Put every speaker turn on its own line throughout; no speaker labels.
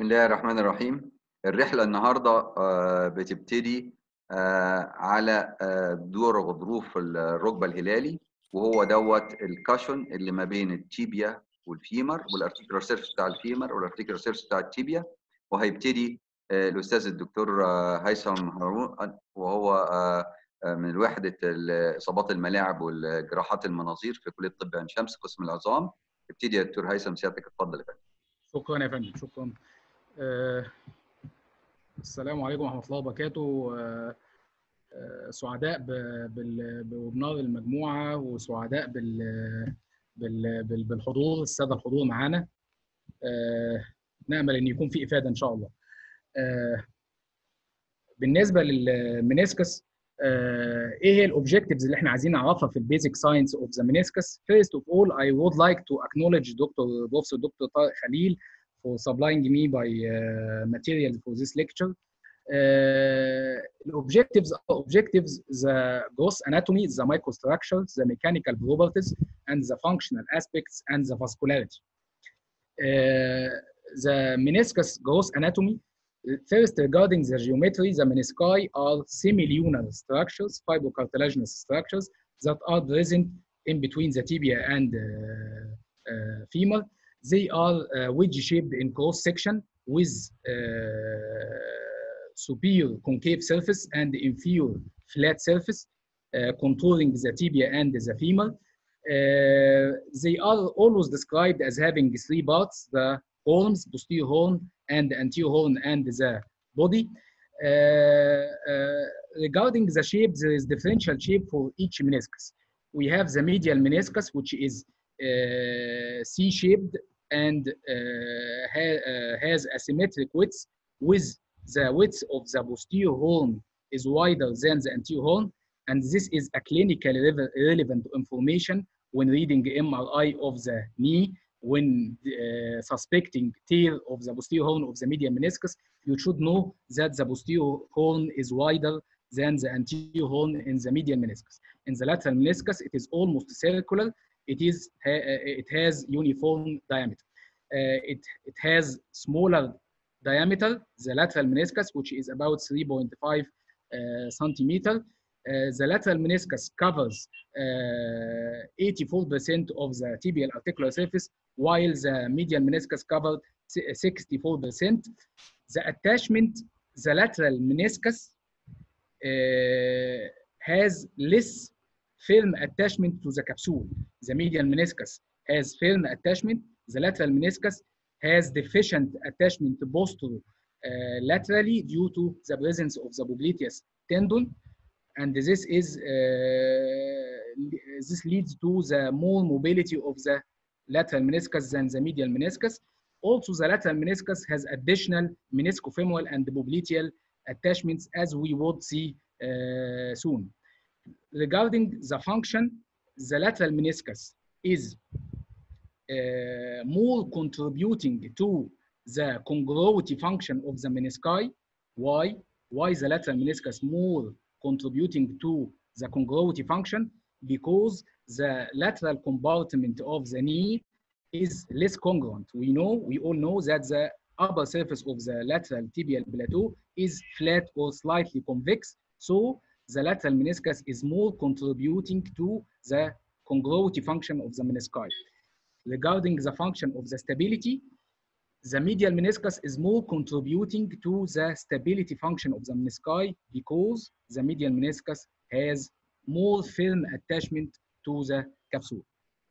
الله الرحمن الرحيم الرحلة النهاردة آه، بتبتدي آه، على آه، دور غضروف الركبة الهلالي وهو دوت الكاشون اللي ما بين التيبيا والفيمر والارتيكولار سيرفس بتاع الفيمر والارتيكولار سيرفس بتاع التيبيا وهيبتدي الاستاذ الدكتور هيثم هارون وهو من وحدة اصابات الملاعب والجراحات المناظير في كلية طب عين شمس قسم العظام ابتدي يا دكتور هيثم سيادتك اتفضل يا فندم
شكرا يا فندم شكرا آه السلام عليكم ورحمه الله وبركاته آه آه سعداء بوبنار المجموعه وسعداء بال بال بالحضور الساده الحضور معانا آه نامل ان يكون في افاده ان شاء الله آه بالنسبه للمنسكس آه ايه هي الاوبجكتيفز اللي احنا عايزين نعرفها في البيزك ساينس اوف ذا meniscus first of all I would like to acknowledge Dr. Professor Dr. طارق خليل for supplying me by uh, material for this lecture. Uh, the objectives are objectives the gross anatomy, the microstructures, the mechanical properties, and the functional aspects and the vascularity. Uh, the meniscus gross anatomy, first regarding the geometry, the menisci are semilunar structures, fibrocartilaginous structures that are present in between the tibia and femur. They are uh, wedge-shaped in cross section with uh, superior concave surface and inferior flat surface uh, contouring the tibia and the femur. they are always described as having three parts, the horns, posterior horn, and anterior horn, and the body. regarding the shape, there is differential shape for each meniscus. We have the medial meniscus, which is C-shaped and uh, ha uh, has asymmetric width with the width of the posterior horn is wider than the anterior horn and this is a clinically relevant information when reading MRI of the knee when uh, suspecting tear of the posterior horn of the medial meniscus you should know that the posterior horn is wider than the anterior horn in the medial meniscus in the lateral meniscus it is almost circular it is it has uniform diameter. Uh, it, it has smaller diameter, the lateral meniscus, which is about 3.5 uh, centimeter. Uh, the lateral meniscus covers 84% of the tibial articular surface, while the medial meniscus covered 64%. The attachment, the lateral meniscus has less firm attachment to the capsule. The medial meniscus has firm attachment. The lateral meniscus has deficient attachment posterior uh, laterally due to the presence of the popliteus tendon. And this is uh, this leads to the more mobility of the lateral meniscus than the medial meniscus. Also, the lateral meniscus has additional meniscofemoral and popliteal attachments as we would see uh, soon regarding the function, the lateral meniscus is uh, more contributing to the congruity function of the menisci. Why? Why the lateral meniscus more contributing to the congruity function? Because the lateral compartment of the knee is less congruent. We know, we all know that the upper surface of the lateral tibial plateau is flat or slightly convex. So the lateral meniscus is more contributing to the congruity function of the menisci. Regarding the function of the stability, the medial meniscus is more contributing to the stability function of the menisci because the medial meniscus has more firm attachment to the capsule.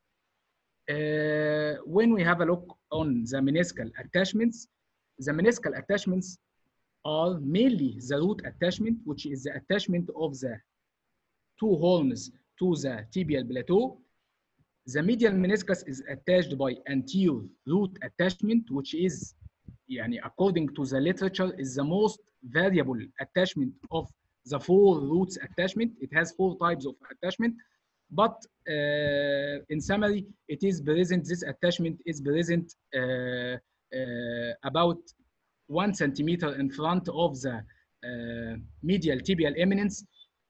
Uh, when we have a look on the meniscal attachments, the meniscal attachments are mainly the root attachment, which is the attachment of the two horns to the tibial plateau. The medial meniscus is attached by anterior root attachment, which is, yani, according to the literature, is the most variable attachment of the four roots attachment. It has four types of attachment, but uh, in summary, it is present, this attachment is present uh, uh, about one centimeter in front of the uh, medial tibial eminence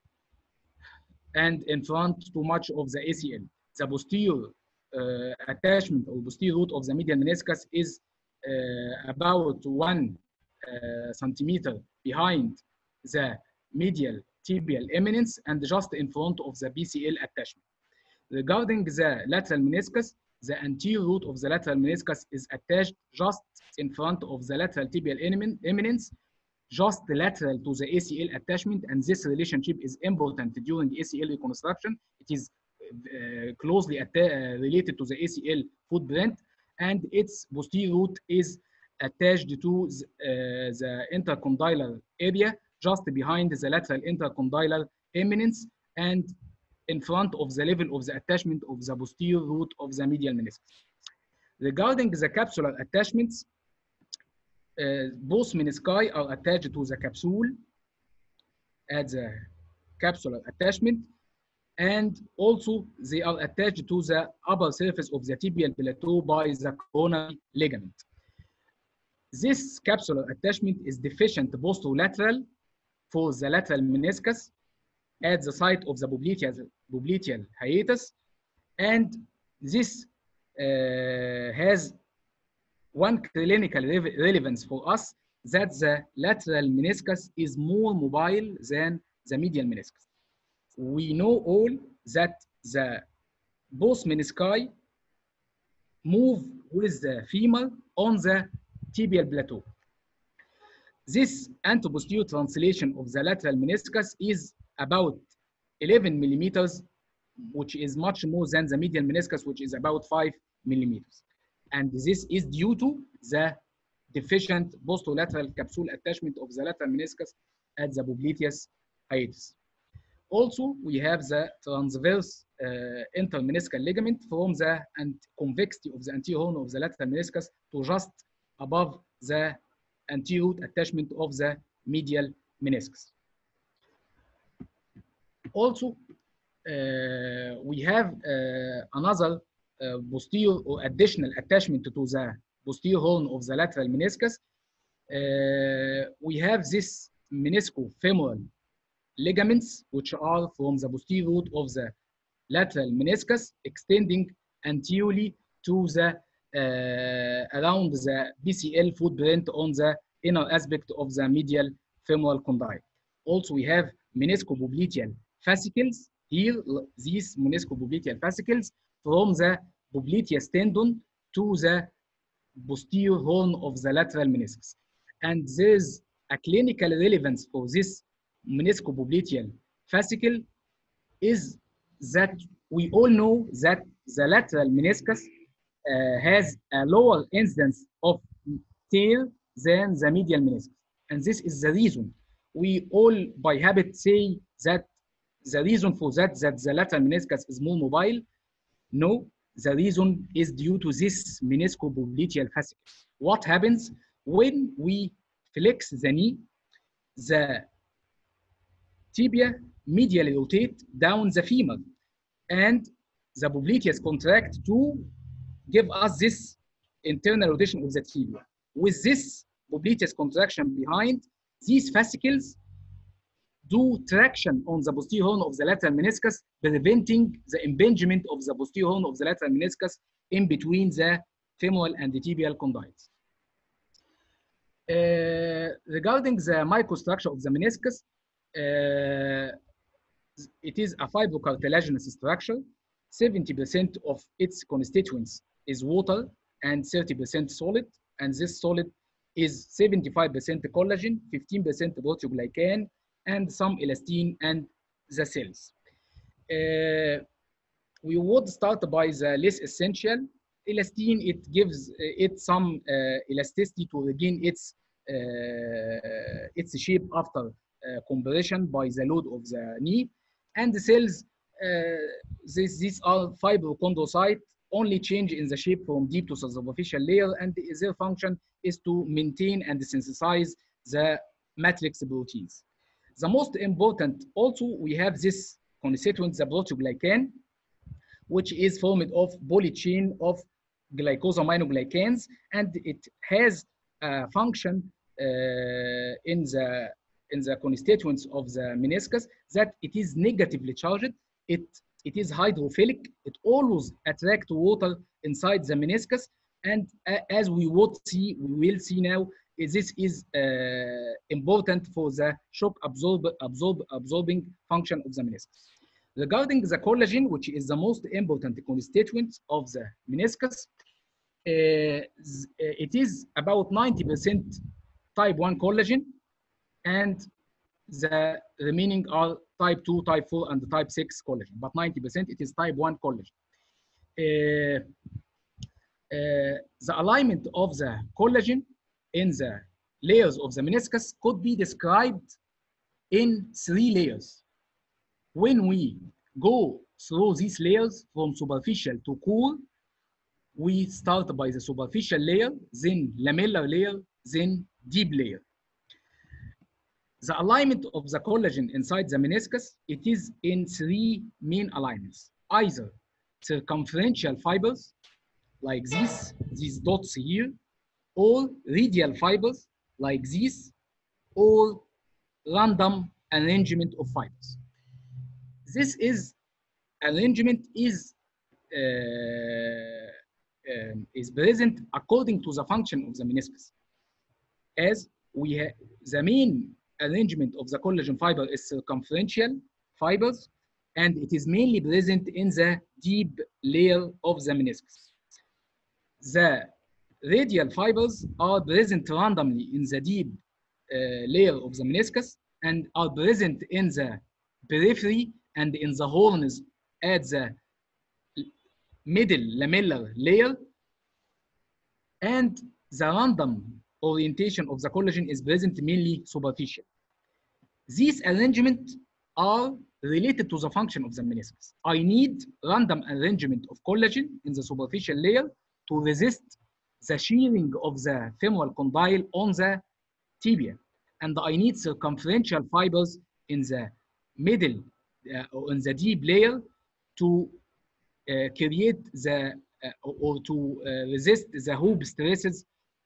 and in front too much of the ACL. The posterior uh, attachment or posterior root of the medial meniscus is uh, about one uh, centimeter behind the medial tibial eminence and just in front of the BCL attachment. Regarding the lateral meniscus, the anterior root of the lateral meniscus is attached just in front of the lateral tibial eminence, just lateral to the ACL attachment, and this relationship is important during ACL reconstruction. It is uh, closely related to the ACL footprint, and its posterior root is attached to the, uh, the intercondylar area just behind the lateral intercondylar eminence and in front of the level of the attachment of the posterior root of the medial meniscus. Regarding the capsular attachments, uh, both menisci are attached to the capsule at the capsular attachment and also they are attached to the upper surface of the tibial plateau by the coronary ligament. This capsular attachment is deficient posterolateral for the lateral meniscus at the site of the popliteal, popliteal hiatus and this uh, has one clinical re relevance for us that the lateral meniscus is more mobile than the medial meniscus. We know all that the both menisci move with the femur on the tibial plateau. This anteposterior translation of the lateral meniscus is about 11 millimeters, which is much more than the medial meniscus, which is about 5 millimeters. And this is due to the deficient posterolateral capsule attachment of the lateral meniscus at the popliteus hiatus. Also, we have the transverse uh, intermeniscal ligament from the convexity of the anterior horn of the lateral meniscus to just above the anterior attachment of the medial meniscus. Also, uh, we have uh, another uh, posterior or additional attachment to the posterior horn of the lateral meniscus. we have this meniscofemoral ligaments, which are from the posterior root of the lateral meniscus, extending anteriorly to the uh, around the BCL footprint on the inner aspect of the medial femoral condyle. Also, we have meniscopopliteal fascicles. Here, these meniscopopliteal fascicles from the popliteus tendon to the posterior horn of the lateral meniscus. And there's a clinical relevance for this meniscopopliteal fascicle is that we all know that the lateral meniscus uh, has a lower incidence of tear than the medial meniscus. And this is the reason. We all by habit say that the reason for that, that the lateral meniscus is more mobile. No, the reason is due to this meniscopopliteal fascicle. What happens when we flex the knee, the tibia medially rotate down the femur and the popliteus contract to give us this internal rotation of the tibia. With this popliteus contraction behind, these fascicles do traction on the posterior horn of the lateral meniscus, preventing the impingement of the posterior horn of the lateral meniscus in between the femoral and the tibial condyles. Uh, regarding the microstructure of the meniscus, uh, it is a fibrocartilaginous structure. 70% of its constituents is water and 30% solid, and this solid is 75% collagen, 15% proteoglycan, and some elastin and the cells. Uh, we would start by the less essential. Elastin, it gives it some uh, elasticity to regain its, uh, its shape after compression by the load of the knee. And the cells, this, these are fibrochondrocyte, only change in the shape from deep to superficial layer, and their function is to maintain and synthesize the matrix proteins. The most important, also, we have this constituent, the proteoglycan, which is formed of polychain of glycosaminoglycans, and it has a function uh, in the in the constituents of the meniscus that it is negatively charged. It it is hydrophilic. It always attracts water inside the meniscus, And as we would see, we will see now, this is uh, important for the shock absorb, absorb, absorbing function of the meniscus. Regarding the collagen, which is the most important constituent of the meniscus, uh, it is about 90% type 1 collagen and the remaining are type 2, type 4, and type 6 collagen. But 90% it is type 1 collagen. Uh, uh, the alignment of the collagen in the layers of the meniscus could be described in three layers. When we go through these layers from superficial to core, we start by the superficial layer, then lamellar layer, then deep layer. The alignment of the collagen inside the meniscus, it is in three main alignments, either circumferential fibers, like these, these dots here, or radial fibers, like these, or random arrangement of fibers. This is arrangement is uh, um, is present according to the function of the meniscus. As we have the main arrangement of the collagen fiber is circumferential fibers, and it is mainly present in the deep layer of the meniscus. The radial fibers are present randomly in the deep uh, layer of the meniscus and are present in the periphery and in the horns at the middle lamellar layer. And the random orientation of the collagen is present mainly superficial. These arrangements are related to the function of the meniscus. I need random arrangement of collagen in the superficial layer to resist the shearing of the femoral condyle on the tibia. And I need circumferential fibers in the middle uh, or in the deep layer to uh, create the uh, or to resist the hoof stresses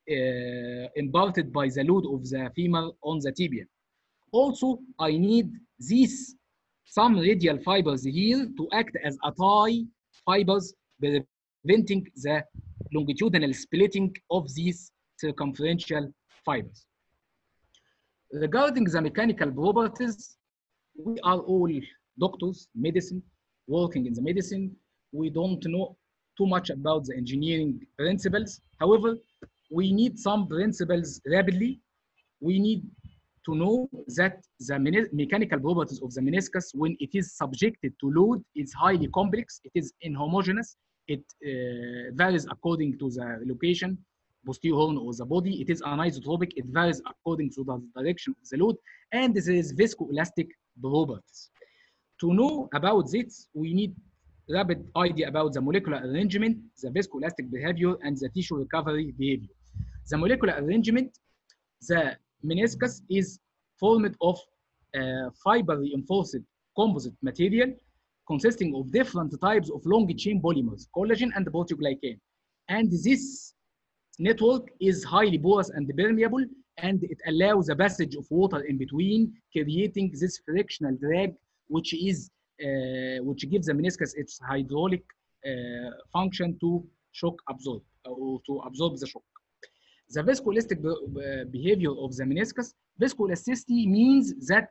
imparted by the load of the femur on the tibia. Also, I need these some radial fibers here to act as tie fibers preventing the longitudinal splitting of these circumferential fibers. Regarding the mechanical properties, we are all doctors, medicine, working in the medicine. We don't know too much about the engineering principles. However, we need some principles rapidly. We need to know that the mechanical properties of the meniscus, when it is subjected to load, is highly complex. It is inhomogeneous. It uh, varies according to the location, posterior horn or the body. It is anisotropic. It varies according to the direction of the load, and there is viscoelastic properties. To know about this, we need rapid idea about the molecular arrangement, the viscoelastic behavior, and the tissue recovery behavior. The molecular arrangement, the meniscus is formed of uh, fiber reinforced composite material consisting of different types of long chain polymers, collagen and proteoglycan. And this network is highly porous and permeable, and it allows the passage of water in between, creating this frictional drag, which is uh, which gives the meniscus its hydraulic uh, function to shock absorb or to absorb the shock. The viscoelastic behavior of the meniscus, viscoelasticity means that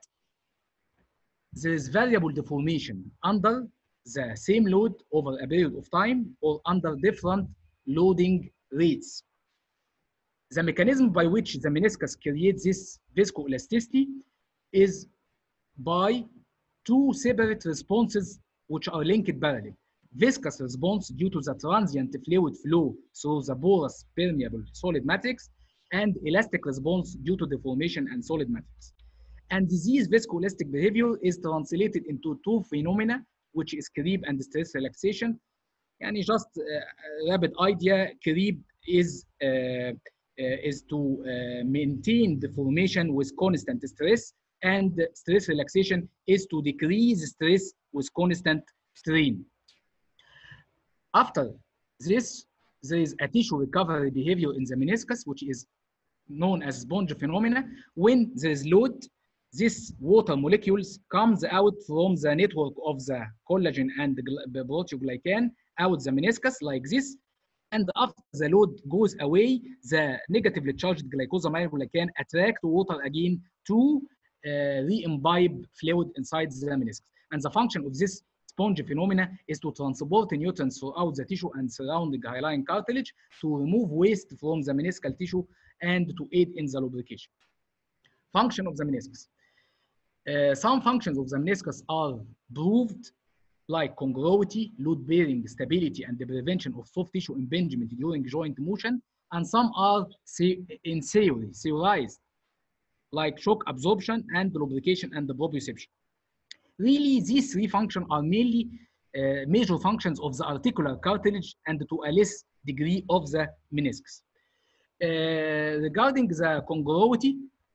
there is variable deformation under the same load over a period of time or under different loading rates. The mechanism by which the meniscus creates this viscoelasticity is by two separate responses which are linked parallel. Viscous response due to the transient fluid flow through the porous permeable solid matrix and elastic response due to deformation and solid matrix. And this viscoelastic behavior is translated into two phenomena, which is creep and stress relaxation. And just a rapid idea, creep is uh, uh, is to uh, maintain the formation with constant stress, and stress relaxation is to decrease stress with constant strain. After this, there is a tissue recovery behavior in the meniscus, which is known as sponge phenomena. When there is load, this water molecules comes out from the network of the collagen and the proteoglycan out the meniscus like this and after the load goes away, the negatively charged glycosamine can attract water again to uh, re-imbibe fluid inside the meniscus. And the function of this sponge phenomena is to transport nutrients throughout the tissue and surrounding hyaline cartilage to remove waste from the meniscal tissue and to aid in the lubrication. Function of the meniscus. Uh, some functions of the meniscus are proved like congruity, load bearing, stability, and the prevention of soft tissue impingement during joint motion. And some are in theory, theorized, like shock absorption and lubrication and the proprioception. Really, these three functions are mainly uh, major functions of the articular cartilage and to a less degree of the meniscus. Uh, regarding the congruity,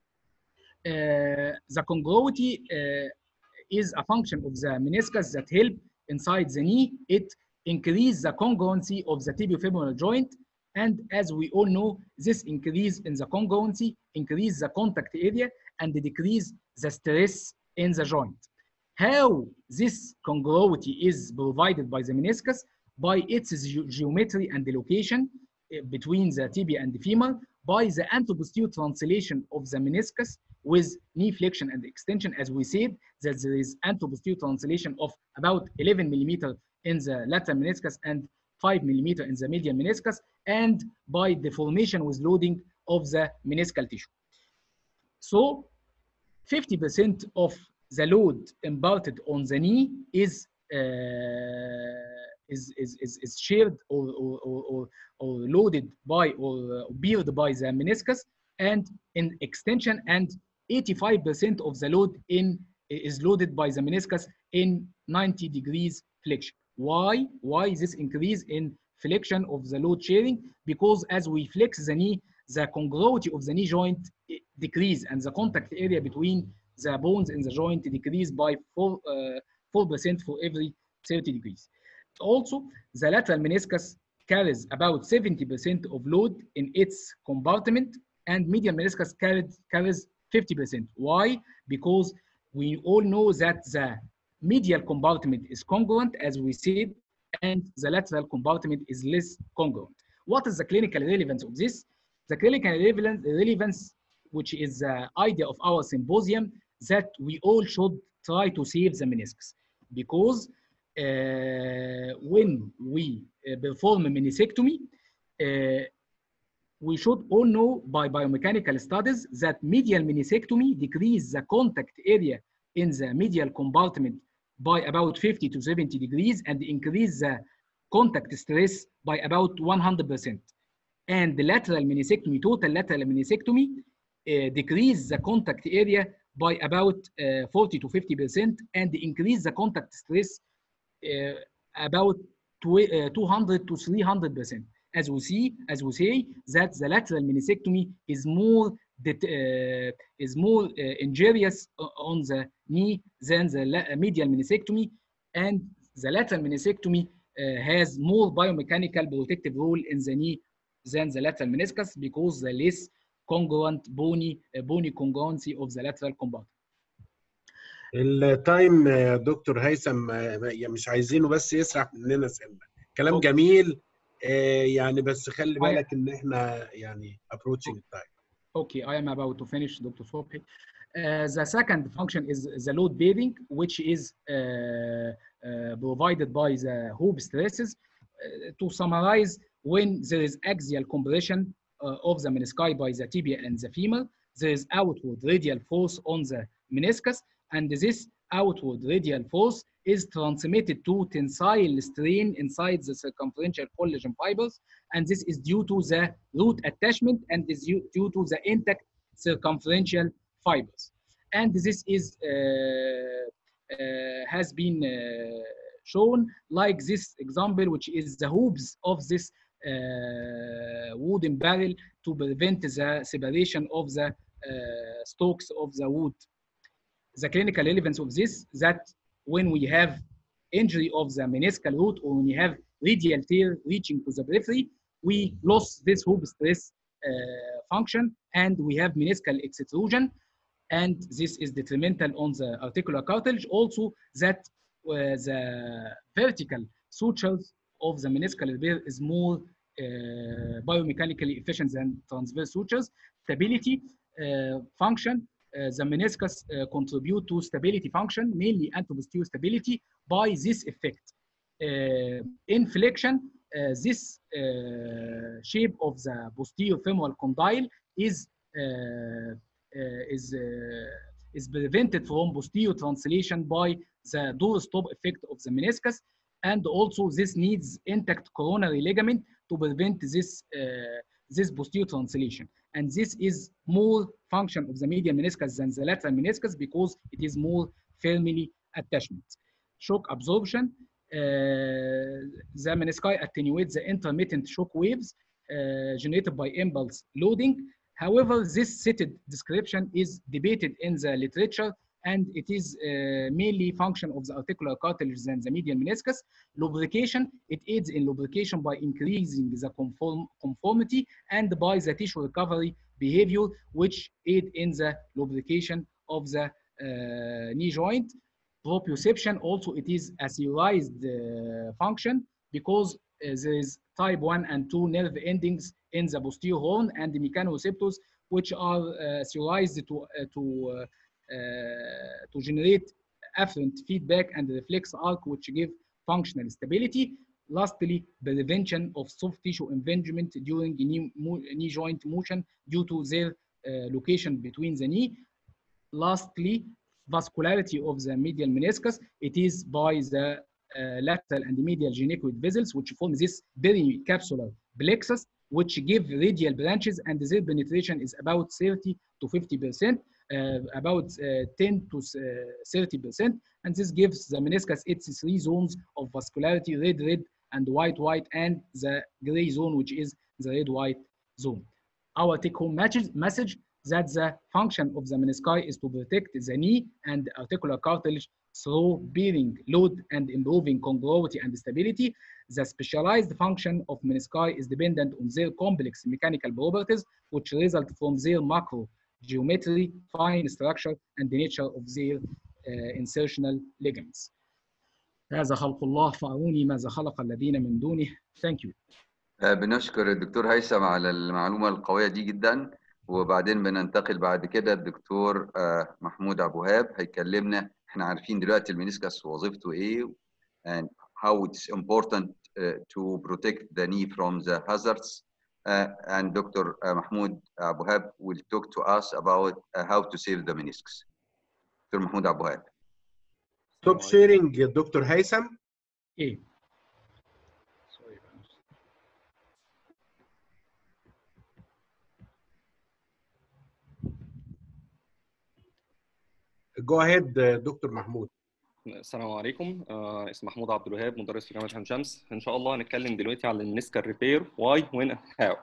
uh, the congruity is a function of the meniscus that help inside the knee. It increase the congruency of the tibiofemoral joint. And as we all know, this increase in the congruency increase the contact area and decrease the stress in the joint. How this congruity is provided by the meniscus? By its ge geometry and the location between the tibia and the femur, by the anteroposterior translation of the meniscus with knee flexion and extension, as we said, that there is anteroposterior translation of about 11 millimeter in the lateral meniscus and 5 millimeter in the medial meniscus, and by deformation with loading of the meniscal tissue. So 50% of the load imparted on the knee is uh, is, is, is, is shared or, or, or, or loaded by or beared by the meniscus and in extension and 85% of the load in is loaded by the meniscus in 90 degrees flexion. Why? Why this increase in flexion of the load sharing? Because as we flex the knee, the congruity of the knee joint decrease and the contact area between the bones in the joint decrease by 4 4% for every 30 degrees. Also, the lateral meniscus carries about 70% of load in its compartment and medial meniscus carried, carries 50%. Why? Because we all know that the medial compartment is congruent, as we said, and the lateral compartment is less congruent. What is the clinical relevance of this? The clinical relevance, which is the idea of our symposium, that we all should try to save the meniscus because uh, when we uh, perform a meniscectomy, uh, we should all know by biomechanical studies that medial meniscectomy decrease the contact area in the medial compartment by about 50 to 70 degrees and increase the contact stress by about 100%. And the lateral meniscectomy, total lateral meniscectomy, uh, decrease the contact area by about uh, 40 to 50% and increase the contact stress uh, about 200 to 300%. As we see, as we say, that the lateral meniscectomy is more that uh, is more uh, injurious on the knee than the medial meniscectomy, and the lateral meniscectomy uh, has more biomechanical protective role in the knee than the lateral meniscus because the less congruent bony bony congruency of the lateral compartment.
التايم يا دكتور هيثم مش عايزينه بس يسرح مننا سنه كلام أوكي. جميل يعني بس خلي بالك ان احنا يعني approaching time
Okay, I am about to finish, Dr. Sobhi. Uh, the second function is the load bearing, which is uh, uh, provided by the hoop stresses. to summarize, when there is axial compression of the menisci by the tibia and the femur, there is outward radial force on the meniscus, and this outward radial force is transmitted to tensile strain inside the circumferential collagen fibers, and this is due to the root attachment and is due to the intact circumferential fibers. And this is uh, uh, has been uh, shown like this example, which is the hoops of this wooden barrel to prevent the separation of the stalks of the wood the clinical relevance of this that when we have injury of the meniscal root or when we have radial tear reaching to the periphery, we lost this hoop stress uh, function and we have meniscal extrusion and this is detrimental on the articular cartilage. Also that uh, the vertical sutures of the meniscal repair is more uh, biomechanically efficient than transverse sutures. Stability uh, function, uh, the meniscus uh, contribute to stability function, mainly anteposterior stability by this effect. Uh, in flexion, uh, this uh, shape of the posterior femoral condyle is uh, uh, is uh, is prevented from posterior translation by the doorstop effect of the meniscus, and also this needs intact coronary ligament to prevent this uh, this posterior translation. And this is more function of the medial meniscus than the lateral meniscus because it is more firmly attachment. Shock absorption. Uh, the menisci attenuate the intermittent shock waves uh, generated by impulse loading. However, this cited description is debated in the literature and it is uh, mainly function of the articular cartilage than the medial meniscus. Lubrication, it aids in lubrication by increasing the conform, conformity and by the tissue recovery behavior, which aid in the lubrication of the uh, knee joint. Proprioception, also it is a serialized uh, function because uh, there is type 1 and 2 nerve endings in the posterior horn and the mechanoreceptors, which are uh, serialized to, uh, to uh, uh, to generate afferent feedback and reflex arc, which give functional stability. Lastly, prevention of soft tissue impingement during knee, mo- knee joint motion due to their uh, location between the knee. Lastly, vascularity of the medial meniscus. It is by the uh, lateral and medial geniculate vessels, which form this pericapsular plexus, which give radial branches, and their penetration is about 30 to 50 percent uh, about uh, 10 to uh, 30 percent, and this gives the meniscus its three zones of vascularity: red, red, and white, white, and the gray zone, which is the red-white zone. Our take-home message, message that the function of the menisci is to protect the knee and articular cartilage through bearing load and improving congruity and stability. The specialized function of menisci is dependent on their complex mechanical properties, which result from their macro geometry, fine structure, and the nature of their uh, insertional ligaments. هذا خلق الله فأروني ماذا خلق الذين من دونه. Thank you.
آه، بنشكر الدكتور هيثم على المعلومة القوية دي جدا وبعدين بننتقل بعد كده الدكتور آه، محمود أبو هاب هيكلمنا احنا عارفين دلوقتي المينيسكس وظيفته ايه and how it's important uh, to protect the knee from the hazards uh, and Dr. uh, Mahmoud Abu Hab will talk to us about uh, how to save the meniscus. Dr. Mahmoud Abu Hab.
ستوب شيرنج دكتور هيثم
ايه Sorry, guys.
جو اهيد دكتور محمود
السلام عليكم آه اسمي محمود عبد الوهاب مدرس في جامعه عين شمس ان شاء الله هنتكلم دلوقتي على المنسكال ريبير واي وين هاو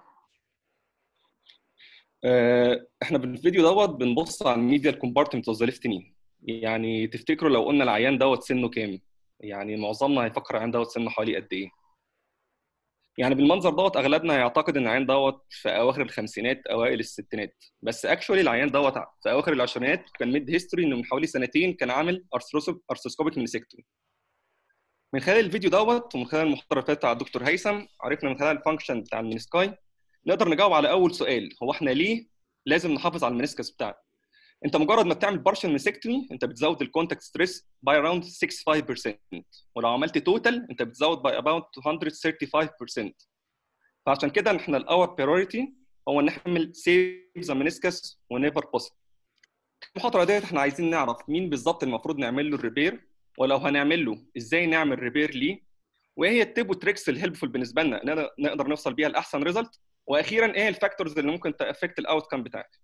احنا في الفيديو دوت بنبص على الميديال كومبارتمنت اوف ذا ليفت ني يعني تفتكروا لو قلنا العيان دوت سنه كام يعني معظمنا هيفكر العيان دوت سنه حوالي قد ايه يعني بالمنظر دوت اغلبنا هيعتقد ان العيان دوت في اواخر الخمسينات اوائل الستينات بس اكشولي العيان دوت في اواخر العشرينات كان ميد هيستوري انه من حوالي سنتين كان عامل ارثروسكوبيك مينيسكتومي من خلال الفيديو دوت ومن خلال المحاضره اللي فاتت بتاع الدكتور هيثم عرفنا من خلال الفانكشن بتاع المينيسكاي نقدر نجاوب على اول سؤال هو احنا ليه لازم نحافظ على المينيسكس بتاعنا انت مجرد ما بتعمل بارشل مينيسكتومي انت بتزود الكونتاكت ستريس باي اراوند 65% ولو عملت توتال انت بتزود باي اباوت 235% فعشان كده احنا الاور بريوريتي هو ان نعمل سيف ذا منسكس ونيفر بوسيبل المحاضره ديت احنا عايزين نعرف مين بالظبط المفروض نعمل له الريبير ولو هنعمل له ازاي نعمل ريبير ليه وايه هي التيب وتريكس الهيلبفول بالنسبه لنا نقدر- نقدر نوصل بيها لاحسن ريزلت واخيرا ايه الفاكتورز اللي ممكن تافكت الاوت كام بتاعك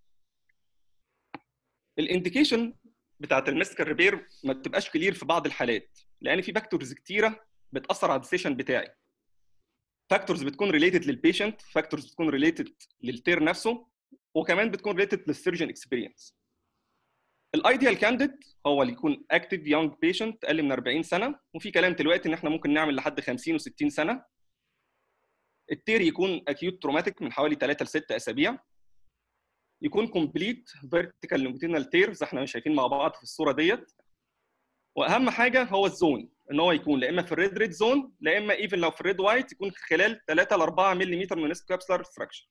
الانديكيشن بتاعت المسكر ريبير ما بتبقاش كلير في بعض الحالات لان في فاكتورز كتيره بتاثر على الديسيشن بتاعي فاكتورز بتكون ريليتد للبيشنت فاكتورز بتكون ريليتد للتير نفسه وكمان بتكون ريليتد للسيرجن اكسبيرينس الايديال كانديد هو اللي يكون اكتيف يونج بيشنت اقل من 40 سنه وفي كلام دلوقتي ان احنا ممكن نعمل لحد 50 و60 سنه التير يكون اكيوت تروماتيك من حوالي 3 ل 6 اسابيع يكون كومبليت فيرتيكال لونجيتينال تير زي احنا شايفين مع بعض في الصوره ديت واهم حاجه هو الزون ان هو يكون لا اما في الريد ريد زون لا اما ايفن لو في الريد وايت يكون خلال 3 ل 4 ملم من كابسولار ستراكشر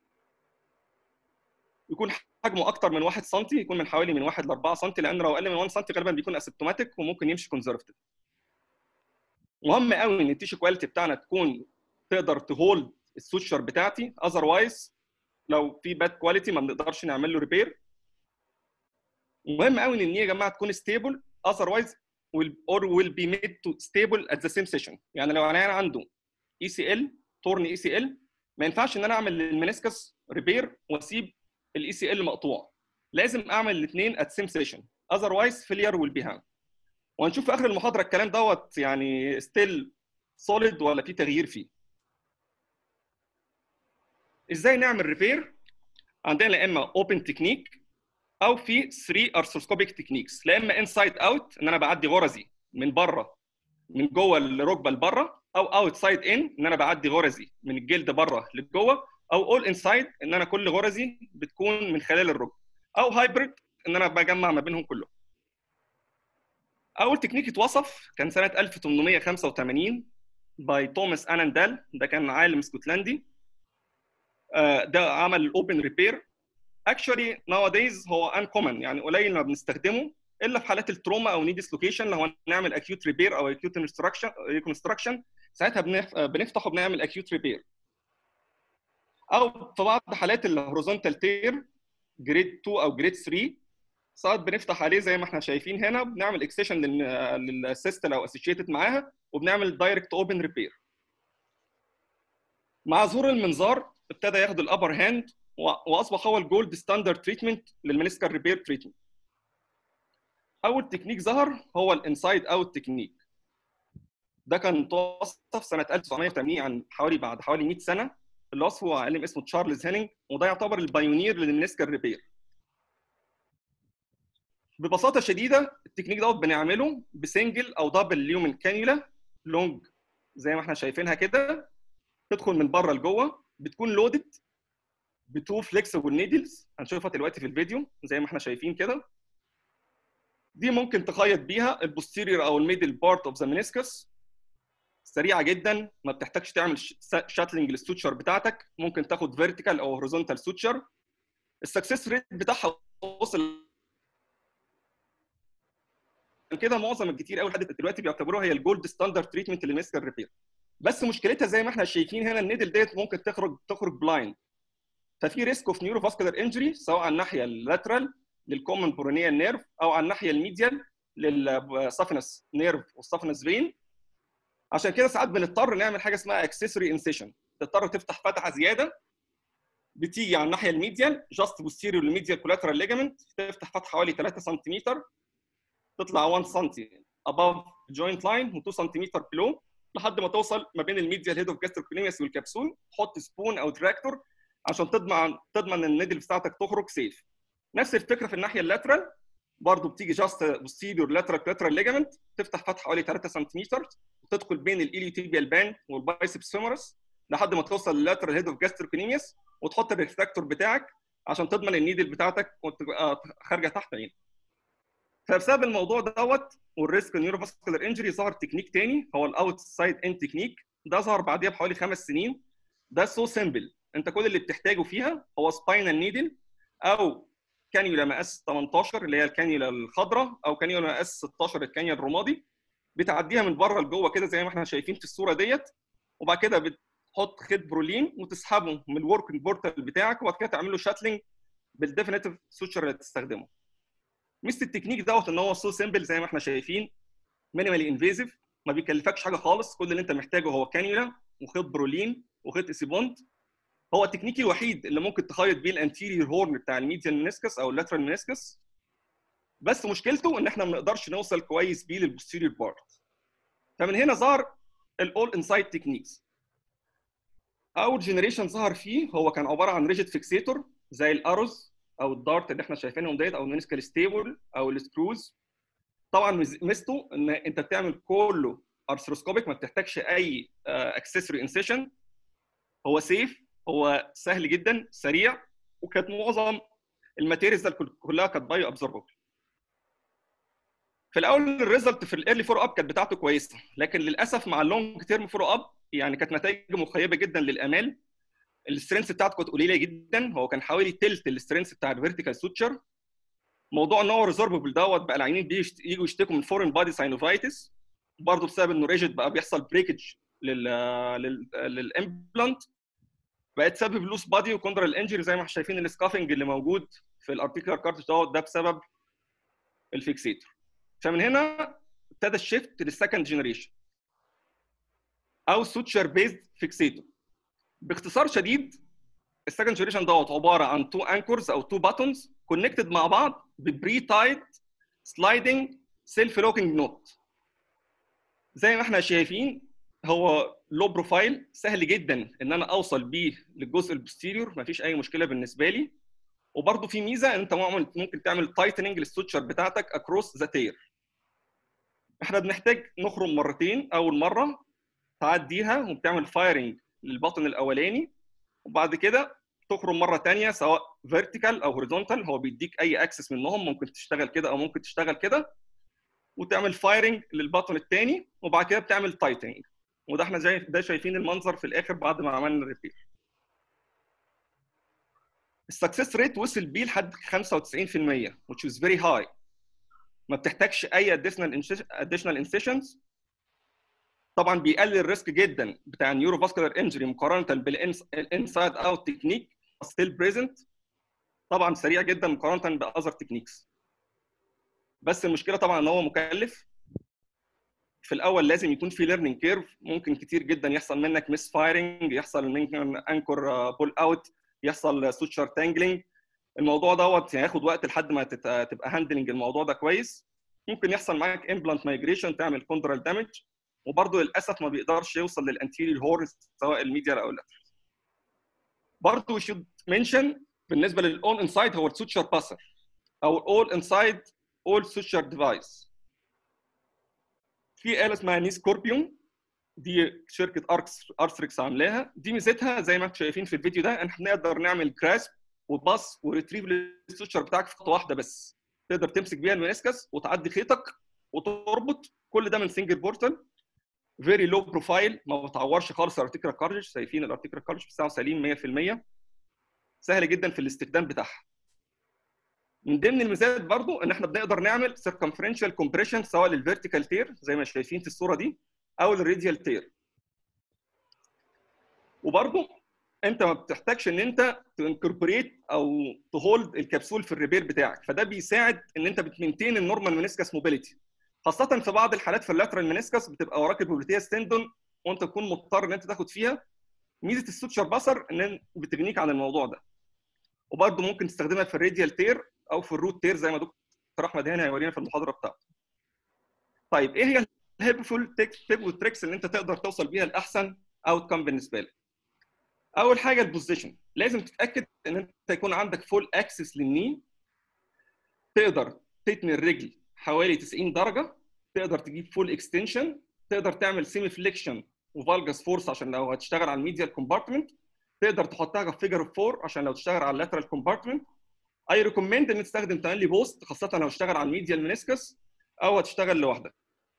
يكون حجمه اكتر من 1 سم يكون من حوالي من 1 ل 4 سم لان لو اقل من 1 سم غالبا بيكون اسيمتوماتيك وممكن يمشي كونزرفتيف مهم قوي ان التيشو كواليتي بتاعنا تكون تقدر تهولد السوتشر بتاعتي اذروايز لو في باد كواليتي ما بنقدرش نعمل له ريبير مهم قوي ان النيه يا جماعه تكون ستيبل اذروايز will or will be made to stable at the same session يعني لو انا عنده اي سي ال تورن اي سي ال ما ينفعش ان انا اعمل المنسكس ريبير واسيب الاي سي ال مقطوع لازم اعمل الاثنين at same session otherwise failure will be harm وهنشوف في اخر المحاضره الكلام دوت يعني ستيل سوليد ولا في تغيير فيه ازاي نعمل ريبير عندنا لا اما اوبن تكنيك او في 3 ارثروسكوبيك تكنيكس لا اما انسايد اوت ان انا بعدي غرزي من بره من جوه الركبه لبره او اوت سايد ان ان انا بعدي غرزي من الجلد بره لجوه او اول انسايد ان انا كل غرزي بتكون من خلال الركبه او هايبريد ان انا بجمع ما بينهم كلهم اول تكنيك اتوصف كان سنه 1885 باي توماس اناندال ده كان عالم اسكتلندي ده عمل الاوبن ريبير اكشولي nowadays هو uncommon يعني قليل ما بنستخدمه الا في حالات التروما او ني ديسلوكيشن لو هنعمل اكيوت ريبير او اكيوت ريكونستراكشن ساعتها بنفتح وبنعمل اكيوت ريبير او في بعض حالات الهوريزونتال تير جريد 2 او جريد 3 ساعات بنفتح عليه زي ما احنا شايفين هنا بنعمل اكسيشن للسيستل او اسوشيتد معاها وبنعمل دايركت اوبن ريبير مع ظهور المنظار ابتدى ياخد الابر هاند واصبح هو الجولد ستاندرد تريتمنت للمنسكال ريبير تريتمنت اول تكنيك ظهر هو الانسايد اوت تكنيك ده كان توصف سنه 1980 عن حوالي بعد حوالي 100 سنه اللي وصفه عالم اسمه تشارلز هينينج وده يعتبر البايونير للمنسكال ريبير ببساطه شديده التكنيك دوت بنعمله بسنجل او دبل ليومن كانيولا لونج زي ما احنا شايفينها كده تدخل من بره لجوه بتكون لودد بتو فليكسبل نيدلز هنشوفها دلوقتي في الفيديو زي ما احنا شايفين كده دي ممكن تخيط بيها البوستيريور او الميدل بارت اوف ذا منسكس سريعه جدا ما بتحتاجش تعمل شاتلنج للسوتشر بتاعتك ممكن تاخد فيرتيكال او هوريزونتال سوتشر السكسس ريت بتاعها وصل كده معظم الكتير قوي لحد دلوقتي بيعتبروها هي الجولد ستاندرد تريتمنت للمسكال ريبير بس مشكلتها زي ما احنا شايفين هنا النيدل ديت ممكن تخرج تخرج بلايند ففي ريسك اوف نيورو فاسكولار انجري سواء على الناحيه اللاترال للكومن برونيال نيرف او على الناحيه الميديال للسافنس نيرف والسافنس فين عشان كده ساعات بنضطر نعمل حاجه اسمها اكسسوري انسيشن تضطر تفتح فتحه زياده بتيجي على الناحيه الميديال جاست بوستيريور للميديال كولاترال ليجامنت تفتح فتحه حوالي 3 سم تطلع 1 سم above joint line و2 سم below لحد ما توصل ما بين الميديال هيد اوف جاستروكوليميس والكبسول تحط سبون او تراكتور عشان تضمن تضمن ان النيدل بتاعتك تخرج سيف نفس الفكره في الناحيه اللاترال برضه بتيجي جاست بوستيريور لاترال كولاترال ليجامنت تفتح فتحه حوالي 3 سم وتدخل بين الاليوتيبيال باند والبايسبس فيمورس لحد ما توصل للاترال هيد اوف جاستروكوليميس وتحط الريفراكتور بتاعك عشان تضمن النيدل بتاعتك وتبقى خارجه تحت عينك فبسبب الموضوع دوت والريسك نيوروفاسكولار انجري ظهر تكنيك تاني هو الاوت سايد ان تكنيك ده ظهر بعديها بحوالي خمس سنين ده سو سيمبل انت كل اللي بتحتاجه فيها هو سباينال نيدل او كانيولا مقاس 18 اللي هي الكانيولا الخضراء او كانيولا مقاس 16 الكانيولا الرمادي بتعديها من بره لجوه كده زي ما احنا شايفين في الصوره ديت وبعد كده بتحط خيط برولين وتسحبه من الوركينج بورتال بتاعك وبعد كده تعمل له شاتلنج بالديفينيتيف سوتشر اللي هتستخدمه ميزه التكنيك دوت ان هو سو سيمبل زي ما احنا شايفين مينيمالي انفيزيف ما بيكلفكش حاجه خالص كل اللي انت محتاجه هو كانيولا وخيط برولين وخيط اسيبونت هو التكنيك الوحيد اللي ممكن تخيط بيه الانتيريور هورن بتاع الميديال منسكس او اللاترال منسكس بس مشكلته ان احنا ما نقدرش نوصل كويس بيه للبوستيريور بارت فمن هنا ظهر الاول انسايد تكنيكس اول جنريشن ظهر فيه هو كان عباره عن ريجيد فيكسيتور زي الاروز او الدارت اللي احنا شايفينهم ديت او المينسكال ستيبل او السكروز طبعا ميزته ان انت بتعمل كله ارثروسكوبيك ما بتحتاجش اي اكسسوري انسيشن هو سيف هو سهل جدا سريع وكانت معظم الماتيريالز كلها كانت بايو ابزورببل في الاول الريزلت في الايرلي فولو اب كانت بتاعته كويسه لكن للاسف مع اللونج تيرم فولو اب يعني كانت نتائج مخيبه جدا للامال السترينث بتاعته كانت قليله جدا هو كان حوالي تلت السترينث بتاع الفيرتيكال سوتشر موضوع ان هو ريزوربل دوت بقى العيانين بيجوا يشتكوا من فورين بادي ساينوفايتس برضه بسبب انه ريجيد بقى بيحصل بريكج لل لل للامبلانت بقت تسبب لوس بادي وكوندرال انجري زي ما احنا شايفين السكافنج اللي موجود في الارتيكولار كارتج دوت ده بسبب الفيكسيتور فمن هنا ابتدى الشيفت للسكند جنريشن او سوتشر بيزد فيكسيتور باختصار شديد السكند جنريشن دوت عباره عن تو انكورز او تو باتونز كونكتد مع بعض ببري تايد سلايدنج سيلف لوكينج نوت زي ما احنا شايفين هو لو بروفايل سهل جدا ان انا اوصل بيه للجزء البوستيريور مفيش اي مشكله بالنسبه لي وبرده في ميزه ان انت ممكن تعمل تايتننج للستوتشر بتاعتك اكروس ذا تير احنا بنحتاج نخرم مرتين اول مره تعديها وبتعمل فايرنج للبطن الاولاني وبعد كده تخرم مره ثانيه سواء فيرتيكال او هوريزونتال هو بيديك اي اكسس منهم ممكن تشتغل كده او ممكن تشتغل كده وتعمل فايرنج للبطن الثاني وبعد كده بتعمل تايتنج وده احنا زي ده شايفين المنظر في الاخر بعد ما عملنا الريبير السكسس ريت وصل بيه لحد 95% which is very high ما بتحتاجش اي additional additional incisions طبعا بيقلل الريسك جدا بتاع النيورو فاسكولار انجري مقارنه بالانسايد اوت تكنيك ستيل بريزنت طبعا سريع جدا مقارنه باذر تكنيكس بس المشكله طبعا ان هو مكلف في الاول لازم يكون في ليرنينج كيرف ممكن كتير جدا يحصل منك مس فايرنج يحصل منك انكور بول اوت يحصل سوتشر تانجلينج الموضوع دوت هياخد وقت لحد ما تبقى هاندلنج الموضوع ده كويس ممكن يحصل معاك امبلانت مايجريشن تعمل كوندرال دامج وبرضه للاسف ما بيقدرش يوصل للانتيريور هورس سواء الميديال او اللاترال برضه شود منشن بالنسبه للاون انسايد هو السوتشر باسر او الاول انسايد اول سوتشر ديفايس في آلة اسمها ني سكوربيون دي شركة اركس ارثريكس عاملاها دي ميزتها زي ما انتم شايفين في الفيديو ده ان احنا نقدر نعمل كراسب وباص وريتريف للسوتشر بتاعك في خطوه واحده بس تقدر تمسك بيها المنسكس وتعدي خيطك وتربط كل ده من سنجل بورتال فيري لو بروفايل ما بتعورش خالص الارتيكولار كارج شايفين الارتيكولار كارج بتاعه سليم 100% سهل جدا في الاستخدام بتاعها من ضمن الميزات برضو ان احنا بنقدر نعمل سيركمفرنشال كومبريشن سواء للفيرتيكال تير زي ما شايفين في الصوره دي او الراديال تير وبرضو انت ما بتحتاجش ان انت تنكوربوريت او تهولد الكبسول في الريبير بتاعك فده بيساعد ان انت بتمنتين النورمال منسكس موبيليتي خاصه في بعض الحالات في اللاترال منسكس بتبقى وراك البوبليتيا تندون وانت تكون مضطر ان انت تاخد فيها ميزه السوتشر باسر ان بتغنيك عن الموضوع ده وبرده ممكن تستخدمها في الراديال تير او في الروت تير زي ما دكتور احمد هاني هيورينا في المحاضره بتاعته طيب ايه هي الهيلبفول تيب والتريكس اللي انت تقدر توصل بيها لاحسن اوت كم بالنسبه لك اول حاجه البوزيشن لازم تتاكد ان انت يكون عندك فول اكسس للني تقدر تتني الرجل حوالي 90 درجه تقدر تجيب فول اكستنشن تقدر تعمل سيمي فليكشن وفالجاس فورس عشان لو هتشتغل على الميديال كومبارتمنت تقدر تحطها في فيجر اوف 4 عشان لو تشتغل على اللاترال كومبارتمنت اي ريكومند ان تستخدم تانلي بوست خاصه لو تشتغل على الميديال منسكس او هتشتغل لوحدك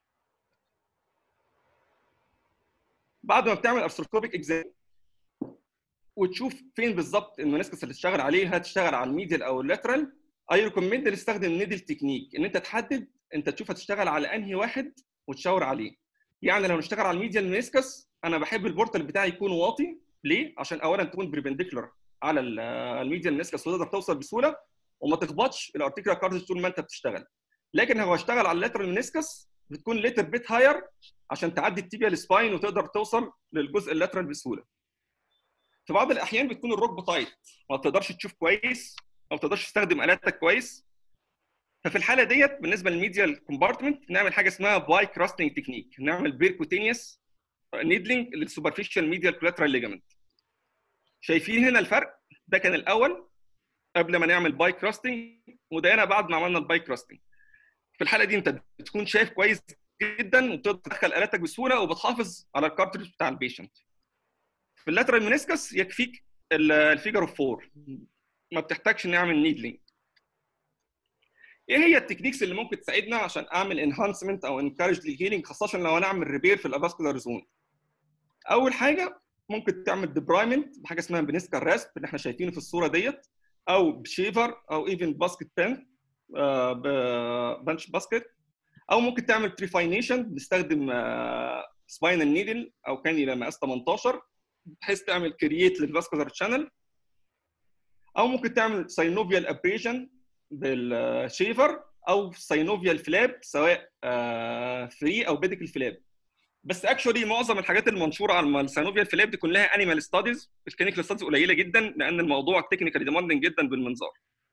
بعد ما بتعمل ارثروسكوبيك اكزام وتشوف فين بالظبط المنسكس اللي تشتغل عليه هتشتغل على الميديال او اللاترال اي ريكومند تستخدم نيدل تكنيك ان انت تحدد انت تشوف هتشتغل على انهي واحد وتشاور عليه يعني لو نشتغل على الميديال منسكس انا بحب البورتال بتاعي يكون واطي ليه عشان اولا تكون بريبنديكولار على الميديال منسكس وتقدر توصل بسهوله وما تخبطش الارتيكولار كارتج طول ما انت بتشتغل لكن لو هشتغل على اللاترال منسكس بتكون ليتر بيت هاير عشان تعدي التيبيال سباين وتقدر توصل للجزء اللاترال بسهوله في بعض الاحيان بتكون الركبه تايت ما بتقدرش تشوف كويس ما بتقدرش تستخدم الاتك كويس ففي الحاله ديت بالنسبه للميديال كومبارتمنت نعمل حاجه اسمها باي كراستنج تكنيك نعمل بيركوتينيوس نيدلينج للسوبرفيشال ميديال كولاترال ليجامنت شايفين هنا الفرق ده كان الاول قبل ما نعمل باي كراستنج وده هنا بعد ما عملنا الباي كراستنج في الحاله دي انت بتكون شايف كويس جدا وبتقدر تدخل الاتك بسهوله وبتحافظ على الكارتريج بتاع البيشنت في اللاترال منسكس يكفيك الفيجر اوف 4 ما بتحتاجش نعمل نيدلينج ايه هي التكنيكس اللي ممكن تساعدنا عشان اعمل انهانسمنت او انكارج للهيلينج خاصه لو انا اعمل ريبير في الافاسكولار زون اول حاجه ممكن تعمل ديبرايمنت بحاجه اسمها بنسكا راسب اللي احنا شايفينه في الصوره ديت او بشيفر او ايفن باسكت بان بنش باسكت او ممكن تعمل تريفاينيشن بنستخدم سباينال نيدل او كانيولا مقاس 18 بحيث تعمل كرييت للفاسكولار شانل او ممكن تعمل ساينوفيال ابريشن بالشيفر او ساينوفيال فلاب سواء فري او بيديكال فلاب بس اكشولي معظم الحاجات المنشوره على الساينوفيال فلاب دي كلها انيمال ستاديز الكلينيكال ستاديز قليله جدا لان الموضوع تكنيكالي ديماندنج جدا بالمنظار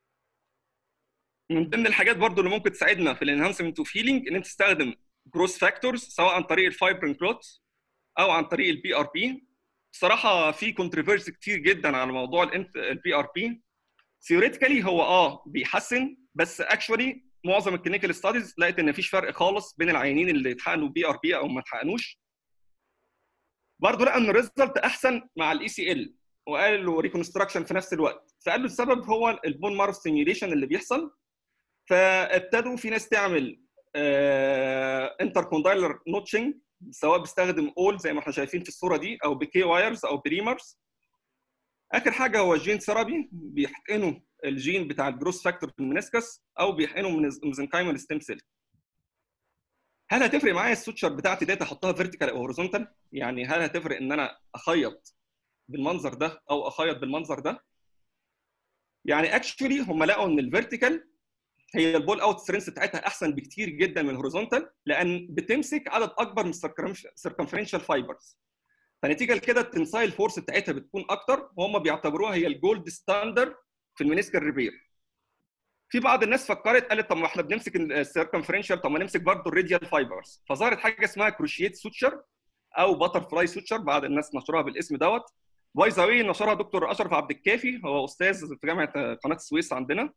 من ضمن الحاجات برضو اللي ممكن تساعدنا في الانهانسمنت اوف هيلينج ان انت تستخدم جروس فاكتورز سواء عن طريق الفايبرين كلوتس او عن طريق البي ار بي بصراحه في كونتروفيرسي كتير جدا على موضوع البي ار بي ثيوريتيكالي هو اه بيحسن بس اكشولي معظم الكلينيكال ستاديز لقيت ان مفيش فرق خالص بين العيانين اللي اتحقنوا بي ار بي او ما اتحقنوش برضه لقى ان الريزلت احسن مع الاي سي ال وقال له ريكونستراكشن في نفس الوقت فقال له السبب هو البون مارو ستيميوليشن اللي بيحصل فابتدوا في ناس تعمل انتر كوندايلر نوتشنج سواء بيستخدم اول زي ما احنا شايفين في الصوره دي او بكي وايرز او بريمرز اخر حاجه هو الجين ثيرابي بيحقنوا الجين بتاع الجروس فاكتور في المنسكس او بيحقنوا ميزنكايمال ستيم سيل هل هتفرق معايا السوتشر بتاعتي ديت احطها فيرتيكال او هوريزونتال يعني هل هتفرق ان انا اخيط بالمنظر ده او اخيط بالمنظر ده يعني اكشولي هم لقوا ان الفيرتيكال هي البول اوت سترينث بتاعتها احسن بكتير جدا من الهوريزونتال لان بتمسك عدد اكبر من السيركمفرنشال فايبرز فنتيجه لكده التنسايل فورس بتاعتها بتكون اكتر وهم بيعتبروها هي الجولد ستاندرد في المينيسكال ريبير في بعض الناس فكرت قالت طب ما احنا بنمسك السيركمفرنشال طب ما نمسك برضه الراديال فايبرز فظهرت حاجه اسمها كروشيت سوتشر او باتر فلاي سوتشر بعض الناس نشروها بالاسم دوت باي ذا واي نشرها دكتور اشرف عبد الكافي هو استاذ في جامعه قناه السويس عندنا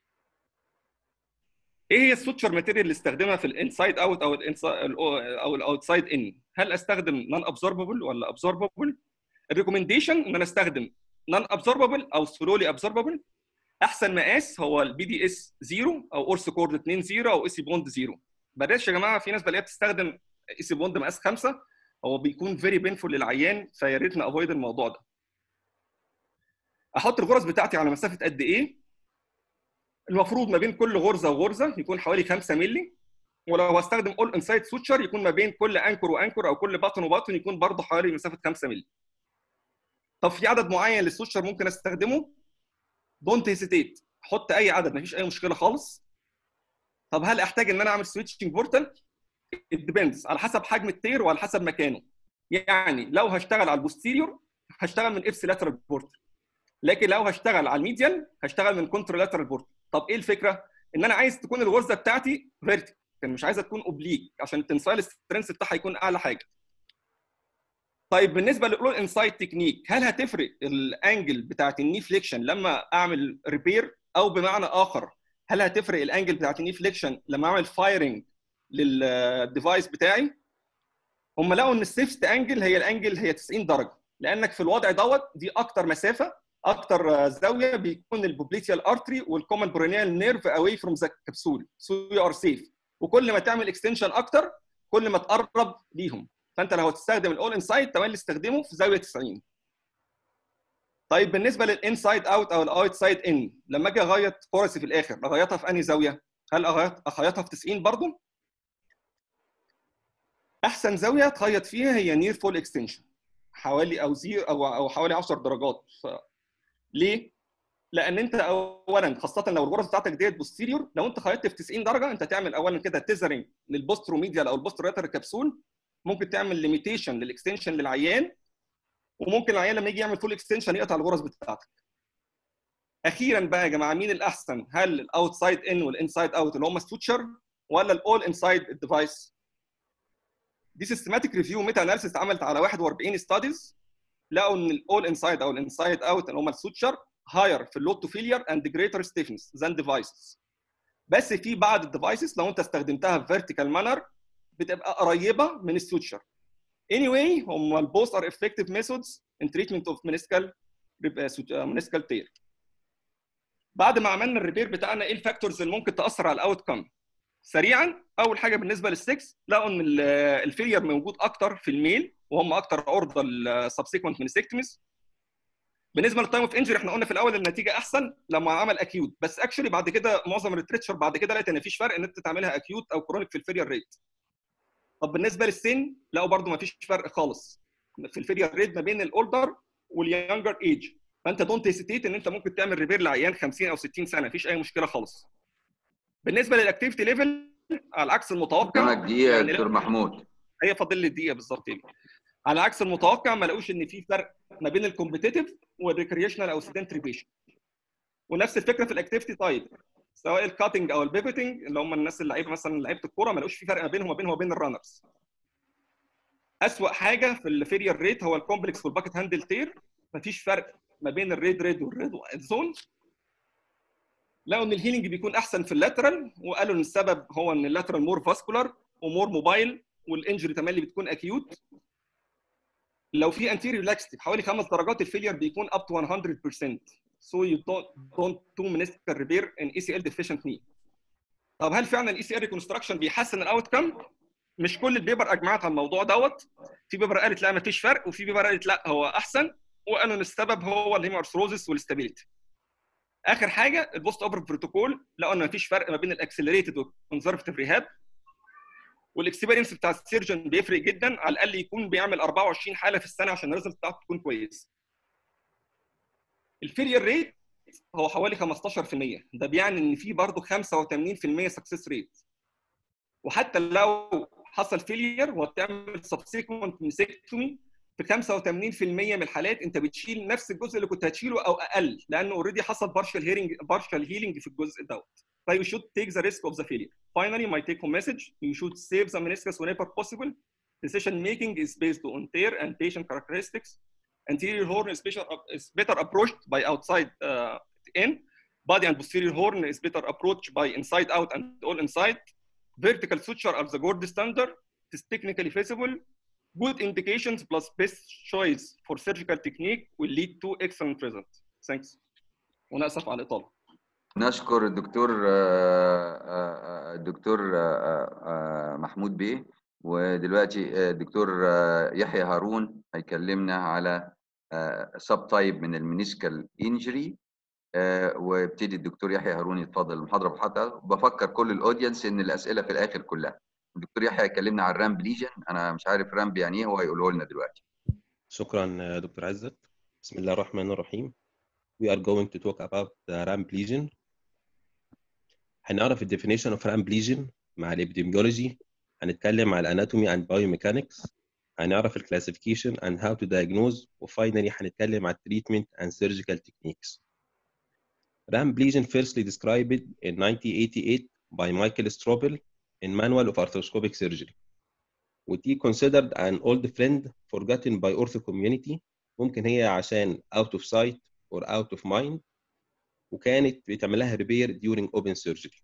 ايه هي السوتشر ماتيريال اللي استخدمها في الانسايد اوت او الانسايد او الاوتسايد ان هل استخدم نون ابزورببل ولا ابزورببل الريكومنديشن ان انا استخدم نون ابزورببل او سلولي ابزورببل احسن مقاس هو البي دي اس 0 او اورس كورد 2 0 او اي بوند 0 بلاش يا جماعه في ناس بلاقيها بتستخدم اي بوند مقاس 5 هو بيكون فيري بينفول للعيان فيا ريت نافويد الموضوع ده احط الغرز بتاعتي على مسافه قد ايه المفروض ما بين كل غرزه وغرزه يكون حوالي 5 مللي ولو هستخدم اول انسايد سوتشر يكون ما بين كل انكر وانكر او كل باطن وباطن يكون برضه حوالي مسافه 5 مللي طب في عدد معين للسوتشر ممكن استخدمه دونت هيسيتيت حط اي عدد مفيش اي مشكله خالص طب هل احتاج ان انا اعمل سويتشنج بورتال ديبندز على حسب حجم التير وعلى حسب مكانه يعني لو هشتغل على البوستيريور هشتغل من ابس لاترال بورتال لكن لو هشتغل على الميديال هشتغل من كونتر لاترال بورتال طب ايه الفكره ان انا عايز تكون الغرزه بتاعتي فيرتيكال مش عايزها تكون اوبليك عشان التنسايل سترينث بتاعها يكون اعلى حاجه طيب بالنسبه للاول انسايد تكنيك هل هتفرق الانجل بتاعت الني فليكشن لما اعمل ريبير او بمعنى اخر هل هتفرق الانجل بتاعت الني فليكشن لما اعمل فايرنج للديفايس بتاعي هم لقوا ان السيفست انجل هي الانجل هي 90 درجه لانك في الوضع دوت دي اكتر مسافه اكتر زاويه بيكون البوبليتيال ارتري والكومن برونيال نيرف اواي فروم ذا كبسول سو يو ار سيف وكل ما تعمل اكستنشن اكتر كل ما تقرب ليهم فانت لو هتستخدم الاول انسايد تمام استخدمه في زاويه 90 طيب بالنسبه للانسايد اوت او الاوت سايد ان لما اجي اغيط كورسي في الاخر اغيطها في انهي زاويه؟ هل اخيطها في 90 برضه؟ احسن زاويه تخيط فيها هي نير فول اكستنشن حوالي او زيرو او او حوالي 10 درجات ف... ليه؟ لان انت اولا خاصه لو الغرز بتاعتك ديت بوستيريور لو انت خيطت في 90 درجه انت تعمل اولا كده تيزرنج للبوستروميديال او البوستريتر كبسول ممكن تعمل ليميتيشن للاكستنشن للعيان وممكن العيان لما يجي يعمل فول اكستنشن يقطع الغرز بتاعتك. اخيرا بقى يا جماعه مين الاحسن؟ هل الاوتسايد ان والانسايد اوت اللي هم السوتشر ولا الاول انسايد الديفايس؟ دي سيستماتيك ريفيو ميتا اناليسيس اتعملت على 41 ستاديز لقوا ان الاول انسايد او الانسايد اوت اللي هم السوتشر هاير في اللود تو فيلير اند جريتر ستيفنس ذان ديفايسز بس في بعض الديفايسز لو انت استخدمتها في فيرتيكال مانر بتبقى قريبه من السوتشر anyway هم البوست ار effective methods in treatment of meniscal meniscal tear بعد ما عملنا الريبير بتاعنا ايه الفاكتورز اللي ممكن تاثر على الاوت كم سريعا اول حاجه بالنسبه للسكس لقوا ان الفيلير موجود اكتر في الميل وهم اكتر عرضه للسبسيكونت منستكتميز بالنسبه للتايم اوف انجري احنا قلنا في الاول النتيجه احسن لما عمل اكيوت بس اكشولي بعد كده معظم الريتريتشر بعد كده لقيت ان مفيش فرق ان انت تعملها اكيوت او كرونيك في الفيلير ريت طب بالنسبه للسن لقوا برده مفيش فرق خالص في الفيلير ريت ما بين الاولدر واليونجر ايج فانت دونت هيسيتيت ان انت ممكن تعمل ريبير لعيان 50 او 60 سنه مفيش اي مشكله خالص بالنسبه للاكتيفيتي ليفل على عكس المتوقع
قدامك دقيقه يا دكتور محمود
هي فاضل لي دقيقه بالظبط يعني. على عكس المتوقع ما لقوش ان في فرق ما بين الكومبيتيتيف والريكريشنال او سيدنتري بيشن ونفس الفكره في الاكتيفيتي تايب سواء الكاتنج او البيفوتنج اللي هم الناس اللي لعيبه مثلا لعيبه الكوره ما لقوش في فرق ما بينهم وما بين وبين الرانرز اسوء حاجه في الفيرير ريت هو الكومبلكس والباكت هاندل تير مفيش فرق ما بين الريد ريد والريد زون لقوا ان الهيلينج بيكون احسن في اللاترال وقالوا ان السبب هو ان اللاترال مور فاسكولار ومور موبايل والانجري تملي بتكون اكيوت لو في انتيريور لاكستيف حوالي خمس درجات الفيلير بيكون اب تو 100% so you don't don't do meniscal repair in ECL deficient knee طب هل فعلا الاي سي ال ريكونستراكشن بيحسن الاوت كم؟ مش كل البيبر اجمعت على الموضوع دوت في بيبر قالت لا ما فيش فرق وفي بيبر قالت لا هو احسن وقالوا ان السبب هو الهيمارثروزس والاستابيليتي اخر حاجه البوست اوبر بروتوكول لقوا ان مفيش فرق ما بين الاكسلريتد والكونزرفتيف ريهاب والاكسبيرينس بتاع السيرجن بيفرق جدا على الاقل يكون بيعمل 24 حاله في السنه عشان الريزلت بتاعته تكون كويس الفيلير ريت هو حوالي 15% ده بيعني ان في برضه 85% سكسس ريت وحتى لو حصل فيلير وبتعمل سبسيكونت ميسكتومي في 85% من الحالات انت بتشيل نفس الجزء اللي كنت هتشيله او اقل لانه اوريدي حصل بارشال هيرنج بارشال هيلينج في الجزء دوت ف you should take the risk of the failure. Finally, my take home message, you should save the meniscus whenever possible. Decision making is based on tear and patient characteristics. Anterior horn is, better, is better approached by outside uh, in. Body and posterior horn is better approached by inside out and all inside. Vertical suture are the gold standard. It is technically feasible. Good indications plus best choice for surgical technique will lead to excellent results. Thanks. وانا اسف على الاطاله.
نشكر الدكتور الدكتور محمود بيه ودلوقتي الدكتور يحيى هارون هيكلمنا على سب تايب من المينيسكال انجري وابتدي الدكتور يحيى هارون يتفضل المحاضره بتاعته بفكر كل الاودينس ان الاسئله في الاخر كلها الدكتور يحيى هيكلمنا عن الرامب ليجن انا مش عارف رامب يعني ايه هو هيقوله لنا دلوقتي
شكرا دكتور عزت بسم الله الرحمن الرحيم we are going to talk about the ramp lesion هنعرف ال definition of ramp lesion مع الابيديميولوجي هنتكلم على الاناتومي and biomechanics هنعرف ال classification and how to diagnose وفاينلي هنتكلم على treatment and surgical techniques ramp lesion firstly described in 1988 by Michael Strobel in Manual of Arthroscopic Surgery ودي considered an old friend forgotten by ortho community ممكن هي عشان out of sight or out of mind وكانت بيتعمل لها ريبير during open surgery.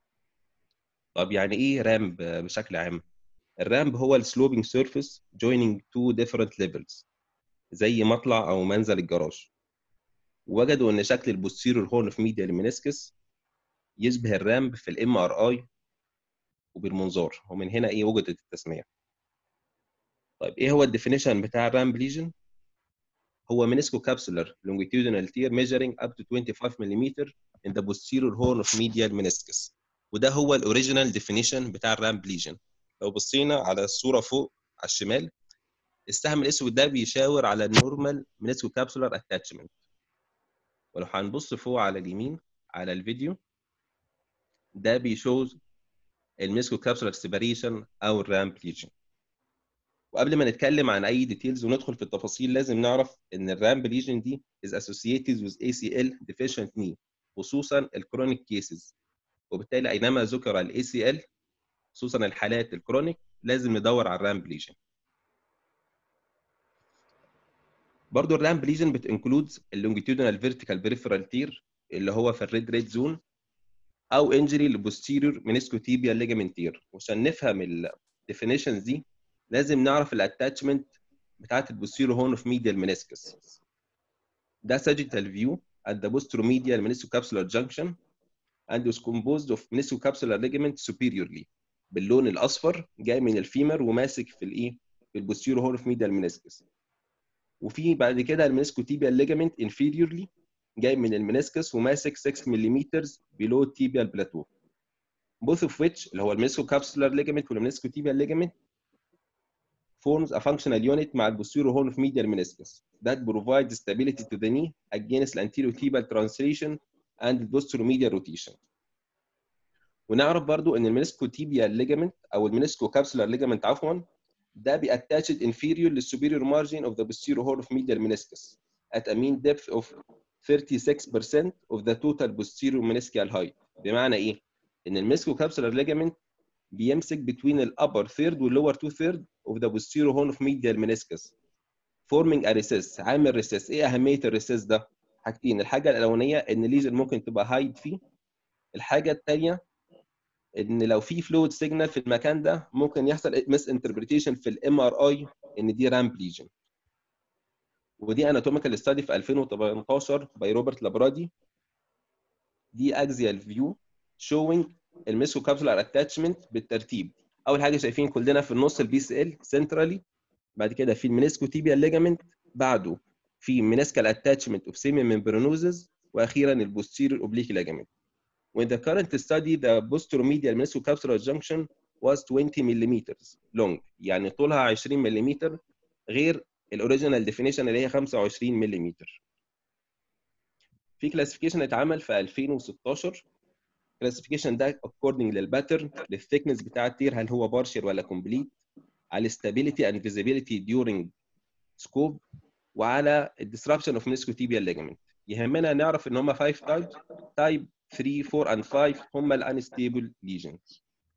طب يعني ايه رامب بشكل عام؟ الرامب هو السلوبينج سيرفيس joining two different levels زي مطلع او منزل الجراج. وجدوا ان شكل البوستيريور هورن في ميديال منسكس يشبه الرامب في الام ار اي وبالمنظار ومن هنا ايه وجدت التسميه. طيب ايه هو الديفينيشن بتاع الرامب ليجن؟ هو menisco capsular longitudinal tear measuring up to 25 mm in the posterior horn of medial meniscus وده هو الاوريجينال ديفينيشن بتاع الرامب ليجن لو بصينا على الصوره فوق على الشمال السهم الاسود ده بيشاور على النورمال menisco capsular attachment ولو هنبص فوق على اليمين على الفيديو ده بيشوز الميسكو كابسولار سيباريشن او الرامب ليجن وقبل ما نتكلم عن اي ديتيلز وندخل في التفاصيل لازم نعرف ان الرامب ليجن دي is associated with ACL deficient knee خصوصا الكرونيك كيسز وبالتالي اينما ذكر ال ACL خصوصا الحالات الكرونيك لازم ندور على الرامب ليجن برضه الرامب ليجن بتنكلودز اللونجيتودينال فيرتيكال بريفرال تير اللي هو في الريد ريد زون او انجري للبوستيريور منسكوتيبيال ليجامنت تير وعشان نفهم الديفينيشنز دي لازم نعرف الاتاتشمنت بتاعت البوستيريور هون اوف ميديال منسكس ده ساجيتال فيو at the posteromedial meniscocapsular junction and is composed of meniscocapsular ligament superiorly باللون الاصفر جاي من الفيمر وماسك في الايه في البوستيرو هورن اوف ميديال منسكس وفي بعد كده المنسكوتيبيال ليجامنت انفيريورلي جاي من المنسكس وماسك 6 ملم below tibial plateau both of which اللي هو المنسكوكابسولار ليجامنت والمنسكوتيبيال ليجامنت forms a functional unit مع البوستيرو horn of medial meniscus that provides stability to the knee against anterior tibial translation and posteromedial rotation. ونعرف برضو ان المنسكوتيبيال ليجامنت او المنسكوكابسولار ليجامنت عفوا ده بياتاتشد inferior للسوبيريور margin of the posterior horn of medial meniscus at a mean depth of 36% of the total posterior meniscal height بمعنى ايه؟ ان المنسكوكابسولار ليجامنت بيمسك between الابر ثيرد واللور تو ثيرد of the posterior horn of medial meniscus forming a recess عامل recess ايه اهميه الريسيس ده؟ حاجتين الحاجه الاولانيه ان الليجن ممكن تبقى هايد فيه الحاجه الثانيه ان لو في فلويد سيجنال في المكان ده ممكن يحصل مس انتربريتيشن في الام ار اي ان دي رامب ليجن ودي اناتوميكال ستادي في 2018 باي روبرت لابرادي دي اكزيال فيو شوينج الميسكو كابسولار اتاتشمنت بالترتيب اول حاجه شايفين كلنا في النص البي سي ال سنترالي بعد كده في المينيسكو تيبيال ليجامنت بعده في منسكال اتاتشمنت اوف سيمي ممبرانوزز واخيرا البوستيريور اوبليك ليجامنت When the current study the posteromedial meniscocapsular junction was 20 mm long يعني طولها 20 ملم غير الاوريجينال ديفينيشن اللي هي 25 ملم في كلاسيفيكيشن اتعمل في 2016 كلاسيفيكيشن ده according للباترن للثيكنس بتاع التير هل هو بارشل ولا كومبليت على stability and visibility during scope وعلى الديسربشن اوف meniscotibial ligament يهمنا نعرف ان هم 5 تايبس تايب 3 4 and 5 هم الانستيبل lesions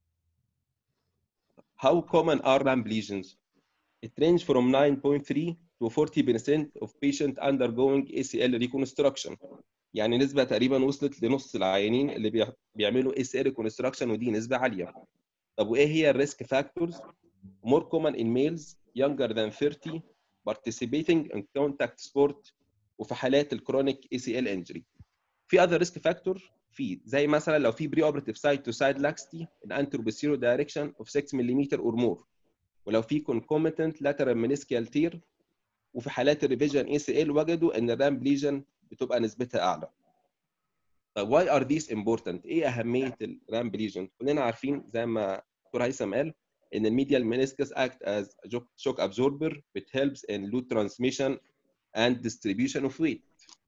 How common are ramp lesions? It ranges from 9.3 to 40% of patients undergoing ACL reconstruction. يعني نسبة تقريبا وصلت لنص العيانين اللي بيعملوا ACL reconstruction ودي نسبة عالية. طب وإيه هي الريسك فاكتورز؟ More common in males younger than 30 participating in contact sport وفي حالات الكرونيك ACL injury. في other risk factor في زي مثلا لو في بري اوبراتيف سايد تو سايد لاكستي ان انترو بسيرو دايركشن اوف 6 ملم اور مور ولو في concomitant lateral meniscal tear وفي حالات الريفيجن اي سي ال وجدوا ان الرامب ليجن بتبقى نسبتها اعلى. طيب why are these important؟ ايه اهميه الرامب ليجن؟ كلنا عارفين زي ما دكتور هيثم قال ان الميديال meniscus act as a shock absorber which helps in load transmission and distribution of weight.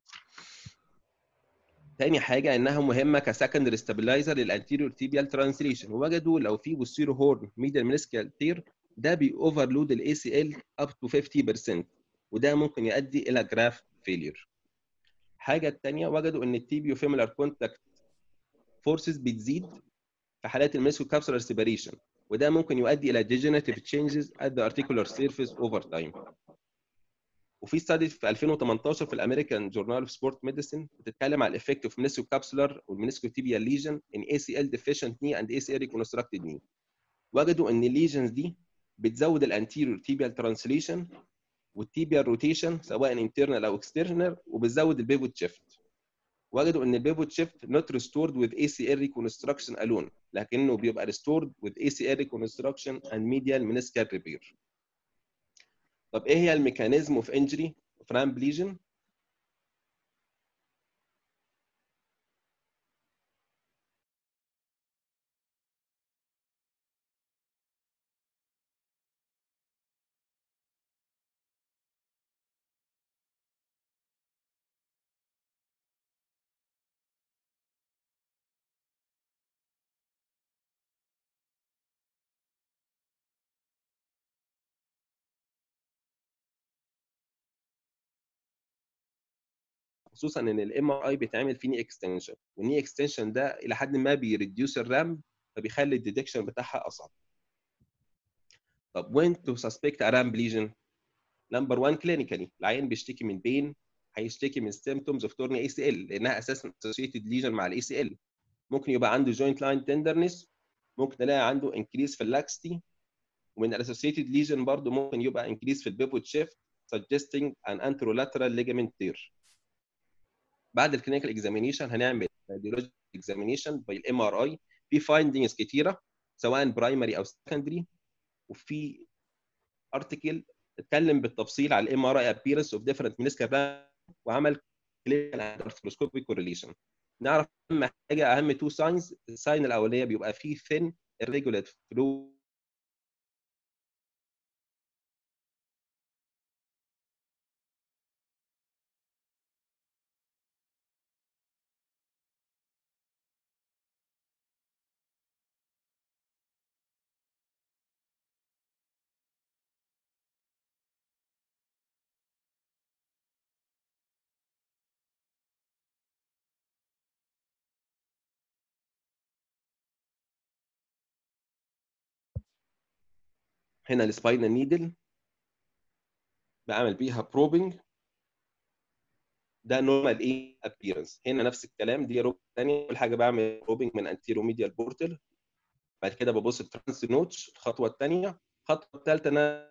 تاني حاجه انها مهمه كسكندري ستابلايزر للانتيريور تيبيال ترانسليشن ووجدوا لو في بوستيرو هورن ميديال منسكال تير ده بي اوفرلود الاي سي ال اب تو 50% وده ممكن يؤدي الى جراف فيلير الحاجه الثانيه وجدوا ان التيبيو فيمولار كونتاكت فورسز بتزيد في حالات الميسكو كابسولار سيبريشن وده ممكن يؤدي الى degenerative changes at the articular surface over time وفي ستادي في 2018 في الامريكان جورنال اوف سبورت ميديسن بتتكلم على الايفكت اوف منسكو كابسولار والمنسكو تيبيال ليجن ان اي سي ال ديفيشنت ني اند اي سي ال ريكونستراكتد ني وجدوا ان الليجنز دي بتزود الانتيريور تيبيال ترانسليشن والتيبيال روتيشن سواء انترنال او اكسترنال وبتزود البيفوت شيفت وجدوا ان البيفوت شيفت not restored with ACL reconstruction alone لكنه بيبقى restored with ACL reconstruction and medial meniscal repair طب ايه هي الميكانيزم اوف انجري اوف رامب ليجن خصوصا ان الام ار اي بيتعمل فيه ني اكستنشن والني اكستنشن ده الى حد ما بيريديوس الرام فبيخلي الديتكشن بتاعها اصعب طب وين تو سسبكت ا رامب ليجن نمبر 1 كلينيكالي العيان بيشتكي من بين هيشتكي من symptoms اوف تورني اي سي ال لانها اساسا اسوشيتد ليجن مع الاي سي ال ممكن يبقى عنده جوينت لاين تندرنس ممكن نلاقي عنده انكريز في اللاكستي ومن الاسوشيتد ليجن برضه ممكن يبقى انكريز في البيفوت شيفت suggesting an anterolateral ligament tear بعد الكلينيكال اكزامينيشن هنعمل راديولوجيك اكزامينيشن بالام ار اي في فايندنجز كتيره سواء برايمري او سكندري وفي ارتكل اتكلم بالتفصيل على الام ار اي ابيرنس اوف ديفرنت منسكال وعمل كلينيكال ارثروسكوبيك كورليشن نعرف اهم حاجه اهم تو ساينز الساين الاوليه بيبقى فيه ثين irregular فلو هنا السباينال نيدل بعمل بيها بروبنج ده نورمال ايه ابييرنس هنا نفس الكلام دي روب ثانيه اول حاجه بعمل بروبنج من انتيرو ميديال بورتل بعد كده ببص الترانس نوتش الخطوه الثانيه الخطوه الثالثه انا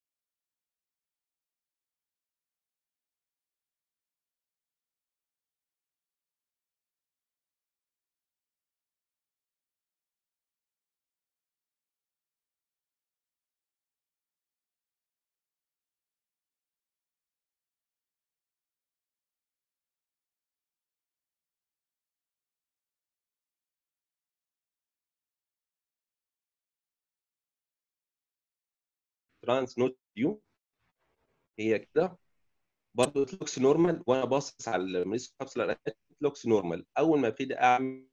ترانس نوت فيو هي كده برضه لوكس نورمال وانا باصص على الميس كابسولار لوكس نورمال اول ما ابتدي اعمل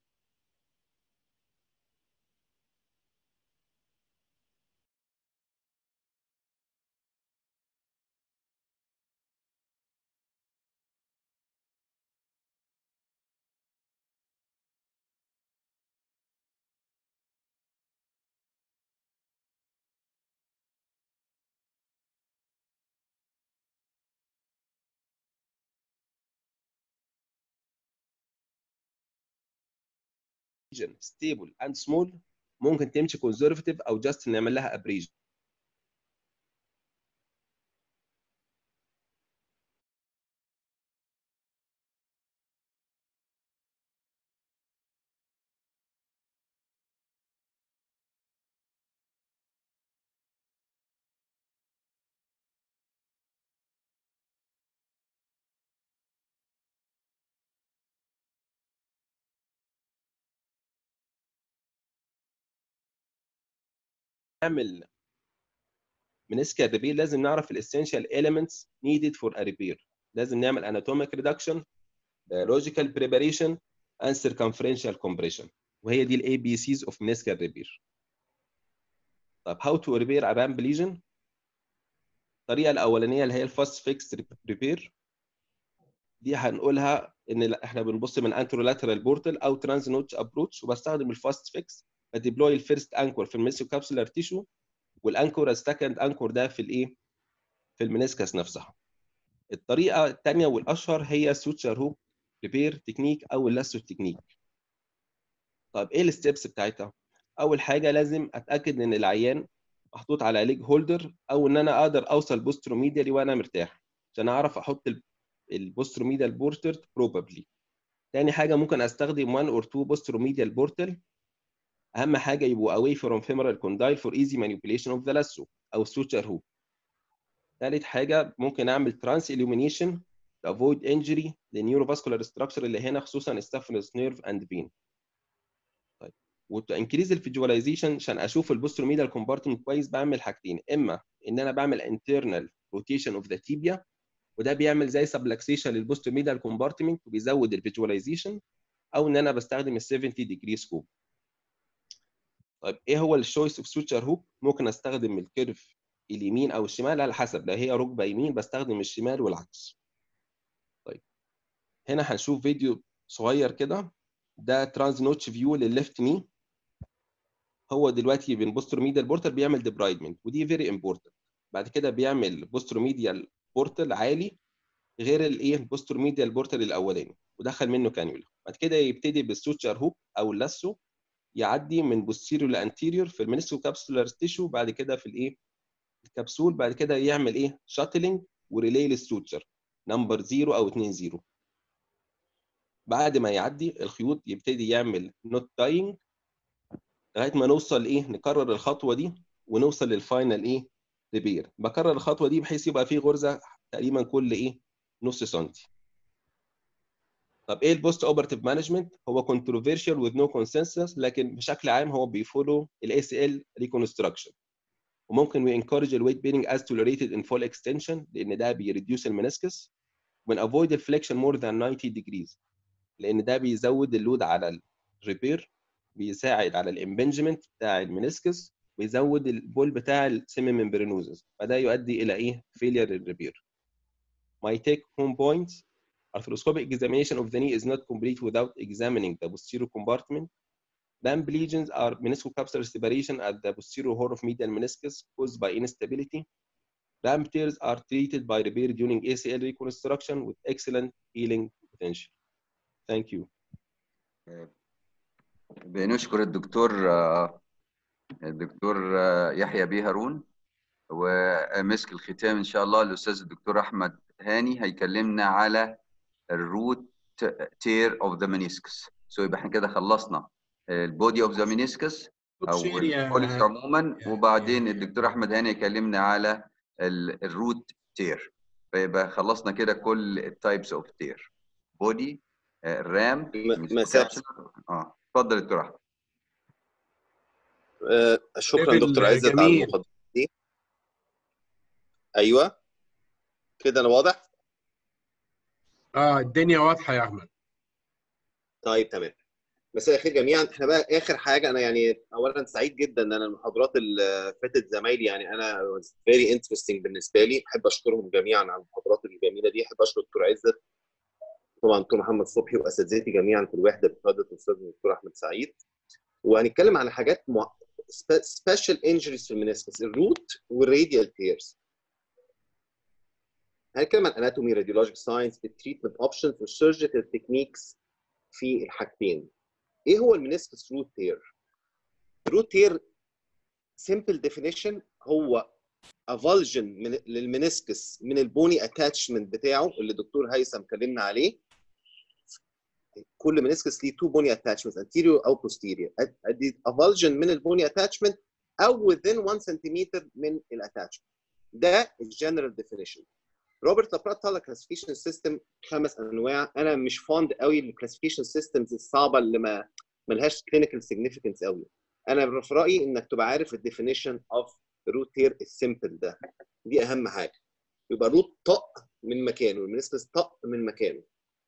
region stable and small ممكن تمشي conservative او just نعمل لها abrasion نعمل منسكال ريبير لازم نعرف الاسينشال elements needed for a repair لازم نعمل anatomic reduction biological preparation and circumferential compression وهي دي الاي بي سيز اوف meniscal repair طب how to repair a ramp lesion الطريقه الاولانيه اللي هي الفاست فيكس ريبير دي هنقولها ان احنا بنبص من انترولاترال بورتال او ترانز نوتش ابروتش وبستخدم الفاست فيكس بديبلوي الفيرست انكور في الميسيو كابسولار تيشو والانكور السكند انكور ده في الايه في المنسكس نفسها الطريقه الثانيه والاشهر هي سوتشر هوب ريبير تكنيك او اللاسو تكنيك طب ايه الستبس بتاعتها اول حاجه لازم اتاكد ان العيان محطوط على ليج هولدر او ان انا اقدر اوصل بوستروميديالي وانا مرتاح عشان اعرف احط البوستروميديال بورتر بروبابلي تاني حاجه ممكن استخدم 1 اور 2 بوستروميديال بورتل اهم حاجه يبقوا away from femoral condyle for easy manipulation of the lasso او suture hoop ثالث حاجه ممكن اعمل trans illumination to avoid injury للنيوروفاسكولار structure اللي هنا خصوصا staphnous nerve and vein طيب وتو انكريز الفيجواليزيشن عشان اشوف البوستروميدال كومبارتمنت كويس بعمل حاجتين اما ان انا بعمل internal rotation of the tibia وده بيعمل زي سبلكسيشن للبوستروميدال كومبارتمنت وبيزود الفيجواليزيشن او ان انا بستخدم ال 70 ديجري سكوب طيب ايه هو الشويس اوف سوتشر هوب ممكن استخدم الكيرف اليمين او الشمال على حسب لو هي ركبه يمين بستخدم الشمال والعكس طيب هنا هنشوف فيديو صغير كده ده ترانز نوتش فيو للليفت ني هو دلوقتي بين بوستروميديال بورتال بيعمل ديبرايدمنت ودي فيري امبورتنت بعد كده بيعمل بوستروميديال بورتال عالي غير الايه البوستروميديال بورتال الاولاني ودخل منه كانيولا بعد كده يبتدي بالسوتشر هوب او اللاسو يعدي من بوستيريور لانتيريور في المينيسكو كابسولار تيشو بعد كده في الايه الكبسول بعد كده يعمل ايه شاتلينج وريلي للسوتشر نمبر 0 او 2 0 بعد ما يعدي الخيوط يبتدي يعمل نوت داينج لغايه ما نوصل ايه نكرر الخطوه دي ونوصل للفاينل ايه ريبير بكرر الخطوه دي بحيث يبقى في غرزه تقريبا كل ايه نص سنتي طب ايه البوست اوبرتيف مانجمنت هو كونتروفيرشال وذ نو كونسنسس لكن بشكل عام هو بيفولو الاي سي ال ريكونستراكشن وممكن وي انكورج الويت بيرنج از tolerated in full extension لان ده بيريديوس المنسكس ون افويد الفليكشن مور ذان 90 degrees لان ده بيزود اللود على الريبير بيساعد على الامبنجمنت بتاع المنسكس ويزود البول بتاع السيمي ممبرينوزس فده يؤدي الى ايه فيلير الريبير My take home points arthroscopic examination of the knee is not complete without examining the posterior compartment Bump lesions are meniscocapsular separation at the posterior horn of medial meniscus caused by instability. Bump tears are treated by repair during ACL reconstruction with excellent healing potential. Thank you.
بنشكر الدكتور الدكتور يحيى بيه هارون ومسك الختام ان شاء الله الاستاذ الدكتور احمد هاني هيكلمنا على الروت تير اوف ذا meniscus سو يبقى احنا كده خلصنا البودي اوف ذا meniscus او البوليس عموما وبعدين الدكتور احمد هاني يكلمنا على الروت تير فيبقى خلصنا كده كل التايبس اوف تير بودي رام
مساء
اه اتفضل يا دكتور احمد
آه، شكرا دكتور عزت على المقدمه دي ايوه كده انا واضح
اه الدنيا واضحه يا احمد
طيب تمام مساء الخير جميعا احنا بقى اخر حاجه انا يعني اولا سعيد جدا ان انا المحاضرات اللي فاتت زمايلي يعني انا فيري انترستنج بالنسبه لي احب اشكرهم جميعا على المحاضرات الجميله دي احب اشكر الدكتور عزت طبعا دكتور محمد صبحي واساتذتي جميعا في الوحده بقياده الاستاذ الدكتور احمد سعيد وهنتكلم على حاجات مع... سبيشال انجريز في المنسكس الروت والراديال تيرز هنتكلم عن اناتومي راديولوجيك ساينس التريتمنت اوبشنز والسيرجيكال تكنيكس في الحاجتين ايه هو المنسكس روت تير روت تير سمبل ديفينيشن هو افالجن من للمنسكس من البوني اتاتشمنت بتاعه اللي الدكتور هيثم كلمنا عليه كل منسكس ليه تو بوني اتاتشمنت anterior او posterior ادي افالجن من البوني اتاتشمنت او within 1 سنتيمتر من الاتاتشمنت ده الجنرال ديفينيشن روبرت لابرات طلع كلاسيفيكيشن سيستم خمس انواع انا مش فاند قوي للكلاسيفيكيشن سيستمز الصعبه اللي ما ملهاش كلينيكال سيجنيفيكانس قوي انا في رايي انك تبقى عارف الديفينيشن اوف روت تير السيمبل ده دي اهم حاجه يبقى روت طق من مكانه المنسكس طق من مكانه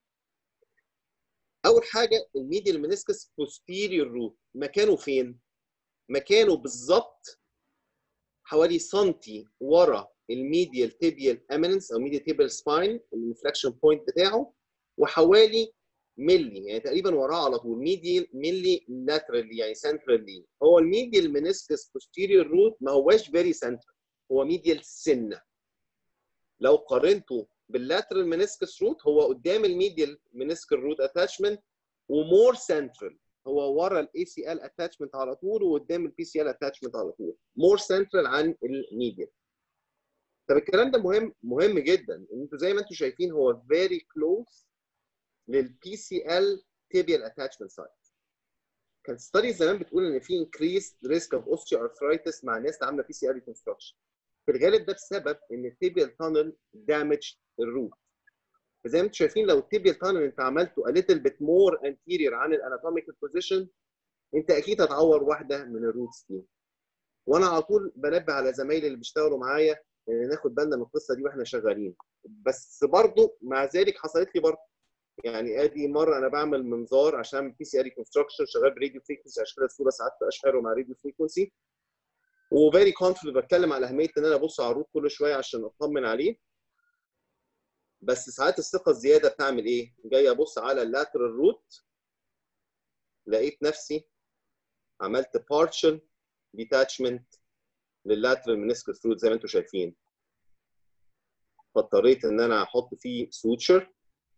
اول حاجه الميديال منسكس posterior روت مكانه فين مكانه بالظبط حوالي سنتي ورا الميديال تيبيال اميننس او ميديال تيبيال سباين الانفلكشن بوينت بتاعه وحوالي ملي يعني تقريبا وراه على طول ميديال ملي لاترالي يعني سنترالي هو الميديال منسكس posterior روت ما هواش فيري سنترال هو ميديال سنه لو قارنته باللاترال منسكس روت هو قدام الميديال منسكال روت اتاتشمنت ومور سنترال هو ورا الاي سي ال اتاتشمنت على طول وقدام البي سي ال اتاتشمنت على طول مور سنترال عن الميديال طب الكلام ده مهم مهم جدا انتوا زي ما انتوا شايفين هو فيري كلوز للبي سي ال تيبيال اتاتشمنت سايت كانت ستادي زمان بتقول ان في انكريس ريسك اوف اوستيو ارثرايتس مع الناس اللي عامله بي سي ال ريكونستراكشن في الغالب ده بسبب ان التيبيال تانل دامج الروت فزي ما انتم شايفين لو التيبيال تانل انت عملته a little bit more anterior عن الاناتوميكال بوزيشن انت اكيد هتعور واحده من الروتس دي وانا على طول بنبه على زمايلي اللي بيشتغلوا معايا ان ناخد بالنا من القصه دي واحنا شغالين بس برضو مع ذلك حصلت لي برضو يعني ادي مره انا بعمل منظار عشان بي سي ار ريكونستراكشن شغال براديو فريكونسي عشان كده الصوره ساعات تبقاش حلوه مع راديو فريكونسي وفيري كونفدنت بتكلم على اهميه ان انا ابص على الروت كل شويه عشان اطمن عليه بس ساعات الثقه الزياده بتعمل ايه؟ جاي ابص على اللاترال روت لقيت نفسي عملت partial detachment لللاترال منسكس روت زي ما انتم شايفين فاضطريت ان انا احط فيه سوتشر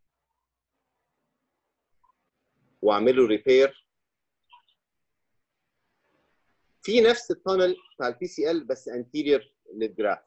واعمل له ريبير في نفس التانل بتاع البي سي ال بس انتيرير للجرافت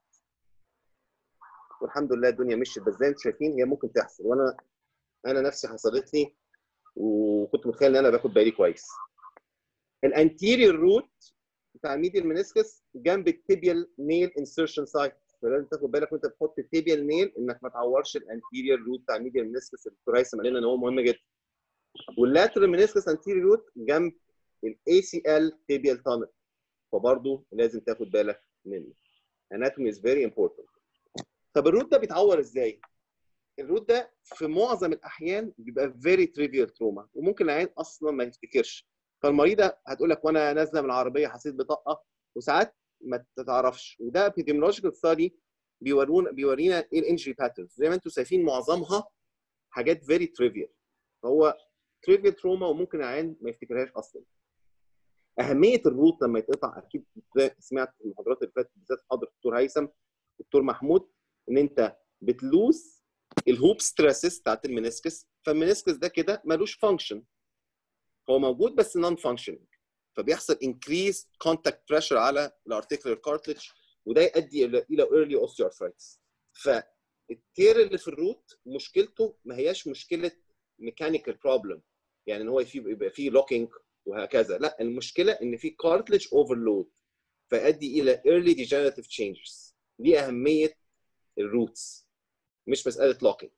والحمد لله الدنيا مشيت بس زي ما انتم شايفين هي ممكن تحصل وانا انا نفسي حصلت لي وكنت متخيل ان انا باخد بالي كويس الانتيريور روت بتاع الميديال منسكس جنب التيبيال نيل انسرشن سايت فلازم تاخد بالك وانت بتحط التيبيال نيل انك ما تعورش الانتيريور روت بتاع الميديال منسكس الدكتور هيثم قال لنا ان هو مهم جدا واللاترال منسكس انتيريور روت جنب الاي سي ال تيبيال تانل فبرضه لازم تاخد بالك منه anatomy is very important طب الروت ده بيتعور ازاي؟ الروت ده في معظم الاحيان بيبقى فيري تريفيال تروما وممكن العيان اصلا ما يفتكرش فالمريضه هتقول لك وانا نازله من العربيه حسيت بطقه وساعات ما تتعرفش وده epidemiological study بيورونا بيورينا ايه الانجري باترنز زي ما انتم شايفين معظمها حاجات فيري تريفيال فهو تريفيال تروما وممكن العيان ما يفتكرهاش اصلا اهميه الروت لما يتقطع اكيد سمعت في المحاضرات اللي فاتت بالذات حضرتك الدكتور هيثم الدكتور محمود ان انت بتلوز الهوب ستريسز بتاعت المنسكس فالمنسكس ده كده ملوش فانكشن هو موجود بس نون فانكشننج فبيحصل انكريز كونتاكت بريشر على الارتيكولار كارتلج وده يؤدي الى الى ايرلي اوستيوارثرايتس فالتير اللي في الروت مشكلته ما هياش مشكله ميكانيكال بروبلم يعني ان هو يبقى فيه لوكينج وهكذا لا المشكله ان في كارتلج اوفرلود فيؤدي الى early degenerative changes دي اهميه الروتس مش مساله لوكينج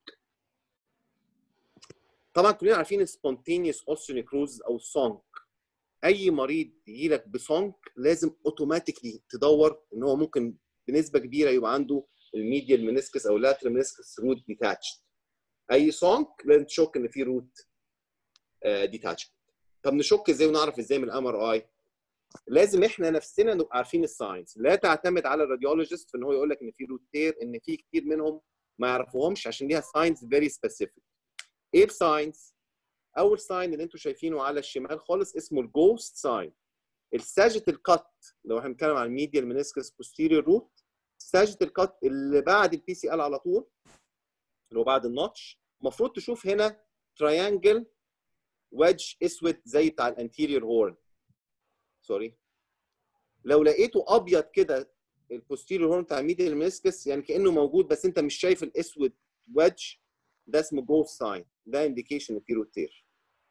طبعا كلنا عارفين السبونتينيوس اوستيونيكروز او السونك اي مريض يجي لك بسونك لازم اوتوماتيكلي تدور ان هو ممكن بنسبه كبيره يبقى عنده الميديال منسكس او اللاترال منسكس روت ديتاتشد اي سونك لازم تشك ان في روت ديتاتشد طب نشك ازاي ونعرف ازاي من الام ار اي لازم احنا نفسنا نبقى عارفين الساينس لا تعتمد على الراديولوجيست في ان هو يقول لك ان في روت تير ان في كتير منهم ما يعرفوهمش عشان ليها ساينس فيري سبيسيفيك ايه الساينس اول ساين اللي انتم شايفينه على الشمال خالص اسمه الجوست ساين الساجيتال كات لو احنا بنتكلم عن الميديال منسكس بوستيريور روت الساجيتال كات اللي بعد البي سي ال على طول اللي هو بعد النوتش المفروض تشوف هنا تريانجل ويدج اسود زي بتاع الانتيريور هورن سوري لو لقيته ابيض كده البوستيريور هورن بتاع الميديال منسكس يعني كانه موجود بس انت مش شايف الاسود ويدج ده اسمه جوست ساين ده انديكيشن ان في روتير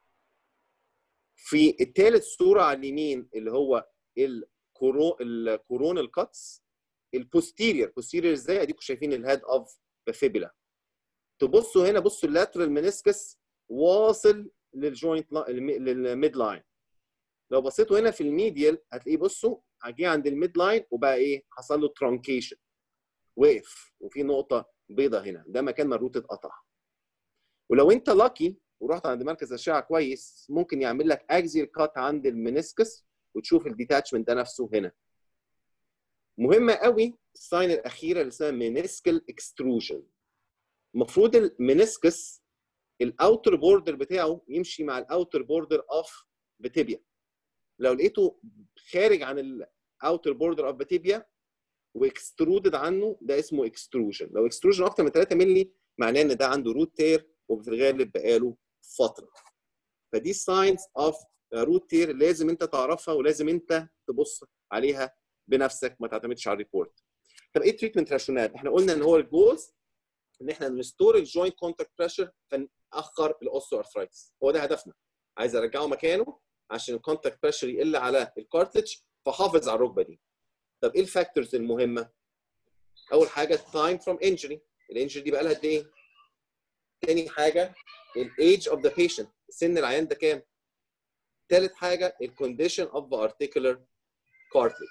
في الثالث صوره على اليمين اللي هو الكورو الكورونال كاتس البوستيريور بوستيريور ازاي اديكم شايفين الهيد اوف ذا فيبولا تبصوا هنا بصوا اللاترال منسكس واصل للجوينت للميد لاين لو بصيتوا هنا في الميديال هتلاقيه بصوا هجي عند الميد لاين وبقى ايه حصل له ترانكيشن وقف وفي نقطه بيضه هنا ده مكان ما الروت اتقطع ولو انت لاكي ورحت عند مركز اشعه كويس ممكن يعمل لك اكزيال كات عند المنسكس وتشوف الديتاتشمنت ده نفسه هنا مهمه قوي الساين الاخيره اللي اسمها منسكال اكستروجن المفروض المنسكس الاوتر بوردر بتاعه يمشي مع الاوتر بوردر اوف بتيبيا لو لقيته خارج عن الاوتر بوردر اوف بتيبيا واكسترودد عنه ده اسمه اكستروجن لو اكستروجن اكتر من 3 مللي معناه ان ده عنده روت تير وفي الغالب بقاله فتره فدي ساينز اوف روت تير لازم انت تعرفها ولازم انت تبص عليها بنفسك ما تعتمدش على الريبورت طب ايه التريتمنت راشونال احنا قلنا ان هو الجوز ان احنا نستور الجوينت كونتاكت بريشر فنأخر الاوستو ارثرايتس هو ده هدفنا عايز ارجعه مكانه عشان الكونتاكت بريشر يقل على الكارتلج فحافظ على الركبه دي طب ايه الفاكتورز المهمه اول حاجه التايم فروم انجري الانجري دي بقى لها قد ايه تاني حاجه الايج اوف ذا بيشنت سن العيان ده كام ثالث حاجه الكونديشن اوف ذا ارتيكولار كارتلج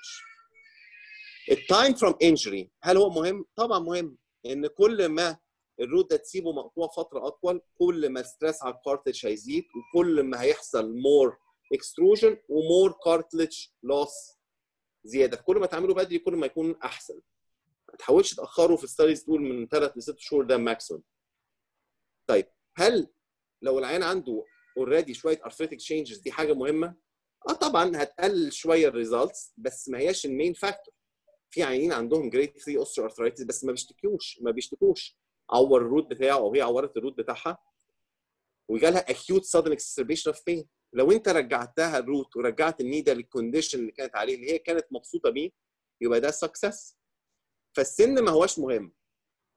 التايم فروم انجري هل هو مهم طبعا مهم ان كل ما الروت ده تسيبه مقطوع فتره اطول كل ما ستريس على الكارتلج هيزيد وكل ما هيحصل مور اكستروجن ومور كارتلج لوس زياده كل ما تعمله بدري كل ما يكون احسن ما تحاولش تاخره في الستاديز تقول من ثلاث لست شهور ده ماكسيمم طيب هل لو العيان عنده اوريدي شويه ارثريتك تشينجز دي حاجه مهمه؟ اه طبعا هتقلل شويه الريزلتس بس ما هياش المين فاكتور في عيانين عندهم جريد 3 اوستر ارثرايتس بس ما بيشتكوش ما بيشتكوش عور الروت بتاعه او هي عورت الروت بتاعها وجالها اكيوت سادن اكسربيشن اوف بين لو انت رجعتها الروت ورجعت النيده للكونديشن اللي كانت عليه اللي هي كانت مبسوطه بيه يبقى ده سكسس فالسن ما هوش مهم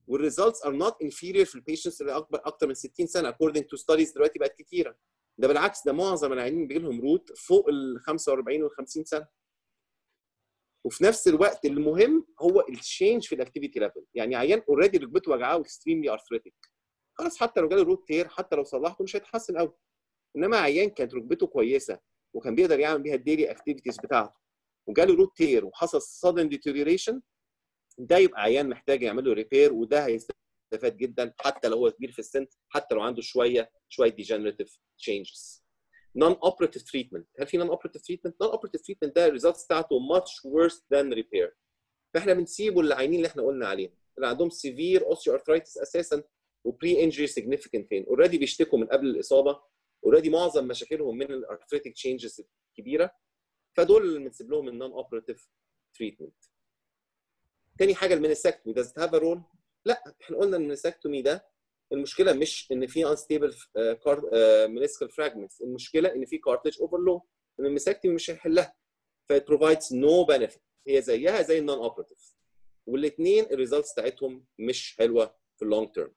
والريزلتس ار نوت انفيريور في البيشنتس اللي اكبر اكتر من 60 سنه according to studies دلوقتي بقت كتيره ده بالعكس ده معظم العيانين بيجي لهم روت فوق ال 45 وال 50 سنه وفي نفس الوقت المهم هو التشينج في الاكتيفيتي ليفل يعني عيان اوريدي ركبته وجعاه واكستريملي ارثريتك خلاص حتى لو جاله روت تير حتى لو صلحته مش هيتحسن قوي انما عيان كانت ركبته كويسه وكان بيقدر يعمل بيها الديلي اكتيفيتيز بتاعته وجاله روت تير وحصل sudden deterioration ده يبقى عيان محتاج يعمل له ريبير وده هيستفاد جدا حتى لو هو كبير في السن حتى لو عنده شويه شويه degenerative changes non operative treatment هل في non operative treatment non operative treatment ده الريزلتس بتاعته much worse than repair فاحنا بنسيبه للعيانين اللي احنا قلنا عليهم اللي عندهم severe osteoarthritis اساسا وبري انجري significant pain اوريدي بيشتكوا من قبل الاصابه اوريدي معظم مشاكلهم من الارثريتك تشينجز الكبيره فدول اللي بنسيب لهم النون اوبراتيف تريتمنت تاني حاجه المينيسكتومي does it have a role؟ لا احنا قلنا المينيسكتومي ده المشكله مش ان في unstable meniscal fragments المشكله ان في cartilage overload ان المينيسكتومي مش هيحلها ف it provides no benefit هي زيها زي النون اوبراتيف والاثنين الريزلتس بتاعتهم مش حلوه في اللونج تيرم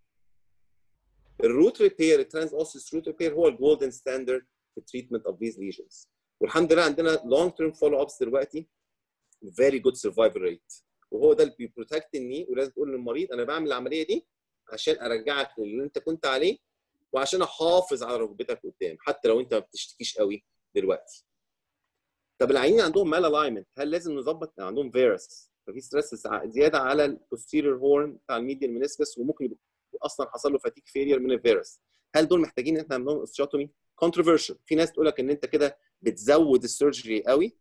الروت ريبير الترانس اوسيس روت ريبير هو الجولدن ستاندرد في التريتمنت اوف ذيز ليجنز والحمد لله عندنا لونج تيرم فولو ابس دلوقتي فيري جود سرفايفل ريت وهو ده اللي بيبروتكت الني ولازم تقول للمريض انا بعمل العمليه دي عشان ارجعك للي انت كنت عليه وعشان احافظ على ركبتك قدام حتى لو انت ما بتشتكيش قوي دلوقتي طب العيانين عندهم مال الاينمنت هل لازم نظبط عندهم فيروس ففي ستريس زياده على البوستيريور هورن بتاع الميديال منسكس وممكن يبقى اصلا حصل له فاتيك فيلير من الفيروس هل دول محتاجين ان احنا نعمل لهم استشوتومي كونتروفيرشال في ناس تقول لك ان انت كده بتزود السيرجري قوي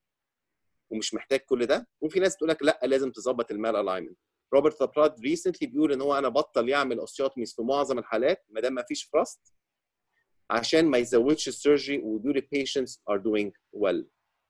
ومش محتاج كل ده وفي ناس تقول لك لا لازم تظبط المال الاينمنت روبرت لابراد ريسنتلي بيقول ان هو انا بطل يعمل اوستيوتوميز في معظم الحالات ما دام ما فيش فراست عشان ما يزودش السيرجري ويقول البيشنتس ار دوينج ويل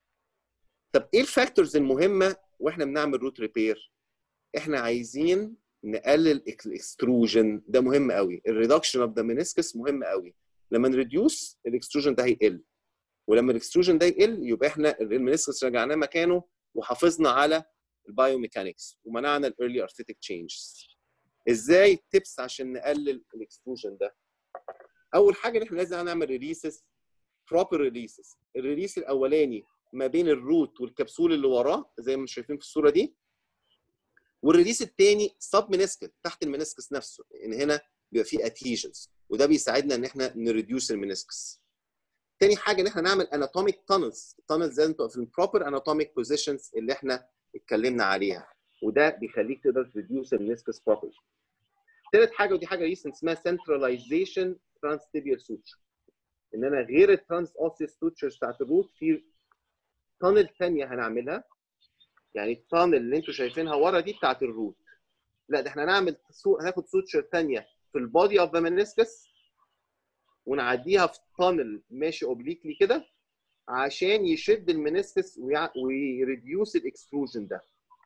طب ايه الفاكتورز المهمه واحنا بنعمل روت ريبير احنا عايزين نقلل الاكستروجن ده مهم قوي الريدكشن اوف ذا منسكس مهم قوي لما نريديوس الاكستروجن ده هيقل ولما الاكستروجن ده يقل يبقى احنا المنسكس رجعناه مكانه وحافظنا على البايوميكانكس ومنعنا الايرلي ارثيتك تشينجز ازاي تبس عشان نقلل الاكستروجن ده اول حاجه ان احنا لازم نعمل ريليسز بروبر ريليسز الريليس الاولاني ما بين الروت والكبسول اللي وراه زي ما شايفين في الصوره دي والريليس الثاني سب منسكت تحت المنسكس نفسه ان هنا بيبقى فيه ادهيجنز وده بيساعدنا ان احنا نريديوس المنسكس تاني حاجه ان احنا نعمل اناتوميك تانلز التانلز لازم تبقى في البروبر اناتوميك بوزيشنز اللي احنا اتكلمنا عليها وده بيخليك تقدر تريديوس المنسكس بروبرلي تالت حاجه ودي حاجه ريسنت اسمها سنتراليزيشن ترانستيبيال سوتشر ان انا غير الترانس اوسيس سوتشرز بتاعت الروت في تانل ثانيه هنعملها يعني التانل اللي انتوا شايفينها ورا دي بتاعت الروت لا ده احنا هنعمل هناخد سوتشر ثانيه في البودي اوف ذا منسكس ونعديها في تانل ماشي اوبليكلي كده عشان يشد المنسكس ويريديوس الاكستروجن ده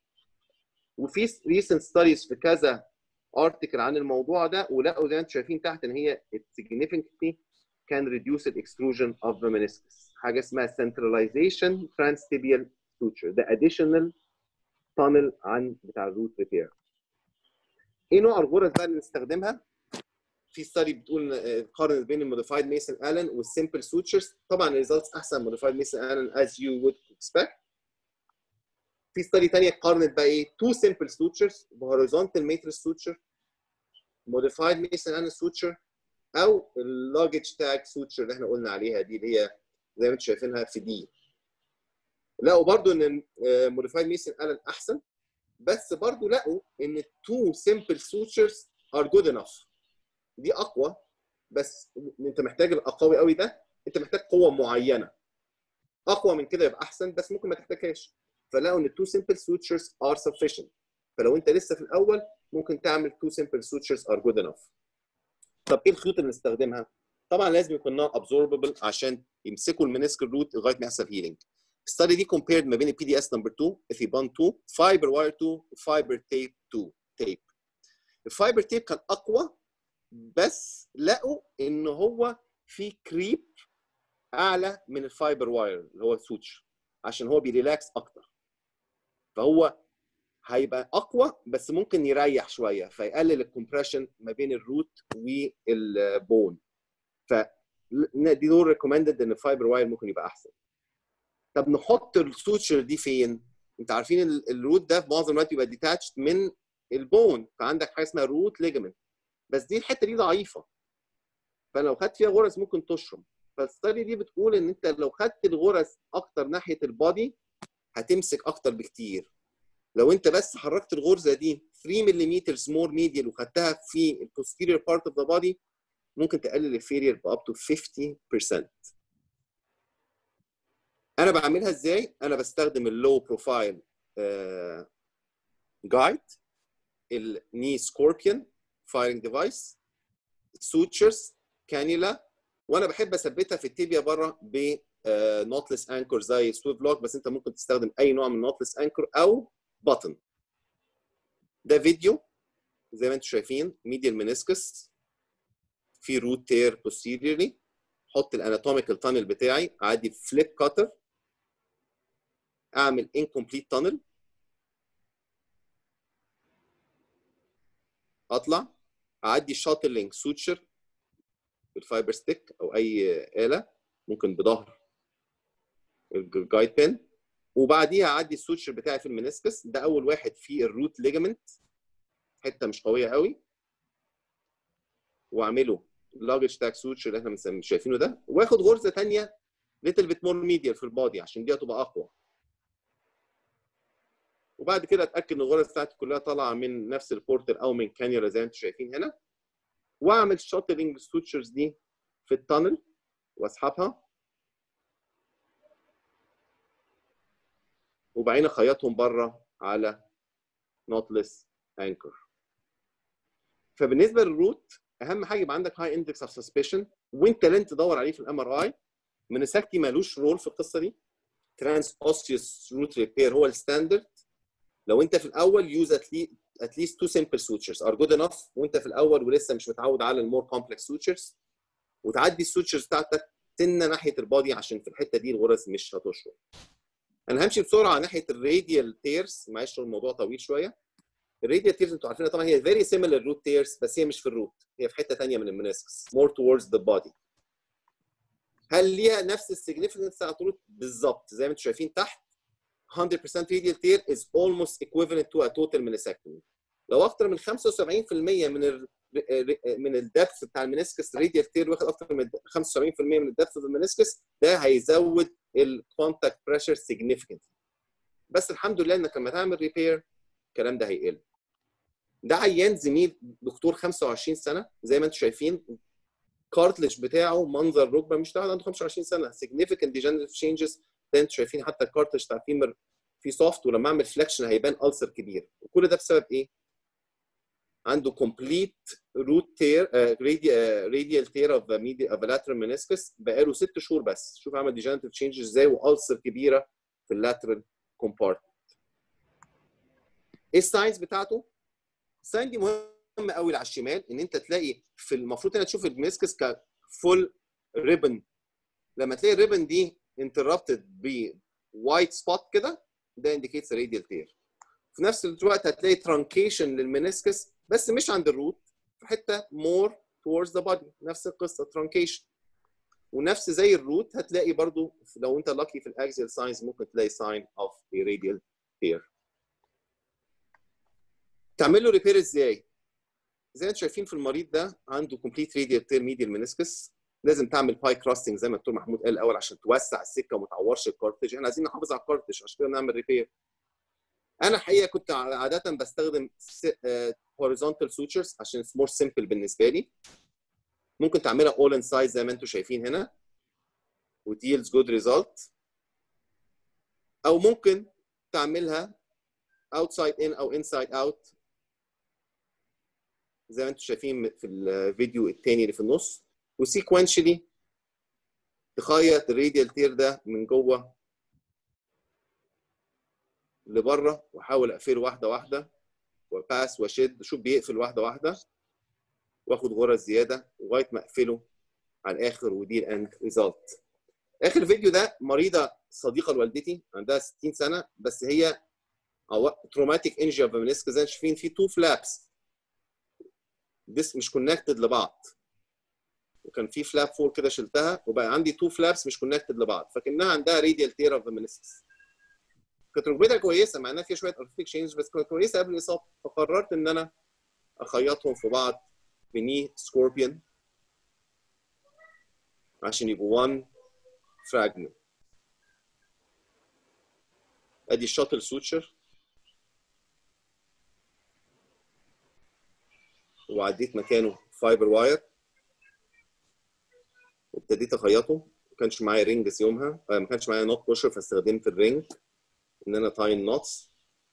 وفي ريسنت ستاديز في كذا ارتكل عن الموضوع ده ولقوا زي ما انتم شايفين تحت ان هي significantly can reduce the extrusion of the meniscus حاجه اسمها centralization transtibial suture ده additional tunnel عن بتاع الروت ريبير ايه نوع الغرز بقى اللي نستخدمها في ستادي بتقول قارن بين الموديفايد ميسون الن والسمبل سوتشرز طبعا الريزلتس احسن موديفايد ميسون الن as you would expect في ستادي ثانيه قارنت بقى ايه تو سمبل سوتشرز بهوريزونتال ماتريس سوتشر موديفايد ميسون الن سوتشر او اللاجج تاج سوتشر اللي احنا قلنا عليها دي اللي هي زي ما انتم شايفينها في دي لقوا برضو ان موديفايد ميسون الن احسن بس برضو لقوا ان التو سمبل سوتشرز ار جود انف دي اقوى بس انت محتاج القوي قوي ده انت محتاج قوه معينه اقوى من كده يبقى احسن بس ممكن ما تحتاجهاش فلقوا ان التو سمبل سوتشرز ار sufficient فلو انت لسه في الاول ممكن تعمل تو سمبل سوتشرز ار جود انف طب ايه الخيوط اللي نستخدمها؟ طبعا لازم يكون نون ابزورببل عشان يمسكوا المنسكال روت لغايه ما يحصل هيلينج الستادي دي كومبيرد ما بين البي دي اس نمبر 2 اثيبان 2 فايبر واير 2 وفايبر تيب 2 تيب الفايبر تيب كان اقوى بس لقوا ان هو في كريب اعلى من الفايبر واير اللي هو السوتش عشان هو بيريلاكس اكتر فهو هيبقى اقوى بس ممكن يريح شويه فيقلل الكومبريشن ما بين الروت والبون ف دي دول ريكومندد ان الفايبر واير ممكن يبقى احسن طب نحط السوتشر دي فين؟ انت عارفين ال- الروت ده في معظم الوقت بيبقى ديتاتشد من البون فعندك حاجه اسمها روت ليجمنت بس دي الحته دي ضعيفه فلو خدت فيها غرز ممكن تشرم فالستادي دي بتقول ان انت لو خدت الغرز اكتر ناحيه البادي هتمسك اكتر بكتير لو انت بس حركت الغرزه دي 3 ملم مور ميديال وخدتها في البوستيريور بارت اوف ذا بادي ممكن تقلل الفيرير باب تو 50% انا بعملها ازاي انا بستخدم اللو بروفايل جايد الني سكوربيون فايرنج ديفايس سوتشرز كانيولا وانا بحب اثبتها في التيبيا بره ب نوتلس انكر زي سويف لوك بس انت ممكن تستخدم اي نوع من نوتلس انكر او بطن ده فيديو زي ما انتم شايفين ميديال منسكس في روت تير posteriorly احط الاناتوميكال تانل بتاعي اعدي فليب كاتر اعمل incomplete تانل اطلع اعدي شاتلينج سوتشر بالفايبر ستيك او اي اله ممكن بظهر الجايد بين وبعديها اعدي السوتشر بتاعي في المنسكس ده اول واحد فيه الروت ليجمنت حته مش قويه قوي واعمله لاجج تاك سوتشر اللي احنا بنسميه- شايفينه ده واخد غرزه ثانيه ليتل بيت مور ميديال في البادي عشان دي هتبقى اقوى وبعد كده اتاكد ان الغرز بتاعتي كلها طالعه من نفس البورتال او من كانيولا زي ما انتم شايفين هنا واعمل شاتلينج للسوتشرز دي في التانل واسحبها وبعدين اخيطهم بره على نوتلس انكر فبالنسبه للروت اهم حاجه يبقى عندك هاي اندكس اوف سسبشن وانت لن تدور عليه في الام ار اي منسكتي مالوش رول في القصه دي ترانس اوسيوس روت ريبير هو الستاندرد لو انت في الاول يوز اتليست تو سمبل سوتشرز ار جود انف وانت في الاول ولسه مش متعود على المور كومبلكس سوتشرز وتعدي السوتشرز بتاعتك سنه ناحيه البادي عشان في الحته دي الغرز مش هتشرب انا همشي بسرعه ناحيه الراديال تيرز معلش الموضوع طويل شويه الراديال تيرز انتوا عارفينها طبعا هي فيري سيميلر روت تيرز بس هي مش في الروت هي في حته ثانيه من المنسكس مور towards ذا بادي هل ليها نفس السيجنفكنس بتاعت الروت بالظبط زي ما انتم شايفين تحت 100% radial tear is almost equivalent to a total meniscectomy لو اكتر من 75% من ال من الدبث بتاع المنسكس راديال تير واخد اكتر من 75% من الدبث في المنسكس ده هيزود الكونتاكت بريشر significantly بس الحمد لله انك لما تعمل ريبير الكلام ده هيقل ده عيان زميل دكتور 25 سنه زي ما انتم شايفين الكارتلج بتاعه منظر ركبه مش واحد عنده 25 سنه significant degenerative changes زي انتم شايفين حتى الكارتلج بتاع الفيمر في سوفت ولما اعمل فليكشن هيبان ألسر كبير وكل ده بسبب ايه؟ عنده complete root tear uh, radial, uh, radial tear of the media of the lateral meniscus بقاله ست شهور بس شوف عمل degenerative changes ازاي والسر كبيره في اللاترال compartment ايه الساينز بتاعته؟ الساين دي مهمه قوي على الشمال ان انت تلاقي في المفروض هنا تشوف الميسكس كفول ريبن لما تلاقي الريبن دي انتربتد بوايت سبوت كده ده انديكيتس راديال تير في نفس الوقت هتلاقي ترانكيشن للمنسكس بس مش عند الروت في حته مور towards the body نفس القصه ترانكيشن ونفس زي الروت هتلاقي برضو لو انت لاكي في الاكزيال ساينز ممكن تلاقي ساين اوف radial tear تعمل له ريبير ازاي؟ زي ما انتم شايفين في المريض ده عنده كومبليت راديال تير ميديال منسكس لازم تعمل باي كراستنج زي ما الدكتور محمود قال الاول عشان توسع السكه وما تعورش الكارتج احنا عايزين نحافظ على الكارتج عشان كده نعمل ريبير انا حقيقه كنت عاده بستخدم هوريزونتال سوتشرز عشان اتس مور سمبل بالنسبه لي ممكن تعملها اول ان سايز زي ما انتم شايفين هنا وديلز جود ريزلت او ممكن تعملها اوتسايد ان او انسايد اوت زي ما انتم شايفين في الفيديو الثاني اللي في النص وسيكونشلي تخيط الراديال تير ده من جوه لبره واحاول اقفله واحده واحده وباس واشد شوف بيقفل واحده واحده واخد غرز زياده لغايه ما اقفله على الاخر ودي الاند ريزلت اخر فيديو ده مريضه صديقه لوالدتي عندها 60 سنه بس هي او تروماتيك انجي اوف meniscus زي ما شايفين في تو فلابس ديس مش كونكتد لبعض وكان في فلاب فور كده شلتها وبقى عندي تو فلابس مش كونكتد لبعض فكانها عندها راديال تير اوف meniscus كانت ركبتها كويسه مع انها فيها شويه ارتفيك تشينج بس كانت كويسه قبل الاصابه فقررت ان انا اخيطهم في بعض بني سكوربيون عشان يبقوا 1 فراجمنت ادي الشاتل سوتشر وعديت مكانه فايبر واير وابتديت اخيطه ما كانش معايا رينجز يومها آه، ما كانش معايا نوت بوشر فاستخدمت الرينج ان انا تاين نوتس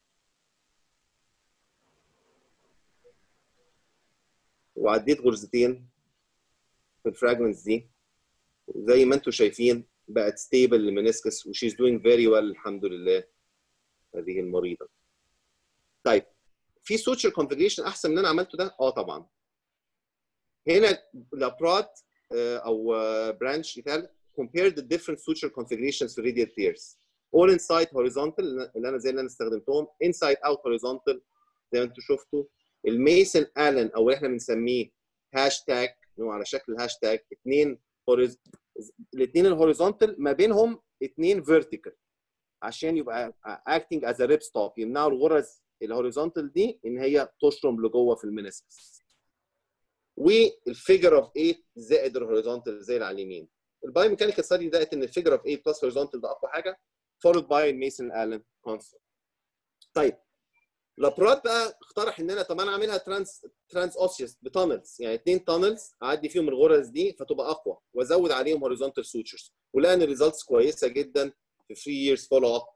وعديت غرزتين في الفراجمنتس دي زي ما انتم شايفين بقت ستيبل المنسكس وشيز دوينج فيري ويل الحمد لله هذه المريضه طيب في سوتشر كونفجريشن احسن من اللي انا عملته ده اه طبعا هنا لابرات او برانش يتقال compare the different suture configurations في radial tears all inside horizontal اللي انا زي اللي انا استخدمتهم inside out horizontal زي ما انتم شفتوا الميسن الن او اللي احنا بنسميه هاشتاج هو على شكل هاشتاج اثنين الاثنين الهوريزونتال ما بينهم اثنين فيرتيكال عشان يبقى acting as a rib stop يمنعوا الغرز الهوريزونتال دي ان هي تشرم لجوه في المنسكس والفيجر اوف 8 زائد الهوريزونتال زي اللي على اليمين الباي ميكانيكال ستادي لقت ان الفيجر اوف 8 بلس هوريزونتال ده اقوى حاجه followed by الميسن الن كونسبت طيب لابرات بقى اقترح ان انا طب انا اعملها ترانس ترانس اوسيوس بتانلز يعني اثنين تانلز اعدي فيهم الغرز دي فتبقى اقوى وازود عليهم هوريزونتال سوتشرز ولقى ان الريزلتس كويسه جدا في 3 years فولو اب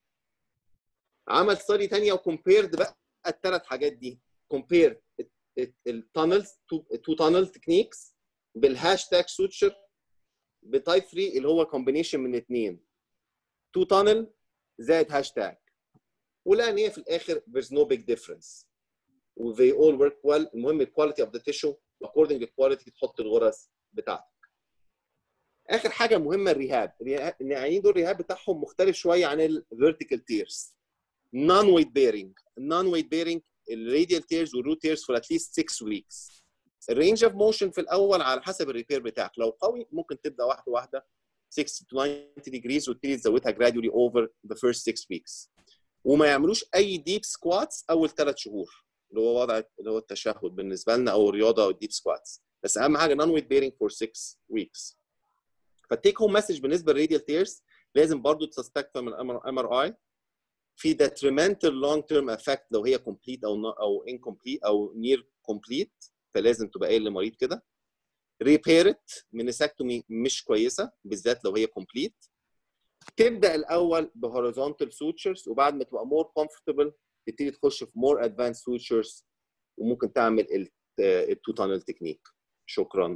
عمل ستادي ثانيه وكومبيرد بقى الثلاث حاجات دي كومبير التانلز تو تانل تكنيكس بالهاشتاج سوتشر بتايب 3 اللي هو كومبينيشن من اثنين تو تانل زائد هاشتاج ولقى ان هي في الاخر there's no big difference و they all work well المهم الكواليتي اوف ذا تيشو according to quality تحط الغرز بتاعتك اخر حاجه مهمه الريهاب الناعمين دول الريهاب بتاعهم مختلف شويه عن الفيرتيكال تيرز نون ويت بيرنج النون ويت بيرنج الراديال تيرز والروت تيرز for at least 6 weeks الرينج اوف موشن في الاول على حسب الريبير بتاعك لو قوي ممكن تبدا واحده واحده 60 to 90 degrees وتبتدي تزودها gradually over the first 6 weeks وما يعملوش اي ديب سكواتس اول ثلاث شهور اللي هو وضع اللي هو التشهد بالنسبه لنا او الرياضه او الديب سكواتس بس اهم حاجه نون ويت بيرنج فور 6 ويكس فالتيك هوم مسج بالنسبه للراديال تيرز لازم برضو تسسبكت من ام ار اي في detrimental long term effect لو هي complete او not او incomplete او near complete فلازم تبقى قايل للمريض كده ريبيرت منسكتومي مش كويسه بالذات لو هي complete تبدا الاول بهوريزونتال سوتشرز وبعد ما تبقى مور كومفورتبل تبتدي تخش في مور ادفانس سوتشرز وممكن تعمل التو تانل تكنيك شكرا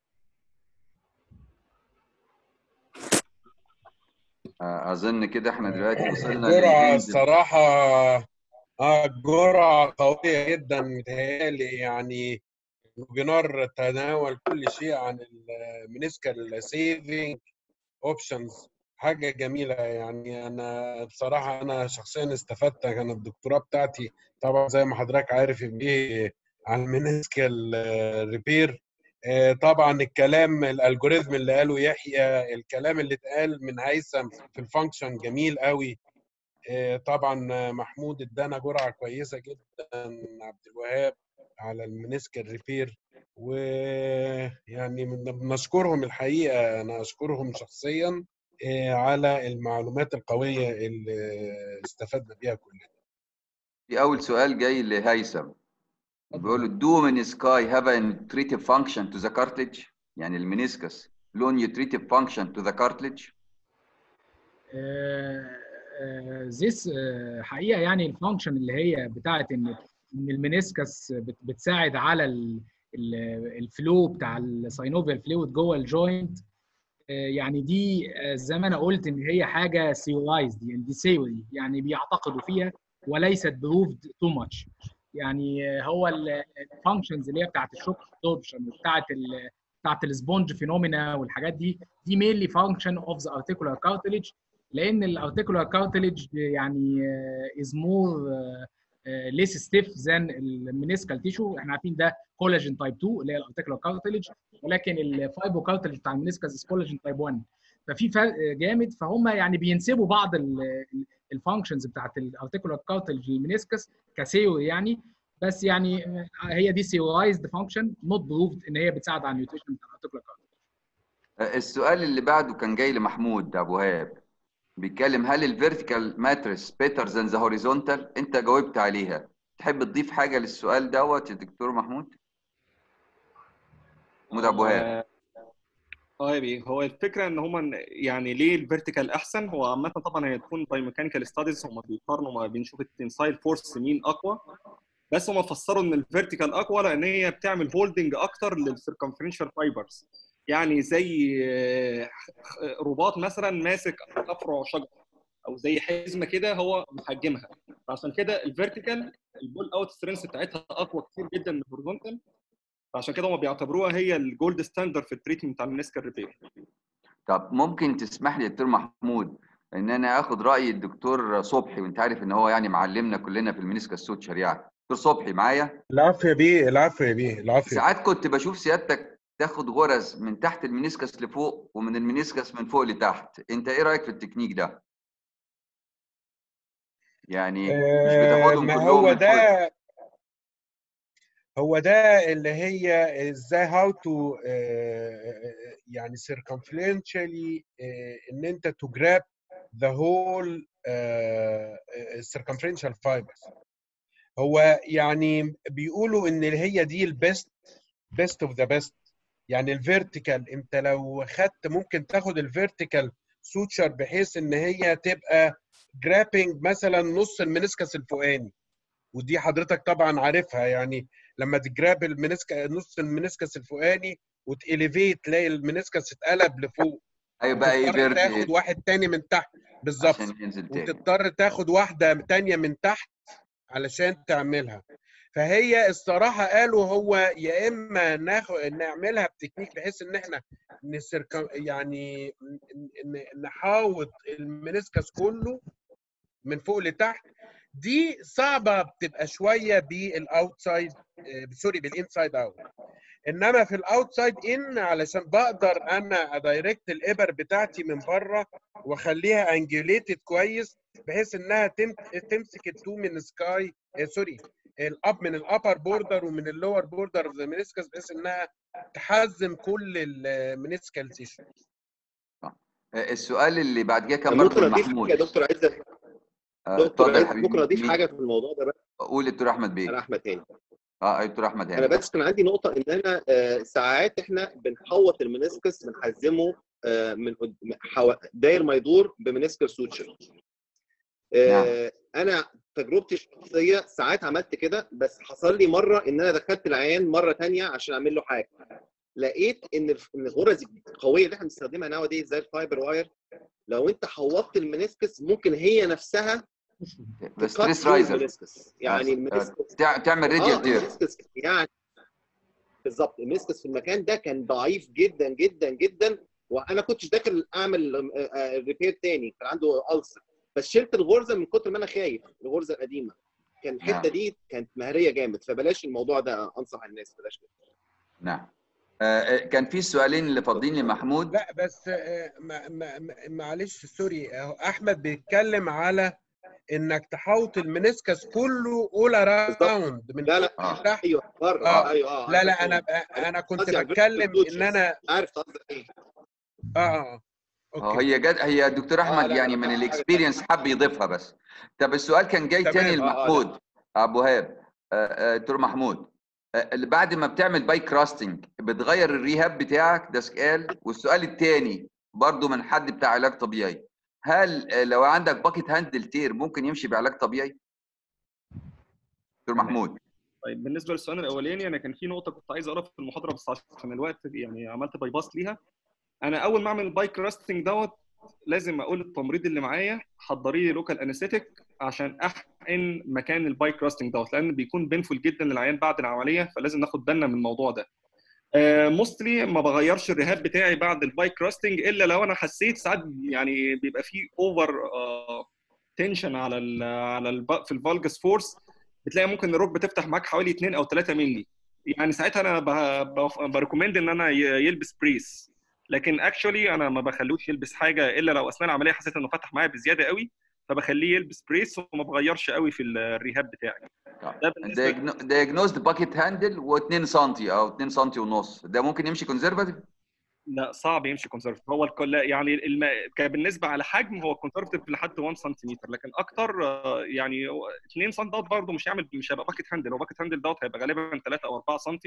اظن كده احنا دلوقتي وصلنا
جرعه
للرينج
الصراحه اه جرعه قويه جدا متهيألي يعني وبنار تناول كل شيء عن المنسكال سيفنج اوبشنز حاجه جميله يعني انا بصراحه انا شخصيا استفدت كان الدكتوراه بتاعتي طبعا زي ما حضرتك عارف بيه عن المنسكال ريبير طبعا الكلام الالجوريزم اللي قاله يحيى الكلام اللي اتقال من هيثم في الفانكشن جميل قوي طبعا محمود ادانا جرعه كويسه جدا عبد الوهاب على المنسكال ريبير ويعني بنشكرهم الحقيقه انا اشكرهم شخصيا على المعلومات القويه اللي استفدنا بيها كلنا
في اول سؤال جاي لهيثم بيقول له do menisci have a nutritive function to the cartilage يعني المنسكس له nutritive function to the cartilage
ذيس حقيقه يعني الفانكشن اللي هي بتاعت ان ان المنسكس بتساعد على الفلو بتاع الساينوفيال فلويد جوه الجوينت يعني دي زي ما انا قلت ان هي حاجه سيولايزد يعني دي سيوري يعني بيعتقدوا فيها وليست بروفد تو ماتش يعني هو الفانكشنز اللي هي بتاعت الشوك ابسوربشن وبتاعت ال بتاعت السبونج فينومينا والحاجات دي دي مينلي فانكشن اوف ذا ارتيكولار كارتليج لان الارتيكولار كارتليج يعني از مور ليس ستيف ذان المينيسكال تيشو احنا عارفين ده كولاجين تايب 2 اللي هي الارتيكولار كارتليج ولكن الفايبو كارتليج بتاع المينيسكس كولاجين تايب 1 ففي فرق جامد فهم يعني بينسبوا بعض الفانكشنز بتاعت الارتيكولار كارتليج للمينيسكس كثيوري يعني بس يعني هي دي ثيورايزد فانكشن نوت بروفد ان هي بتساعد على النيوتريشن بتاع الارتيكولار كارتليج
السؤال اللي بعده كان جاي لمحمود ابو هاب بيتكلم هل الفيرتيكال ماتريس بيتر ذان ذا هوريزونتال انت جاوبت عليها تحب تضيف حاجه للسؤال دوت يا دكتور محمود محمود ابو هاب
اه يا بيه هو الفكره ان هم يعني ليه الفيرتيكال احسن هو عامه طبعا هي تكون باي ميكانيكال ستاديز هم بيقارنوا ما بين شوف التنسايل فورس مين اقوى بس هم فسروا ان الفيرتيكال اقوى لان هي بتعمل هولدنج اكتر للسيركمفرنشال فايبرز يعني زي رباط مثلا ماسك افرع شجره او زي حزمه كده هو محجمها فعشان كده الفيرتيكال البول اوت سترينث بتاعتها اقوى كتير جدا من الهوريزونتال فعشان كده هم بيعتبروها هي الجولد ستاندرد في التريتمنت بتاع المنسكال ريبير
طب ممكن تسمح لي يا دكتور محمود ان انا اخد راي الدكتور صبحي وانت عارف ان هو يعني معلمنا كلنا في المنسكال سوتشر يعني دكتور صبحي معايا
العفو يا بيه العفو يا بيه العفو
ساعات كنت بشوف سيادتك تاخد غرز من تحت المنسكس لفوق ومن المنسكس من فوق لتحت انت ايه رايك في التكنيك ده يعني مش بتاخدهم
ما
كلهم
هو
من فوق
ده هو ده اللي هي ازاي هاو تو يعني circumferentially آه، ان انت to grab the whole آه، آه، circumferential fibers هو يعني بيقولوا ان هي دي البيست بيست اوف ذا بيست يعني الفيرتيكال انت لو خدت ممكن تاخد الفيرتيكال سوتشر بحيث ان هي تبقى جرابنج مثلا نص المنسكس الفوقاني ودي حضرتك طبعا عارفها يعني لما تجراب المنسك نص المنسكس الفوقاني وتاليفيت تلاقي المنسكس اتقلب لفوق
هيبقى ايه
وتضطر تاخد
فيرتي
واحد تاني من تحت بالظبط
عشان ينزل تاني
وتضطر تاخد واحده تانية من تحت علشان تعملها فهي الصراحه قالوا هو يا اما ناخد نعملها بتكنيك بحيث ان احنا نسرك يعني ن- ن- نحاوط المنسكس كله من فوق لتحت دي صعبه بتبقى شويه بالاوتسايد سوري بالانسايد اوت انما في الاوتسايد ان علشان بقدر انا ادايركت الابر بتاعتي من بره واخليها انجوليتد كويس بحيث انها تم- تمسك التو من سكاي سوري الاب من الابر بوردر ومن اللور بوردر اوف ذا منسكس بحيث انها تحزم كل المنسكال تيشو
السؤال اللي بعد كده كان
ممكن
برضه
اضيف
محمود
حاجه يا دكتور عايز
آه،
دكتور
اتفضل
عايز
حبيبي
ممكن اضيف
مين؟
حاجه في الموضوع ده بقى
قول الدكتور احمد بيه
انا احمد تاني
اه دكتور احمد
انا
هاني
بس كان عندي نقطه ان انا آه، ساعات احنا بنحوط المنسكس بنحزمه آه، من قد- حو- داير ما يدور بمنسكس سوتشر آه، انا تجربتي الشخصيه ساعات عملت كده بس حصل لي مره ان انا دخلت العيان مره تانية عشان اعمل له حاجه لقيت ان الف- ان الغرز القويه اللي احنا بنستخدمها ناو دي زي الفايبر واير لو انت حوطت المنسكس ممكن هي نفسها
بس
تقطع
ستريس رايزر
المنسكس يعني المنسكس
تعمل
اه
راديال تير
المنسكس يعني بالظبط المنسكس في المكان ده كان ضعيف جدا جدا جدا وانا كنتش داخل اعمل ريبير تاني كان عنده ألسر بس شلت الغرزه من كتر ما انا خايف الغرزه القديمه كان الحته
نعم.
دي كانت مهريه جامد فبلاش الموضوع ده انصح الناس بلاش كده
نعم آه، آه، كان في سؤالين اللي فاضلين لمحمود
لا بس آه، ما- ما- ما- معلش سوري أهو احمد بيتكلم على انك تحوط المنسكس كله اول اراوند من
لا لا
فوق
آه.
لتحت
ايوه بره
آه.
ايوه اه
لا لا
عارف
انا
الفهم.
انا كنت
قصدي على
بتكلم
الفيرتيكال
ان انا
عارف قصدك ايه
اه اه
اه
اوكي
هي جد هي الدكتور احمد
لا،
يعني
لا،
من
لا.
الاكسبيرينس حب يضيفها بس طب السؤال كان جاي
تمام.
تاني
آه، آه،
لمحمود ابو هاب آه، آه، دكتور محمود آه، اللي بعد ما بتعمل باي كراستنج بتغير الريهاب بتاعك ده سؤال والسؤال الثاني برضو من حد بتاع علاج طبيعي هل آه، لو عندك باكيت هاندل تير ممكن يمشي بعلاج طبيعي دكتور محمود
طيب بالنسبه للسؤال الاولاني انا كان في نقطه كنت عايز اقولها في المحاضره بس عشان الوقت يعني عملت باي باس ليها انا اول ما اعمل البايك راستنج دوت لازم اقول للتمريض اللي معايا حضري لي لوكال انستيك عشان احقن مكان البايك راستنج دوت لان بيكون بينفول جدا للعيان بعد العمليه فلازم ناخد بالنا من الموضوع ده موستلي ما بغيرش الرهاب بتاعي بعد البايك كراستنج الا لو انا حسيت ساعات يعني بيبقى فيه اوفر تنشن على ال على ال في الفالجس فورس بتلاقي ممكن الروك بتفتح معاك حوالي 2 او 3 مللي يعني ساعتها انا بريكومند ان انا ي- يلبس بريس لكن اكشولي انا ما بخلوش يلبس حاجه الا لو اثناء العمليه حسيت انه فتح معايا بزياده قوي فبخليه يلبس بريس وما بغيرش قوي في الريهاب بتاعي ده بالنسبه
دايجنوزد باكيت هاندل و2 سم او 2 سم ونص ده ممكن يمشي كونزرفاتيف
لا صعب يمشي كونسرفتيف هو الكل يعني الم... ك- بالنسبه على حجم هو كونسرفتيف لحد 1 سنتيمتر لكن اكتر آه، يعني 2 سم دوت برضه مش هيعمل مش هيبقى باكيت هاندل هو باكيت هاندل دوت هيبقى غالبا 3 او 4 سم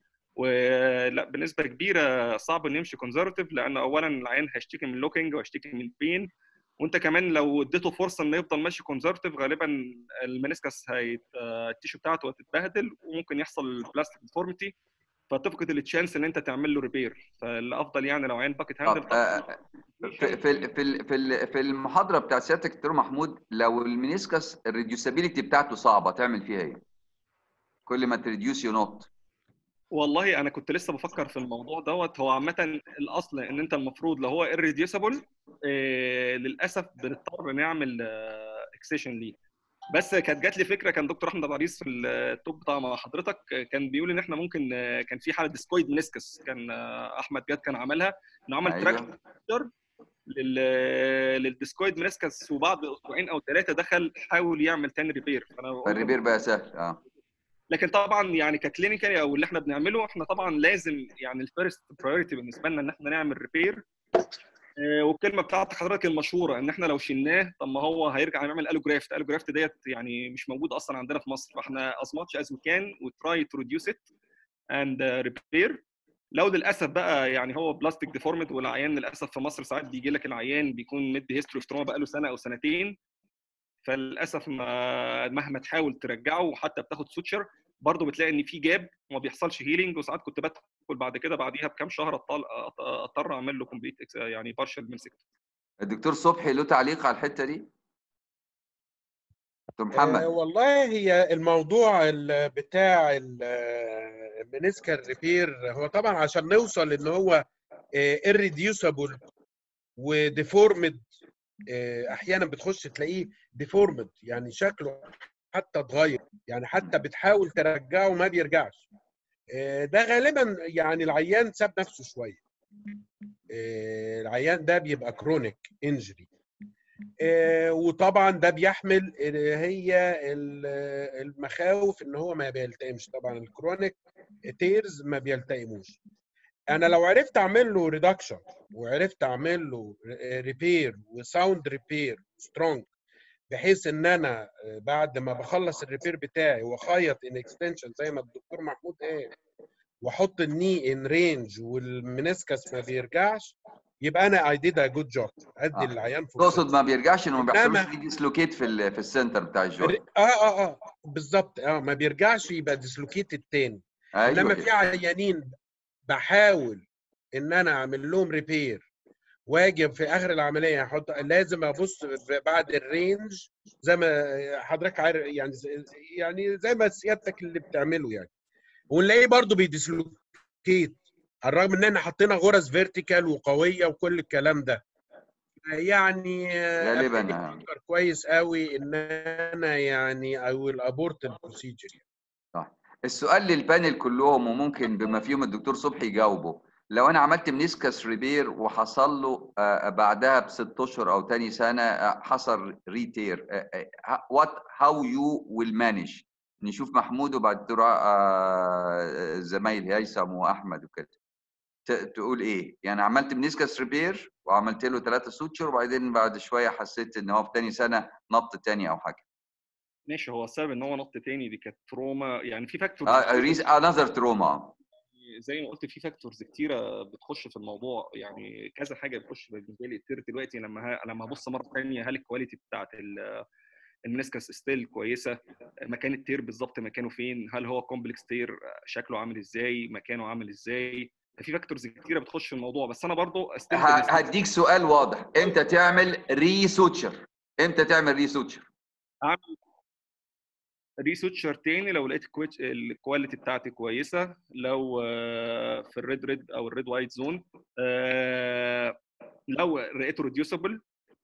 ولا بنسبه كبيره صعب انه يمشي كونسرفتيف لان اولا العين هيشتكي من لوكينج وهيشتكي من بين وانت كمان لو اديته فرصه انه يفضل ماشي كونسرفتيف غالبا المنسكس هيت آه، التيشو بتاعته هتتبهدل وممكن يحصل بلاستيك ديفورميتي فتفقد التشانس ان انت تعمل له ريبير فالافضل يعني لو عين باكيت هاندل
طب آه، في في ال- في ال- في ال- في المحاضره بتاعت سيادتك دكتور محمود لو المينيسكس الريديوسابيلتي بتاعته صعبه تعمل فيها ايه؟ كل ما تريديوس ينط
والله انا كنت لسه بفكر في الموضوع دوت هو عامه الاصل ان انت المفروض لو هو irreducible إيه للاسف بنضطر نعمل اكسيشن ليه بس كانت جات لي فكره كان دكتور احمد عريس في التوب بتاع مع حضرتك آه، كان بيقول ان احنا ممكن آه، كان في حاله ديسكويد منسكس كان آه، احمد جاد كان عملها انه عمل تراك
ايوه
لل للديسكويد منسكس وبعد اسبوعين او ثلاثه دخل حاول يعمل تاني ريبير فانا بقول له
فالريبير بقى سهل اه
لكن طبعا يعني ككلينيكال او اللي احنا بنعمله احنا طبعا لازم يعني الفيرست برايورتي بالنسبه لنا ان احنا نعمل ريبير والكلمه بتاعت حضرتك المشهوره ان احنا لو شلناه طب ما هو هيرجع يعمل الوجرافت الوجرافت ديت يعني مش موجوده اصلا عندنا في مصر فاحنا as much as we can we try to reduce it and uh, repair لو للاسف بقى يعني هو بلاستيك ديفورمد والعيان للاسف في مصر ساعات بيجي لك العيان بيكون مدي هيستوري اوف تروما بقى له سنه او سنتين فللاسف ما مهما تحاول ترجعه وحتى بتاخد سوتشر برضه بتلاقي ان في جاب وما بيحصلش هيلينج وساعات كنت بدخل بعد كده بعديها بكام شهر أطل- أط- اضطر اعمل له كومبليت يعني بارشل منسكت
الدكتور صبحي له تعليق على الحته دي؟ دكتور
آه،
محمد
والله هي الموضوع ال- بتاع المنسكال ريبير هو طبعا عشان نوصل ان هو irreducible وديفورمد احيانا بتخش تلاقيه ديفورمد يعني شكله حتى اتغير يعني حتى بتحاول ترجعه ما بيرجعش آه، ده غالبا يعني العيان ساب نفسه شويه آه، العيان ده بيبقى كرونيك انجري وطبعا ده بيحمل آه، هي ال- المخاوف ان هو ما بيلتئمش طبعا الكرونيك تيرز ما بيلتئموش انا لو عرفت اعمل له ريدكشن وعرفت اعمل له ريبير وساوند ريبير سترونج بحيث ان انا بعد ما بخلص الريبير بتاعي واخيط ان اكستنشن زي ما الدكتور محمود قال واحط الني ان رينج والمنسكس ما بيرجعش يبقى انا اي ديد ا جود جوب ادي
آه.
العيان فرصته.
تقصد ما بيرجعش انه ما بيحصلش
إنما-
فيه ديسلوكيت في ال- في السنتر بتاع الجوينت
اه اه اه بالظبط اه ما بيرجعش يبقى ديسلوكيتد تاني
ايوه
انما في
كده.
عيانين بحاول ان انا اعمل لهم ريبير واجي في اخر العمليه احط لازم ابص بعد الرينج زي ما حضرتك عارف يعني يعني زي ما سيادتك اللي بتعمله يعني ونلاقيه برضه بيديسلوكيت على الرغم ان احنا حطينا غرز فيرتيكال وقويه وكل الكلام ده يعني
غالباً،
أبتدي
آه.
أفكر كويس قوي ان انا يعني I will abort البروسيجر
السؤال للبانل كلهم وممكن بما فيهم الدكتور صبحي يجاوبه لو انا عملت منيسكس ريبير وحصل له آه، بعدها بست اشهر او تاني سنه آه، حصل ريتير وات هاو يو ويل مانج نشوف محمود وبعد كده آه، زمايل هيثم واحمد وكده ت- تقول ايه يعني عملت منيسكس ريبير وعملت له ثلاثه سوتشر وبعدين بعد شويه حسيت ان هو في تاني سنه نط تاني او حاجه
ماشي هو السبب ان هو نط تاني دي كانت تروما يعني في فاكتورز
ريز انذر تروما
زي ما قلت في فاكتورز كتيره بتخش في الموضوع يعني كذا حاجه بتخش بالنسبه لي التير دلوقتي لما ه... لما ابص مره ثانيه هل الكواليتي بتاعت ال- المنسكس ستيل كويسه مكان التير بالظبط مكانه فين هل هو كومبلكس تير شكله عامل ازاي مكانه عامل ازاي في فاكتورز كتيره بتخش في الموضوع بس انا برضو
ه-
استلم
هديك سؤال واضح امتى تعمل ري سوتشر امتى تعمل ري سوتشر
اعمل ريسوتشر تاني لو لقيت الكويت- الكواليتي بتاعتي كويسه لو آه، في الريد ريد او الريد وايت زون آه، لو لقيته ريديوسبل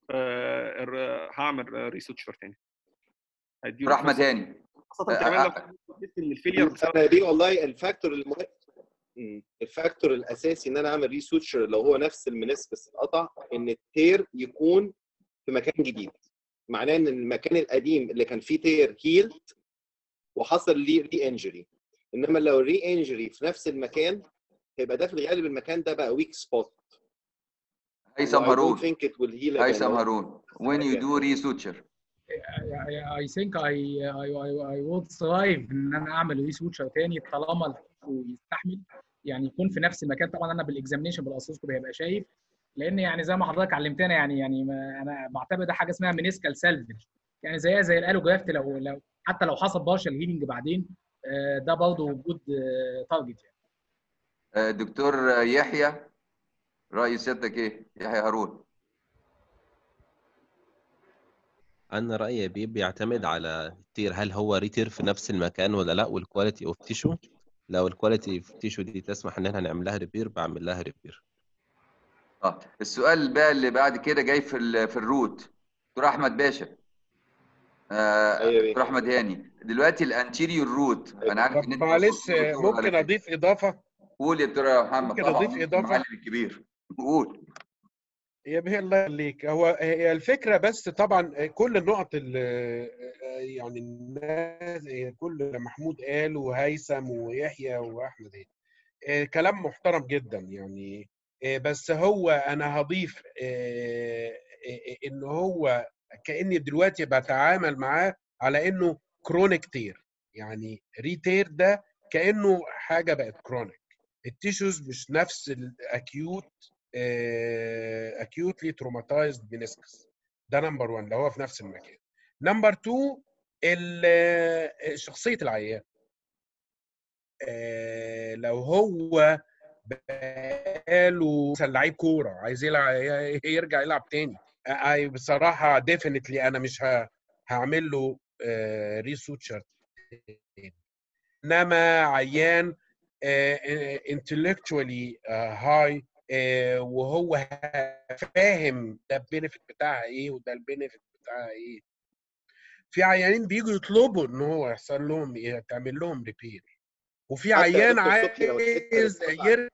هعمل ريسوتشر تاني هديله
دكتور احمد
فرصة.
هاني
خاصه
آه،
كمان لو
آه،
حسيت ان الفيلير بسبب
انا دي والله الفاكتور المهم مم. الفاكتور الاساسي ان انا اعمل ريسوتشر لو هو نفس المنسكس اتقطع ان التير يكون في مكان جديد معناه ان المكان القديم اللي كان فيه تير هيلد وحصل ليه ري انجري انما لو ري انجري في نفس المكان هيبقى ده في الغالب المكان ده بقى ويك سبوت
هيثم هارون
think it will heal again.
هيثم هارون when you do resuture
اي ثينك اي اي وود ثرايف ان انا اعمل ريسوتشر تاني طالما التيشو يستحمل يعني يكون في نفس المكان طبعا انا بالاكزامينشن بالاسوسكوب هيبقى شايف لان يعني زي ما حضرتك علمتنا يعني يعني ما انا بعتبر ده حاجه اسمها منسكال سالفج يعني زيها زي الالوجرافت لو لو حتى لو حصل بارشل هيلينج بعدين آه، ده برضه وجود تارجت يعني
آه، دكتور يحيى رأي سيادتك ايه يحيى هارون
انا رايي يا بيه بيعتمد على التير هل هو ريتير في نفس المكان ولا لا والكواليتي اوف تيشو لو الكواليتي في تيشو دي تسمح ان احنا نعمل لها ريبير بعمل لها ريبير
اه السؤال بقى اللي بعد كده جاي في ال- في الروت دكتور احمد باشا آه،
أيوة.
دكتور احمد هاني دلوقتي الانتيريور روت انا عارف
طب
ان انت
معلش
دكتور
ممكن
على
اضيف اضافه
قول يا دكتور محمد
ممكن
طبعا
أضيف إضافة؟
المعلم الكبير قول
يا به الله يخليك هو هي الفكره بس طبعا كل النقط اللي يعني الناس كل محمود قال وهيثم ويحيى واحمد قال كلام محترم جدا يعني بس هو انا هضيف ان هو كاني دلوقتي بتعامل معاه على انه كرونيك تير يعني ريتير ده كانه حاجه بقت كرونيك التيشوز مش نفس الاكيوت اكيوتلي تروماتايزد منسكس ده نمبر 1 اللي هو في نفس المكان نمبر 2 شخصيه العيان آه، لو هو بقاله مثلا لعيب كوره عايز يلعب يرجع يلعب تاني آه، بصراحه ديفينتلي انا مش ه- هعمل له ريسوتشر انما عيان انتلكتشوالي هاي وهو فاهم ده البينفيت بتاعها ايه وده البينفيت بتاعها ايه في عيانين بيجوا يطلبوا ان هو يحصل لهم إيه، تعمل لهم ريبير وفي
حتى يا
عيان
دكتور صبحي لو الحتة
عايز
اللي اتقطعت-
ير...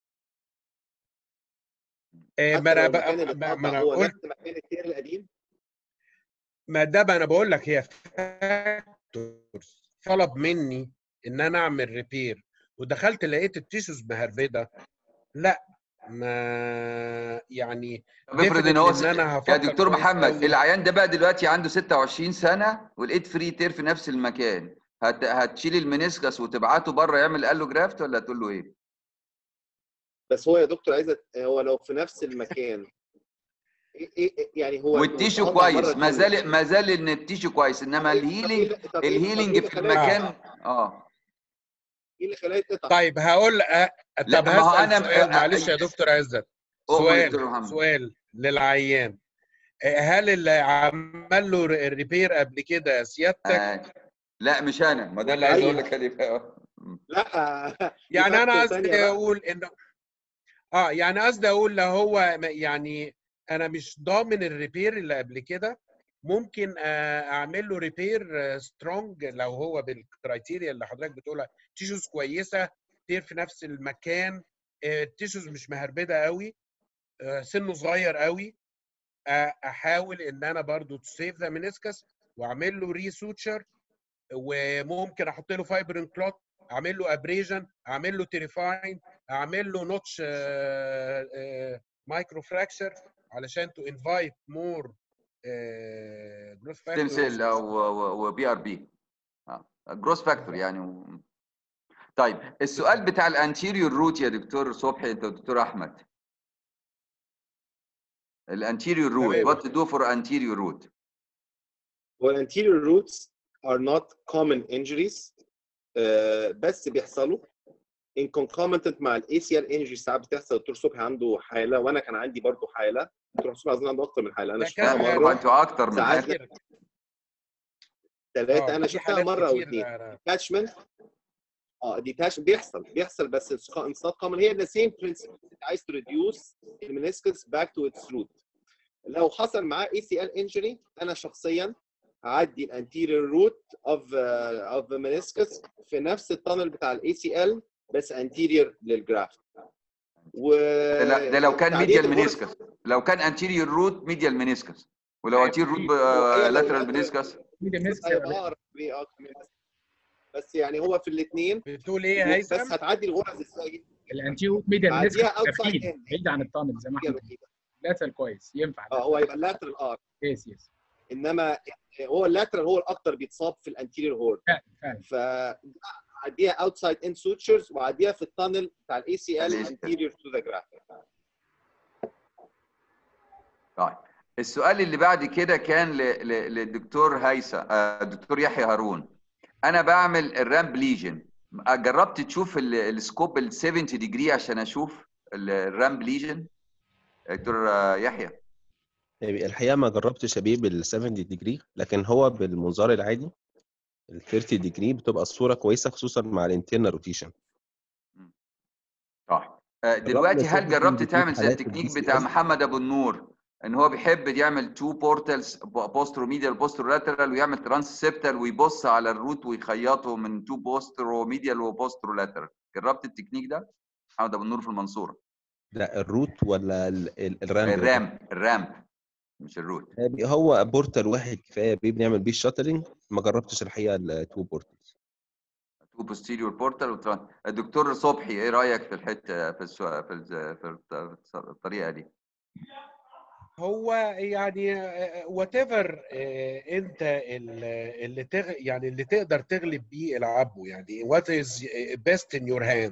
آه،
حتى
ما انا
لو
بقى
المكان اللي
ما
اتقطع
ما انا
هو
قلت
نفس مكان التير القديم
ما ده بقى انا بقول لك هي فاكتورز طلب مني ان انا اعمل ريبير ودخلت لقيت التيشوز مهربده لا ما يعني
طب افرض ان هو
definitely ان انا
يا
هفكر
دكتور
كويس
محمد
أوي.
العيان ده بقى دلوقتي عنده 26 سنه ولقيت فري تير في نفس المكان هت... هتشيل المنسكس وتبعته بره يعمل الو جرافت ولا تقول له ايه؟
بس هو يا دكتور عايز أت- هو لو في نفس المكان إيه إيه إيه- يعني هو
والتيشو
متقطع
كويس
مرة
ما
تانية.
زال ما زال ان التيشو كويس انما
طب إيه- طب إيه
الهيلينج
اللي- طب إيه- طب إيه
الهيلينج
اللي
في
خلاه
المكان
يتقطع؟
اه
ايه اللي خلاه يتقطع؟
طيب هقول أ-
لا،
طب
ما هو
هسأل
أنا-
سؤال
أ-
معلش
أ-
يا دكتور عزت
أؤمر يا
سؤال
دكتور محمد.
سؤال للعيان آه، هل اللي عمل له ريبير قبل كده سيادتك
آه. لا مش انا ما ده اللي
ولا
عايز
أي-
اقول لك عليه بقى.
لا دي
يعني انا
فاكتور
قصدي
تانية بقى.
اقول انه اه يعني قصدي اقول لو هو م- يعني انا مش ضامن الريبير اللي قبل كده ممكن آه، اعمل له ريبير سترونج لو هو بالكرايتيريا اللي حضرتك بتقولها تيشوز كويسه تير في نفس المكان التيشوز مش مهربده قوي آه، سنه صغير قوي آه، احاول ان انا برضو تسيف ذا منسكس واعمل له ريسوتشر وممكن احط له فايبرين كلوت اعمل له ابريجن اعمل له تيريفاين اعمل له نوتش مايكرو فراكشر علشان تو انفايت مور جروث
ستيم سيل او وبي ار بي جروس فاكتور يعني و... طيب السؤال بتاع الانتيريور روت يا دكتور صبحي انت دكتور احمد الانتيريور روت
تمام.
وات تو دو فور انتيريور روت
هو الانتيريور روتس are not common injuries آه، بس بيحصلوا in concomitant مع الاي سي ال انجري ساعات بتحصل الدكتور صبحي عنده حاله وانا كان عندي برضه حاله الدكتور صبحي اظن عنده اكتر من حاله انا
ده
شفتها
كان-
مره
انتوا اكتر من
ساعات
حاجه
ثلاثه
آه،
انا
في
شفتها
حالات
مره او
كتير
اثنين
أنا-
اتاتشمنت اه ديتاش بيحصل بيحصل بس انساق كومن هي ذا سيم برنسبل انت عايز تريديوس المنسكس باك تو اتس روت لو حصل معاه اي سي ال انجري انا شخصيا هعدي الانتيريور روت اوف اوف منسكس في نفس التانل بتاع الاي سي ال بس انتيريور للجرافت و
ده لا- ده لو كان
تعديل
ميديال
الغرز-
منيسكس لو كان انتيريور روت ميديال منيسكس ولو
أيوة.
انتيريور روت
هي لو
لاترال
lateral-
منيسكس
ميديا ميسكس
هيبقى اقرب ليه اه كمان بس- بس يعني هو في الاثنين
بتقول ايه يا
بس
هيثم؟
هتعدي الغرز ازاي؟
الانتيرو ميديا
بعديها
ميسكس
outside
بعيد
in.
بعيد عن التانل زي ما احنا لاترال كويس ينفع
اه هو هيبقى اللاترال ار
يس يس
انما هو اللاترال هو الاكتر بيتصاب في الانتيريور هورد
فعلا فعلا
فعديها اوتسايد ان سوتشرز وعديها في التانل بتاع الاي سي ال
ACL.
انتيريور تو ذا جراف
طيب السؤال اللي بعد كده كان ل- ل- للدكتور هيثم آه، الدكتور يحيى هارون انا بعمل الرامب ليجن جربت تشوف ال- السكوب ال 70 ديجري عشان اشوف ال- الرامب ليجن دكتور آه، يحيى
الحقيقه ما جربتش ابيه بال 70 ديجري لكن هو بالمنظار العادي ال 30 ديجري بتبقى الصوره كويسه خصوصا مع الانترنال روتيشن
طيب آه، دلوقتي هل
السيرفيس
جربت
دي
تعمل زي
حالات
التكنيك
الدي سي
بتاع
اس.
محمد ابو النور ان هو بيحب يعمل تو بورتالز بوسترو ميديال بوسترو لاترال ويعمل ترانسسبتال ويبص على الروت ويخيطه من تو بوسترو ميديال وبوسترو لاترال جربت التكنيك ده محمد ابو النور في المنصوره
لا الروت ولا ال- ال- الرامب
الرامب الرامب مش الروت
هو بورتال واحد كفايه بيه بنعمل بيه الشاترنج ما جربتش الحقيقه التو بورتالز
تو بوستيريور بورتال وتران الدكتور صبحي ايه رايك في الحته في السؤال في الز- في الط- الطريقه دي
هو يعني وات ايفر انت ال- اللي تغ... يعني اللي تقدر تغلب بيه العبه يعني وات از بيست ان يور هاند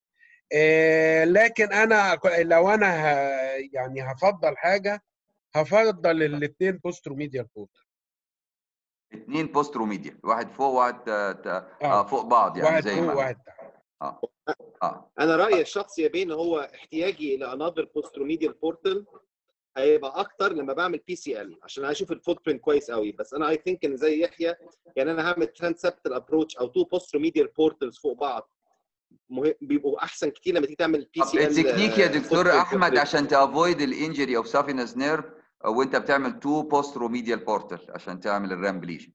لكن انا ك- لو انا ه... يعني هفضل حاجه هفضل الاثنين بوسترو ميديال بورتال
اثنين بوسترو ميديال واحد فوق واحد آه، آه،
آه.
فوق بعض يعني
واحد
زي
فوق
ما
واحد تحت
اه اه
انا رايي الشخصي يا بين هو احتياجي الى انذر بوستروميديال بورتال هيبقى اكتر لما بعمل بي سي ال عشان اشوف الفوت برنت كويس قوي بس انا اي ثينك ان زي يحيى يعني انا هعمل ترانسبتال ابروتش او تو بوستروميديال بورتالز فوق بعض مهم بيبقوا احسن كتير لما تيجي تعمل بي
طب
سي ال
التكنيك يا دكتور احمد عشان تافويد الانجري اوف سافينس نيرف وانت بتعمل تو بوسترو ميديال بورتال عشان تعمل الرامبليشن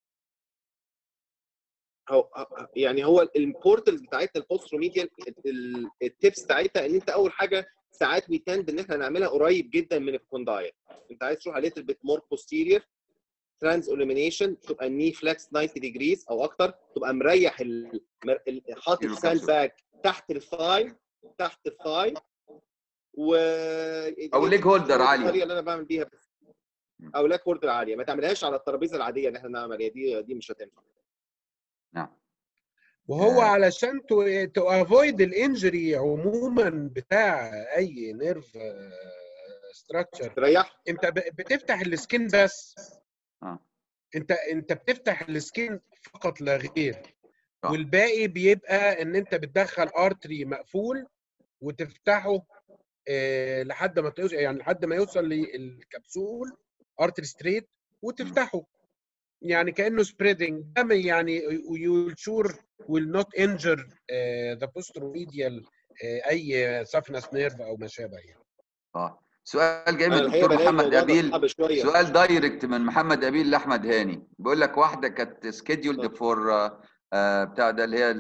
يعني هو البورتالز بتاعتنا البوستروميديال التيبس بتاعتها ان انت اول حاجه ساعات ويتند ان احنا نعملها قريب جدا من الكوندايل انت عايز تروح عليه بيت مور بوستيريور ترانس الومينيشن تبقى الني فلكس 90 ديجريز او اكتر تبقى مريح ال... ال- حاطط
زيرو
ساند
كابسول.
باك تحت الثاي تحت الثاي و
أو leg holder عالية.
الطريقه اللي انا بعمل بيها بس او لاك هولدر عاليه ما تعملهاش على الترابيزه العاديه اللي احنا بنعملها دي دي مش هتنفع
نعم
وهو
آه.
علشان تو افويد الانجري عموما بتاع اي نيرف ستراكشر
تريح
انت ب- بتفتح السكين بس
اه
انت انت بتفتح السكين فقط لا غير
صح.
والباقي بيبقى ان انت بتدخل ارتري مقفول وتفتحه آه، لحد ما توصل يعني لحد ما يوصل للكبسول ارتري ستريت وتفتحه يعني كانه سبريدنج ده يعني يو شور ويل نوت انجر ذا بوستروميديال اي سافنس نيرف او ما شابه يعني
اه سؤال جاي من
انا الحقيقه
الدكتور
بلاقي
محمد
الموضوع ده
ابيل
صعب شويه
سؤال دايركت من محمد ابيل لاحمد هاني بيقول لك واحده كانت سكيدولد
اتفضل.
فور بتاع ده اللي هي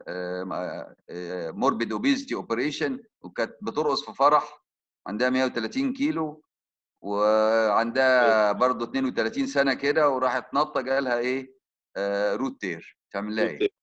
موربيد اوبيزيتي اوبريشن وكانت بترقص في فرح عندها 130 كيلو وعندها برضه 32 سنه كده وراحت نطه جالها ايه آه، روت تير تعمل لها ايه؟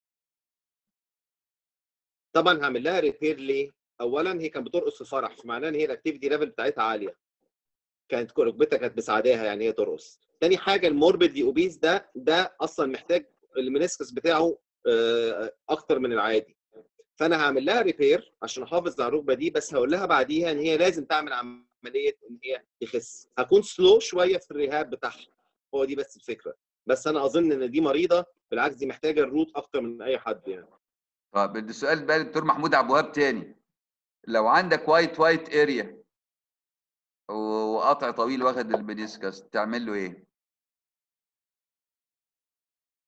طبعا هعمل لها ريبير ليه؟ اولا هي كانت بترقص في فرح فمعناه ان هي الاكتيفيتي ليفل بتاعتها عاليه كانت ركبتها كانت مساعداها يعني هي ترقص تاني حاجه الموربيدلي اوبيز ده ده اصلا محتاج المنسكس بتاعه آه، اكتر من العادي فانا هعمل لها ريبير عشان احافظ على الركبه دي بس هقول لها بعديها ان هي لازم تعمل عمليه ان هي تخس هكون سلو شويه في الرهاب بتاعها هو دي بس الفكره بس انا اظن ان دي مريضه بالعكس دي محتاجه الروت اكتر من اي حد يعني
طب السؤال بقى للدكتور محمود عبد الوهاب تاني لو عندك وايت وايت اريا وقطع طويل واخد المينيسكس تعمل له ايه؟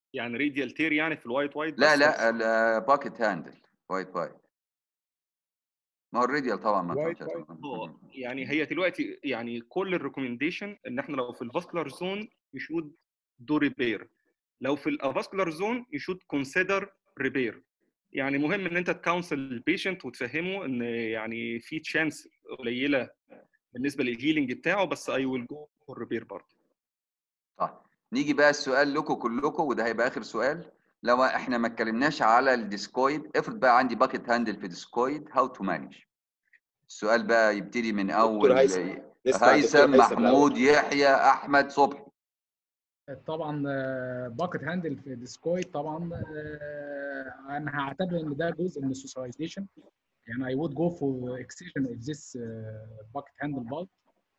يعني ريديال تير يعني في الوايت وايت
لا
بس
لا الباكت هاندل وايت وايت ما هو الريديال طبعا ما
وايت
فهمش
وايت.
هو يعني هي دلوقتي يعني كل الريكومنديشن ان احنا لو في الفاسكولار زون يشود دو ريبير لو في الافاسكولار زون يشود كونسيدر ريبير يعني مهم ان انت تكونسل البيشنت وتفهمه ان يعني في تشانس قليله بالنسبه للهيلينج بتاعه بس اي ويل جو فور ريبير برضه
صح نيجي بقى السؤال لكم كلكم وده هيبقى اخر سؤال لو احنا ما اتكلمناش على الديسكويد افرض بقى عندي باكت هاندل في ديسكويد هاو تو مانج السؤال بقى يبتدي من اول
هيثم. نسمع دكتور
هيثم
هيثم
محمود
الأول.
يحيى احمد صبحي
طبعا باكت هاندل في ديسكويد طبعا آه، انا هعتبر ان ده جزء من السوشياليزيشن يعني I would go for excision of this uh, bucket handle bulb.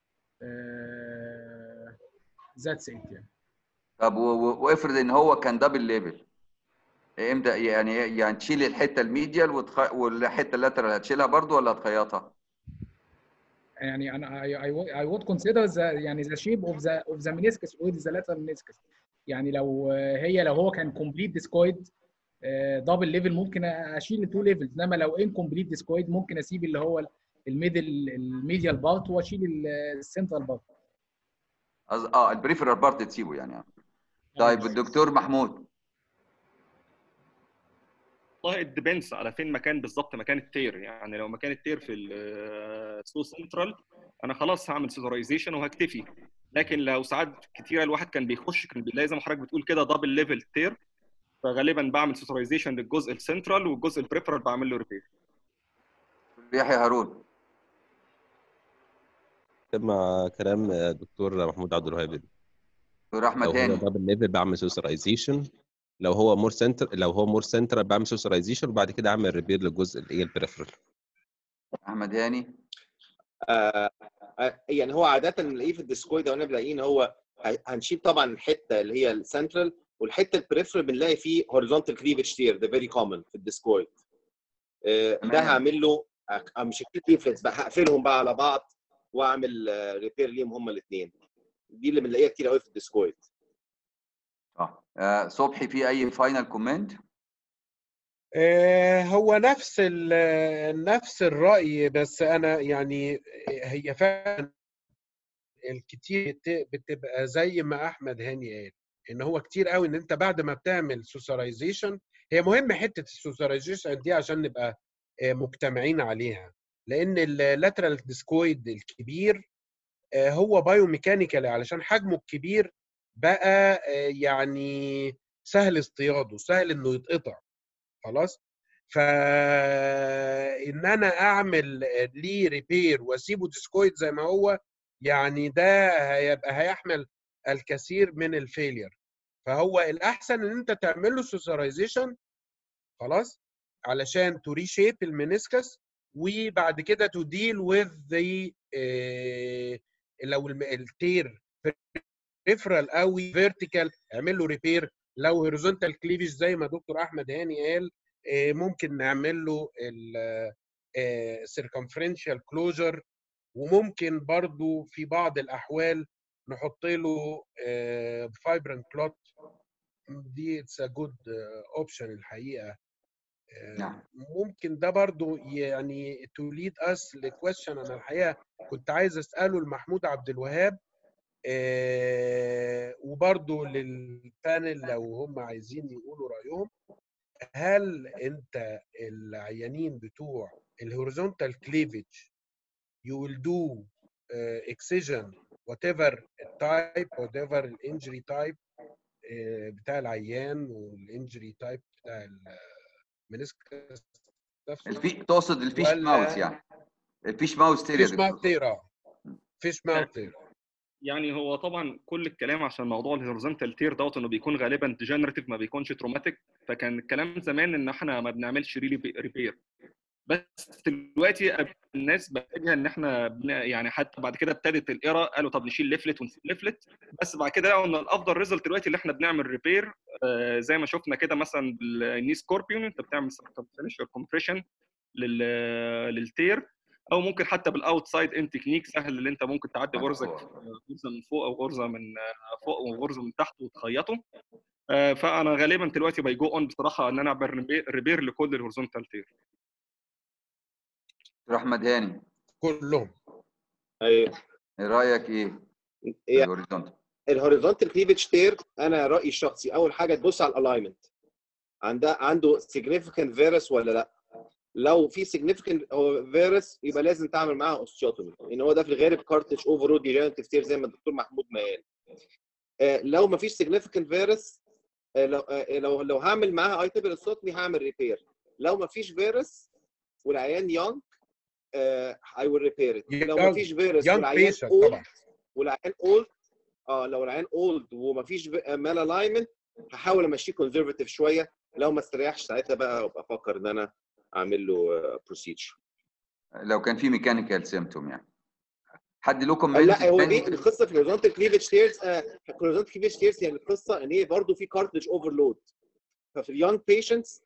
Uh, that's it يعني.
طب و- و- وافرض ان هو كان دبل ليفل امتى يعني يعني تشيل الحته الميديال وتخ... والحته اللاترال هتشيلها برضو ولا هتخيطها؟
يعني انا I, I, would- I would consider the يعني the shape of the of the meniscus with the lateral meniscus يعني لو آه، هي لو هو كان complete discoid دبل ليفل ممكن اشيل التو ليفلز انما لو انكمبليت ديسكويد ممكن اسيب اللي هو الميدل الميديال بارت واشيل السنترال بارت
أز... اه البريفرال بارت تسيبه يعني طيب الدكتور محمود
والله الديبنس على فين مكان بالظبط مكان التير يعني لو مكان التير في السو سنترال انا خلاص هعمل سيزرايزيشن وهكتفي لكن لو ساعات كتيره الواحد كان بيخش كان بيلاقي زي ما حضرتك بتقول كده دبل ليفل تير فغالبا بعمل سيزرايزيشن للجزء السنترال والجزء البريفرال بعمل له ريبير
يحيى هارون
مع كلام دكتور محمود عبد الوهاب
دكتور
لو
احمد
هو
هاني
دبل ليفل بعمل سوسرايزيشن لو هو مور سنتر لو هو مور سنتر بعمل سوسرايزيشن وبعد كده اعمل ريبير للجزء اللي هي البريفرال
احمد هاني
آه آه، يعني هو عاده نلاقيه في الديسكويد او انا بلاقيه ان هو ه- هنشيل طبعا الحته اللي هي السنترال والحته البريفرال بنلاقي فيه هوريزونتال كليفج تير ده فيري كومن في الديسكويد آه، ده
تمام.
هعمل له آه، مش كليفلز بقى هقفلهم بقى على بعض واعمل ريبير ليهم هما الاثنين دي اللي بنلاقيها كتير قوي في الديسكويد
صح آه صبحي في اي فاينل كومنت
آه، هو نفس ال- نفس الرأي بس أنا يعني هي فعلا الكتير بت- بتبقى زي ما أحمد هاني قال إن هو كتير قوي إن أنت بعد ما بتعمل سوسرايزيشن هي مهم حتة السوسرايزيشن دي عشان نبقى آه، مجتمعين عليها لأن اللاترال ديسكويد الكبير آه، هو بايو ميكانيكالي علشان حجمه الكبير بقى آه، يعني سهل اصطياده سهل إنه يتقطع خلاص فان انا اعمل ليه ريبير واسيبه ديسكويد زي ما هو يعني ده هيبقى هيحمل الكثير من الفيلير فهو الاحسن ان انت تعمل له سوسرايزيشن خلاص علشان تو ريشيب المينيسكس وبعد تو تو ديل وذ ذا لو الم- التير ريفرال قوي فيرتيكال اعمل له ريبير لو هوريزونتال كليفج زي ما دكتور احمد هاني قال آه، ممكن نعمل له السيركمفرنشال كلوجر وممكن برضو في بعض الاحوال نحط له فايبرن كلوت دي اتس ا جود اوبشن الحقيقه آه،
نعم.
ممكن ده برضو يعني تو ليد اس لكويشن انا الحقيقه كنت عايز اساله لمحمود عبد الوهاب آه، وبرضو للبانل لو هم عايزين يقولوا رايهم هل انت العيانين بتوع الهوريزونتال كليفج you will do uh, excision whatever type whatever الانجري تايب بتاع العيان والانجري تايب بتاع المنسكس نفسه
الفي تقصد الفيش
ولا-
ماوس يعني الفيش ماوس تيريا
فيش ماوث تيرا فيش ماوث تيرا
يعني هو طبعا كل الكلام عشان موضوع الهوريزونتال تير دوت انه بيكون غالبا ديجنريتيف ما بيكونش تروماتيك فكان الكلام زمان ان احنا ما بنعملش ريلي ريبير بس دلوقتي الناس بتجها ان احنا بن... يعني حتى بعد كده ابتدت الايرا قالوا طب نشيل ليفلت ونسيب ليفلت بس بعد كده لقوا ان الافضل ريزلت دلوقتي اللي احنا بنعمل ريبير آه زي ما شفنا كده مثلا بالني سكوربيون انت بتعمل كومبريشن لل... للتير او ممكن حتى بالاوتسايد ان تكنيك سهل اللي انت ممكن تعدي غرزه
مفهوم.
غرزه من فوق او غرزه من فوق وغرزه من تحت وتخيطه آه، فانا غالبا دلوقتي باي جو اون بصراحه ان انا اعمل ريبير لكل الهورزونتال تير
دكتور احمد هاني
كلهم
ايوه
ايه رايك ايه في
يعني
الهوريزونتال
الهوريزونتال كليفج تير انا رايي الشخصي اول حاجه تبص على الالاينمنت عنده عنده significant فيروس ولا لا لو في significant فيروس يبقى لازم تعمل معاها اوستيوتومي لان هو ده في الغالب كارتج اوفرود ديجنريتيف تير زي ما الدكتور محمود ما قال آه، لو ما فيش significant فيروس آه، لو آه، لو لو هعمل معاها اي تيبل اوستيوتومي هعمل ريبير لو ما فيش فيروس والعيان يونج اي ويل ريبير لو ما
Young-
فيش فيروس
young
والعيان
patient
old
طبعا
والعيان اولد اه لو العيان اولد ومفيش مال الاينمنت هحاول امشيه كونزرفاتيف شويه لو ما استريحش ساعتها بقى ابقى افكر ان انا اعمل له بروسيجر
لو كان في ميكانيكال سيمتوم يعني حد له كومنت
لا هو دي
تاني؟
القصه في الهوريزونتال كليفج تيرز الهوريزونتال كليفج تيرز يعني القصه ان هي برضه في كارتج اوفرلود ففي اليونج بيشنتس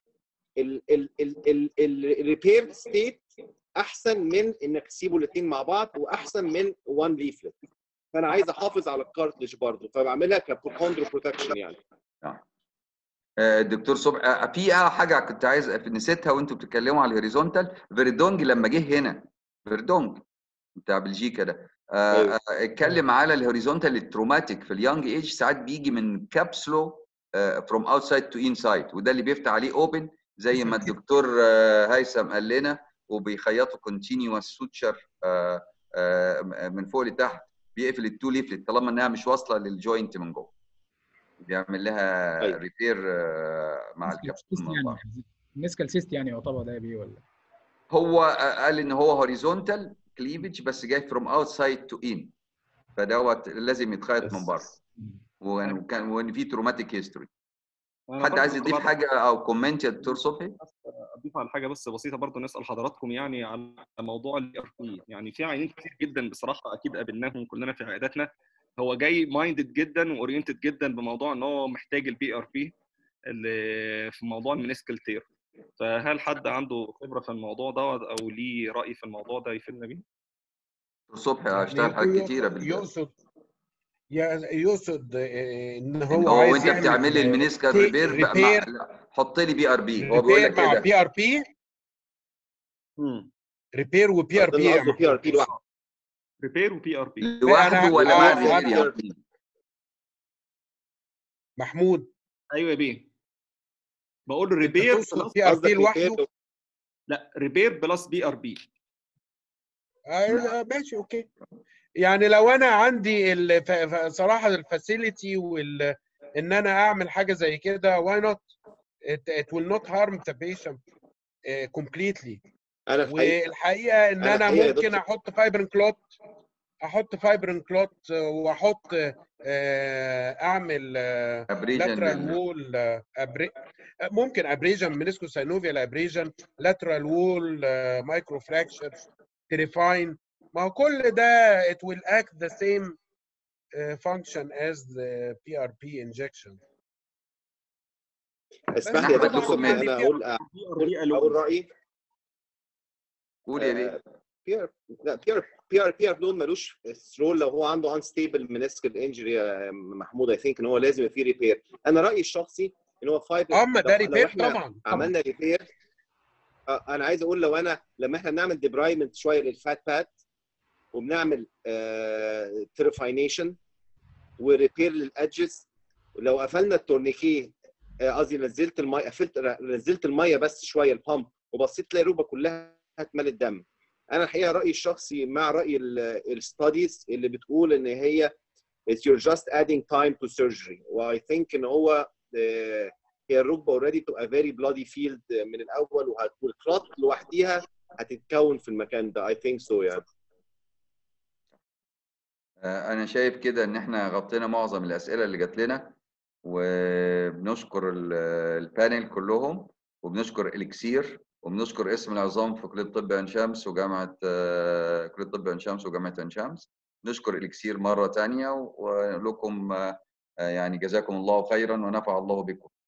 الريبير ستيت احسن من انك تسيبوا الاثنين مع بعض واحسن من وان ليفلت فانا عايز احافظ على الكارتج برضه فبعملها كبروكوندرو بروتكشن يعني
آه، الدكتور صبحي آه، في اه حاجه كنت عايز نسيتها وانتوا بتتكلموا على الهوريزونتال فيردونج لما جه هنا فيردونج بتاع بلجيكا ده آه،
أيوة.
آه، اتكلم على الهوريزونتال التروماتيك في اليونج ايج ساعات بيجي من كابسلو فروم اوتسايد تو انسايد وده اللي بيفتح عليه اوبن زي ما الدكتور آه، هيثم قال لنا وبيخيطوا كونتينيوس سوتشر من فوق لتحت بيقفل التو ليفلت طالما انها مش واصله للجوينت من جوه بيعمل لها
أيوة.
ريبير مع الكابسول
سيست
من بعض.
يعني النسكال سيست يعني يعتبر ده بيه ولا
هو قال ان هو هوريزونتال كليفج بس جاي فروم اوتسايد تو ان فدوت لازم يتخيط من بره وان وكان وان في تروماتيك هيستوري
أنا
حد
برضه
عايز يضيف
طبعاً
حاجه او كومنت يا دكتور صبحي
اضيف على حاجه بس بسيطه برضه نسال حضراتكم يعني على موضوع الاي ار بي يعني في عيانين كتير جدا بصراحه اكيد قابلناهم كلنا في عياداتنا هو جاي مايندد جدا واورينتد جدا بموضوع ان هو محتاج البي ار بي اللي في موضوع المنسكال تير فهل حد عنده خبره في الموضوع ده او ليه راي في الموضوع ده يفيدنا بيه؟
دكتور صبحي
يعني
اشتغل حاجات
يقصد-
كتيره بال
يقصد يا- يقصد آه، ان
ان
هو
هو
عايز
وانت
يعمل
بتعملي المنسكال
تي-
ريبير بقى مع
ريبير
لا، حط لي بي ار بي هو بيقول
ريبير
لك
مع
كده
بي ار بي ريبير وبي ار
أظن
بي يا
قصده بي ار
محمود
بي لوحده
ريبير وبي ار بي
لوحده
أنا-
ولا مع
آه،
الريبير
أنا-
يعني
محمود
ايوه يا بيه بقول له
انت
ريبير
تقصد
بلس
بي ار
قصدك
بي لوحده
repair
لا ريبير بلس بي ار بي
آه، لا، ماشي اوكي يعني لو انا عندي ال- ف- ف- صراحه الفاسيلتي وال ان انا اعمل حاجه زي كده why not it, it will not harm the patient uh, completely
انا الحقيقه
والحقيقه ان
أنا
انا
الحقيقة يا
ممكن
دكتور-
احط فايبرين كلوت احط فايبرين كلوت واحط آه، اعمل لاترال وول ممكن ابريجن منسكو ساينوفيال ابريجن لاترال وول مايكرو فراكشر تريفاين ما هو كل ده it will act the same uh, function as the PRP injection
اسمح لي يا
أحمد
دكتور
له
صبحي
comment.
انا اقول
بي ار
اقول
بي
اقول رايي
قول يا بيه
بي ار لا بي ار بي ار بي ار لون ملوش رول لو هو عنده انستيبل منسكال انجري يا محمود اي ثينك ان هو لازم يبقى فيه ريبير انا رايي الشخصي ان هو فايبر
اما ده ريبير طبعا
عملنا ريبير انا عايز اقول لو انا لما احنا بنعمل ديبرايمنت شويه للفات باد وبنعمل تريفاينيشن وريبير للادجز لو قفلنا التورنيكيه آه، قصدي نزلت الميه قفلت نزلت الميه بس شويه البامب وبصيت تلاقي الركبه كلها اتملت دم انا الحقيقه رايي الشخصي مع راي الستاديز اللي بتقول ان هي it's you're just adding time to surgery و I think ان هو آه، هي الركبه already تبقى very bloody field من الاول وهت- والكلوت لوحديها هتتكون في المكان ده I think so يعني
آه، انا شايف كده ان احنا غطينا معظم الاسئله اللي جات لنا وبنشكر ال- البانل كلهم وبنشكر اليكسير وبنشكر اسم العظام في كليه طب عين شمس وجامعه آه، كليه طب عين شمس وجامعه عين شمس نشكر اليكسير مره ثانيه ولكم آه، يعني جزاكم الله خيرا ونفع الله بكم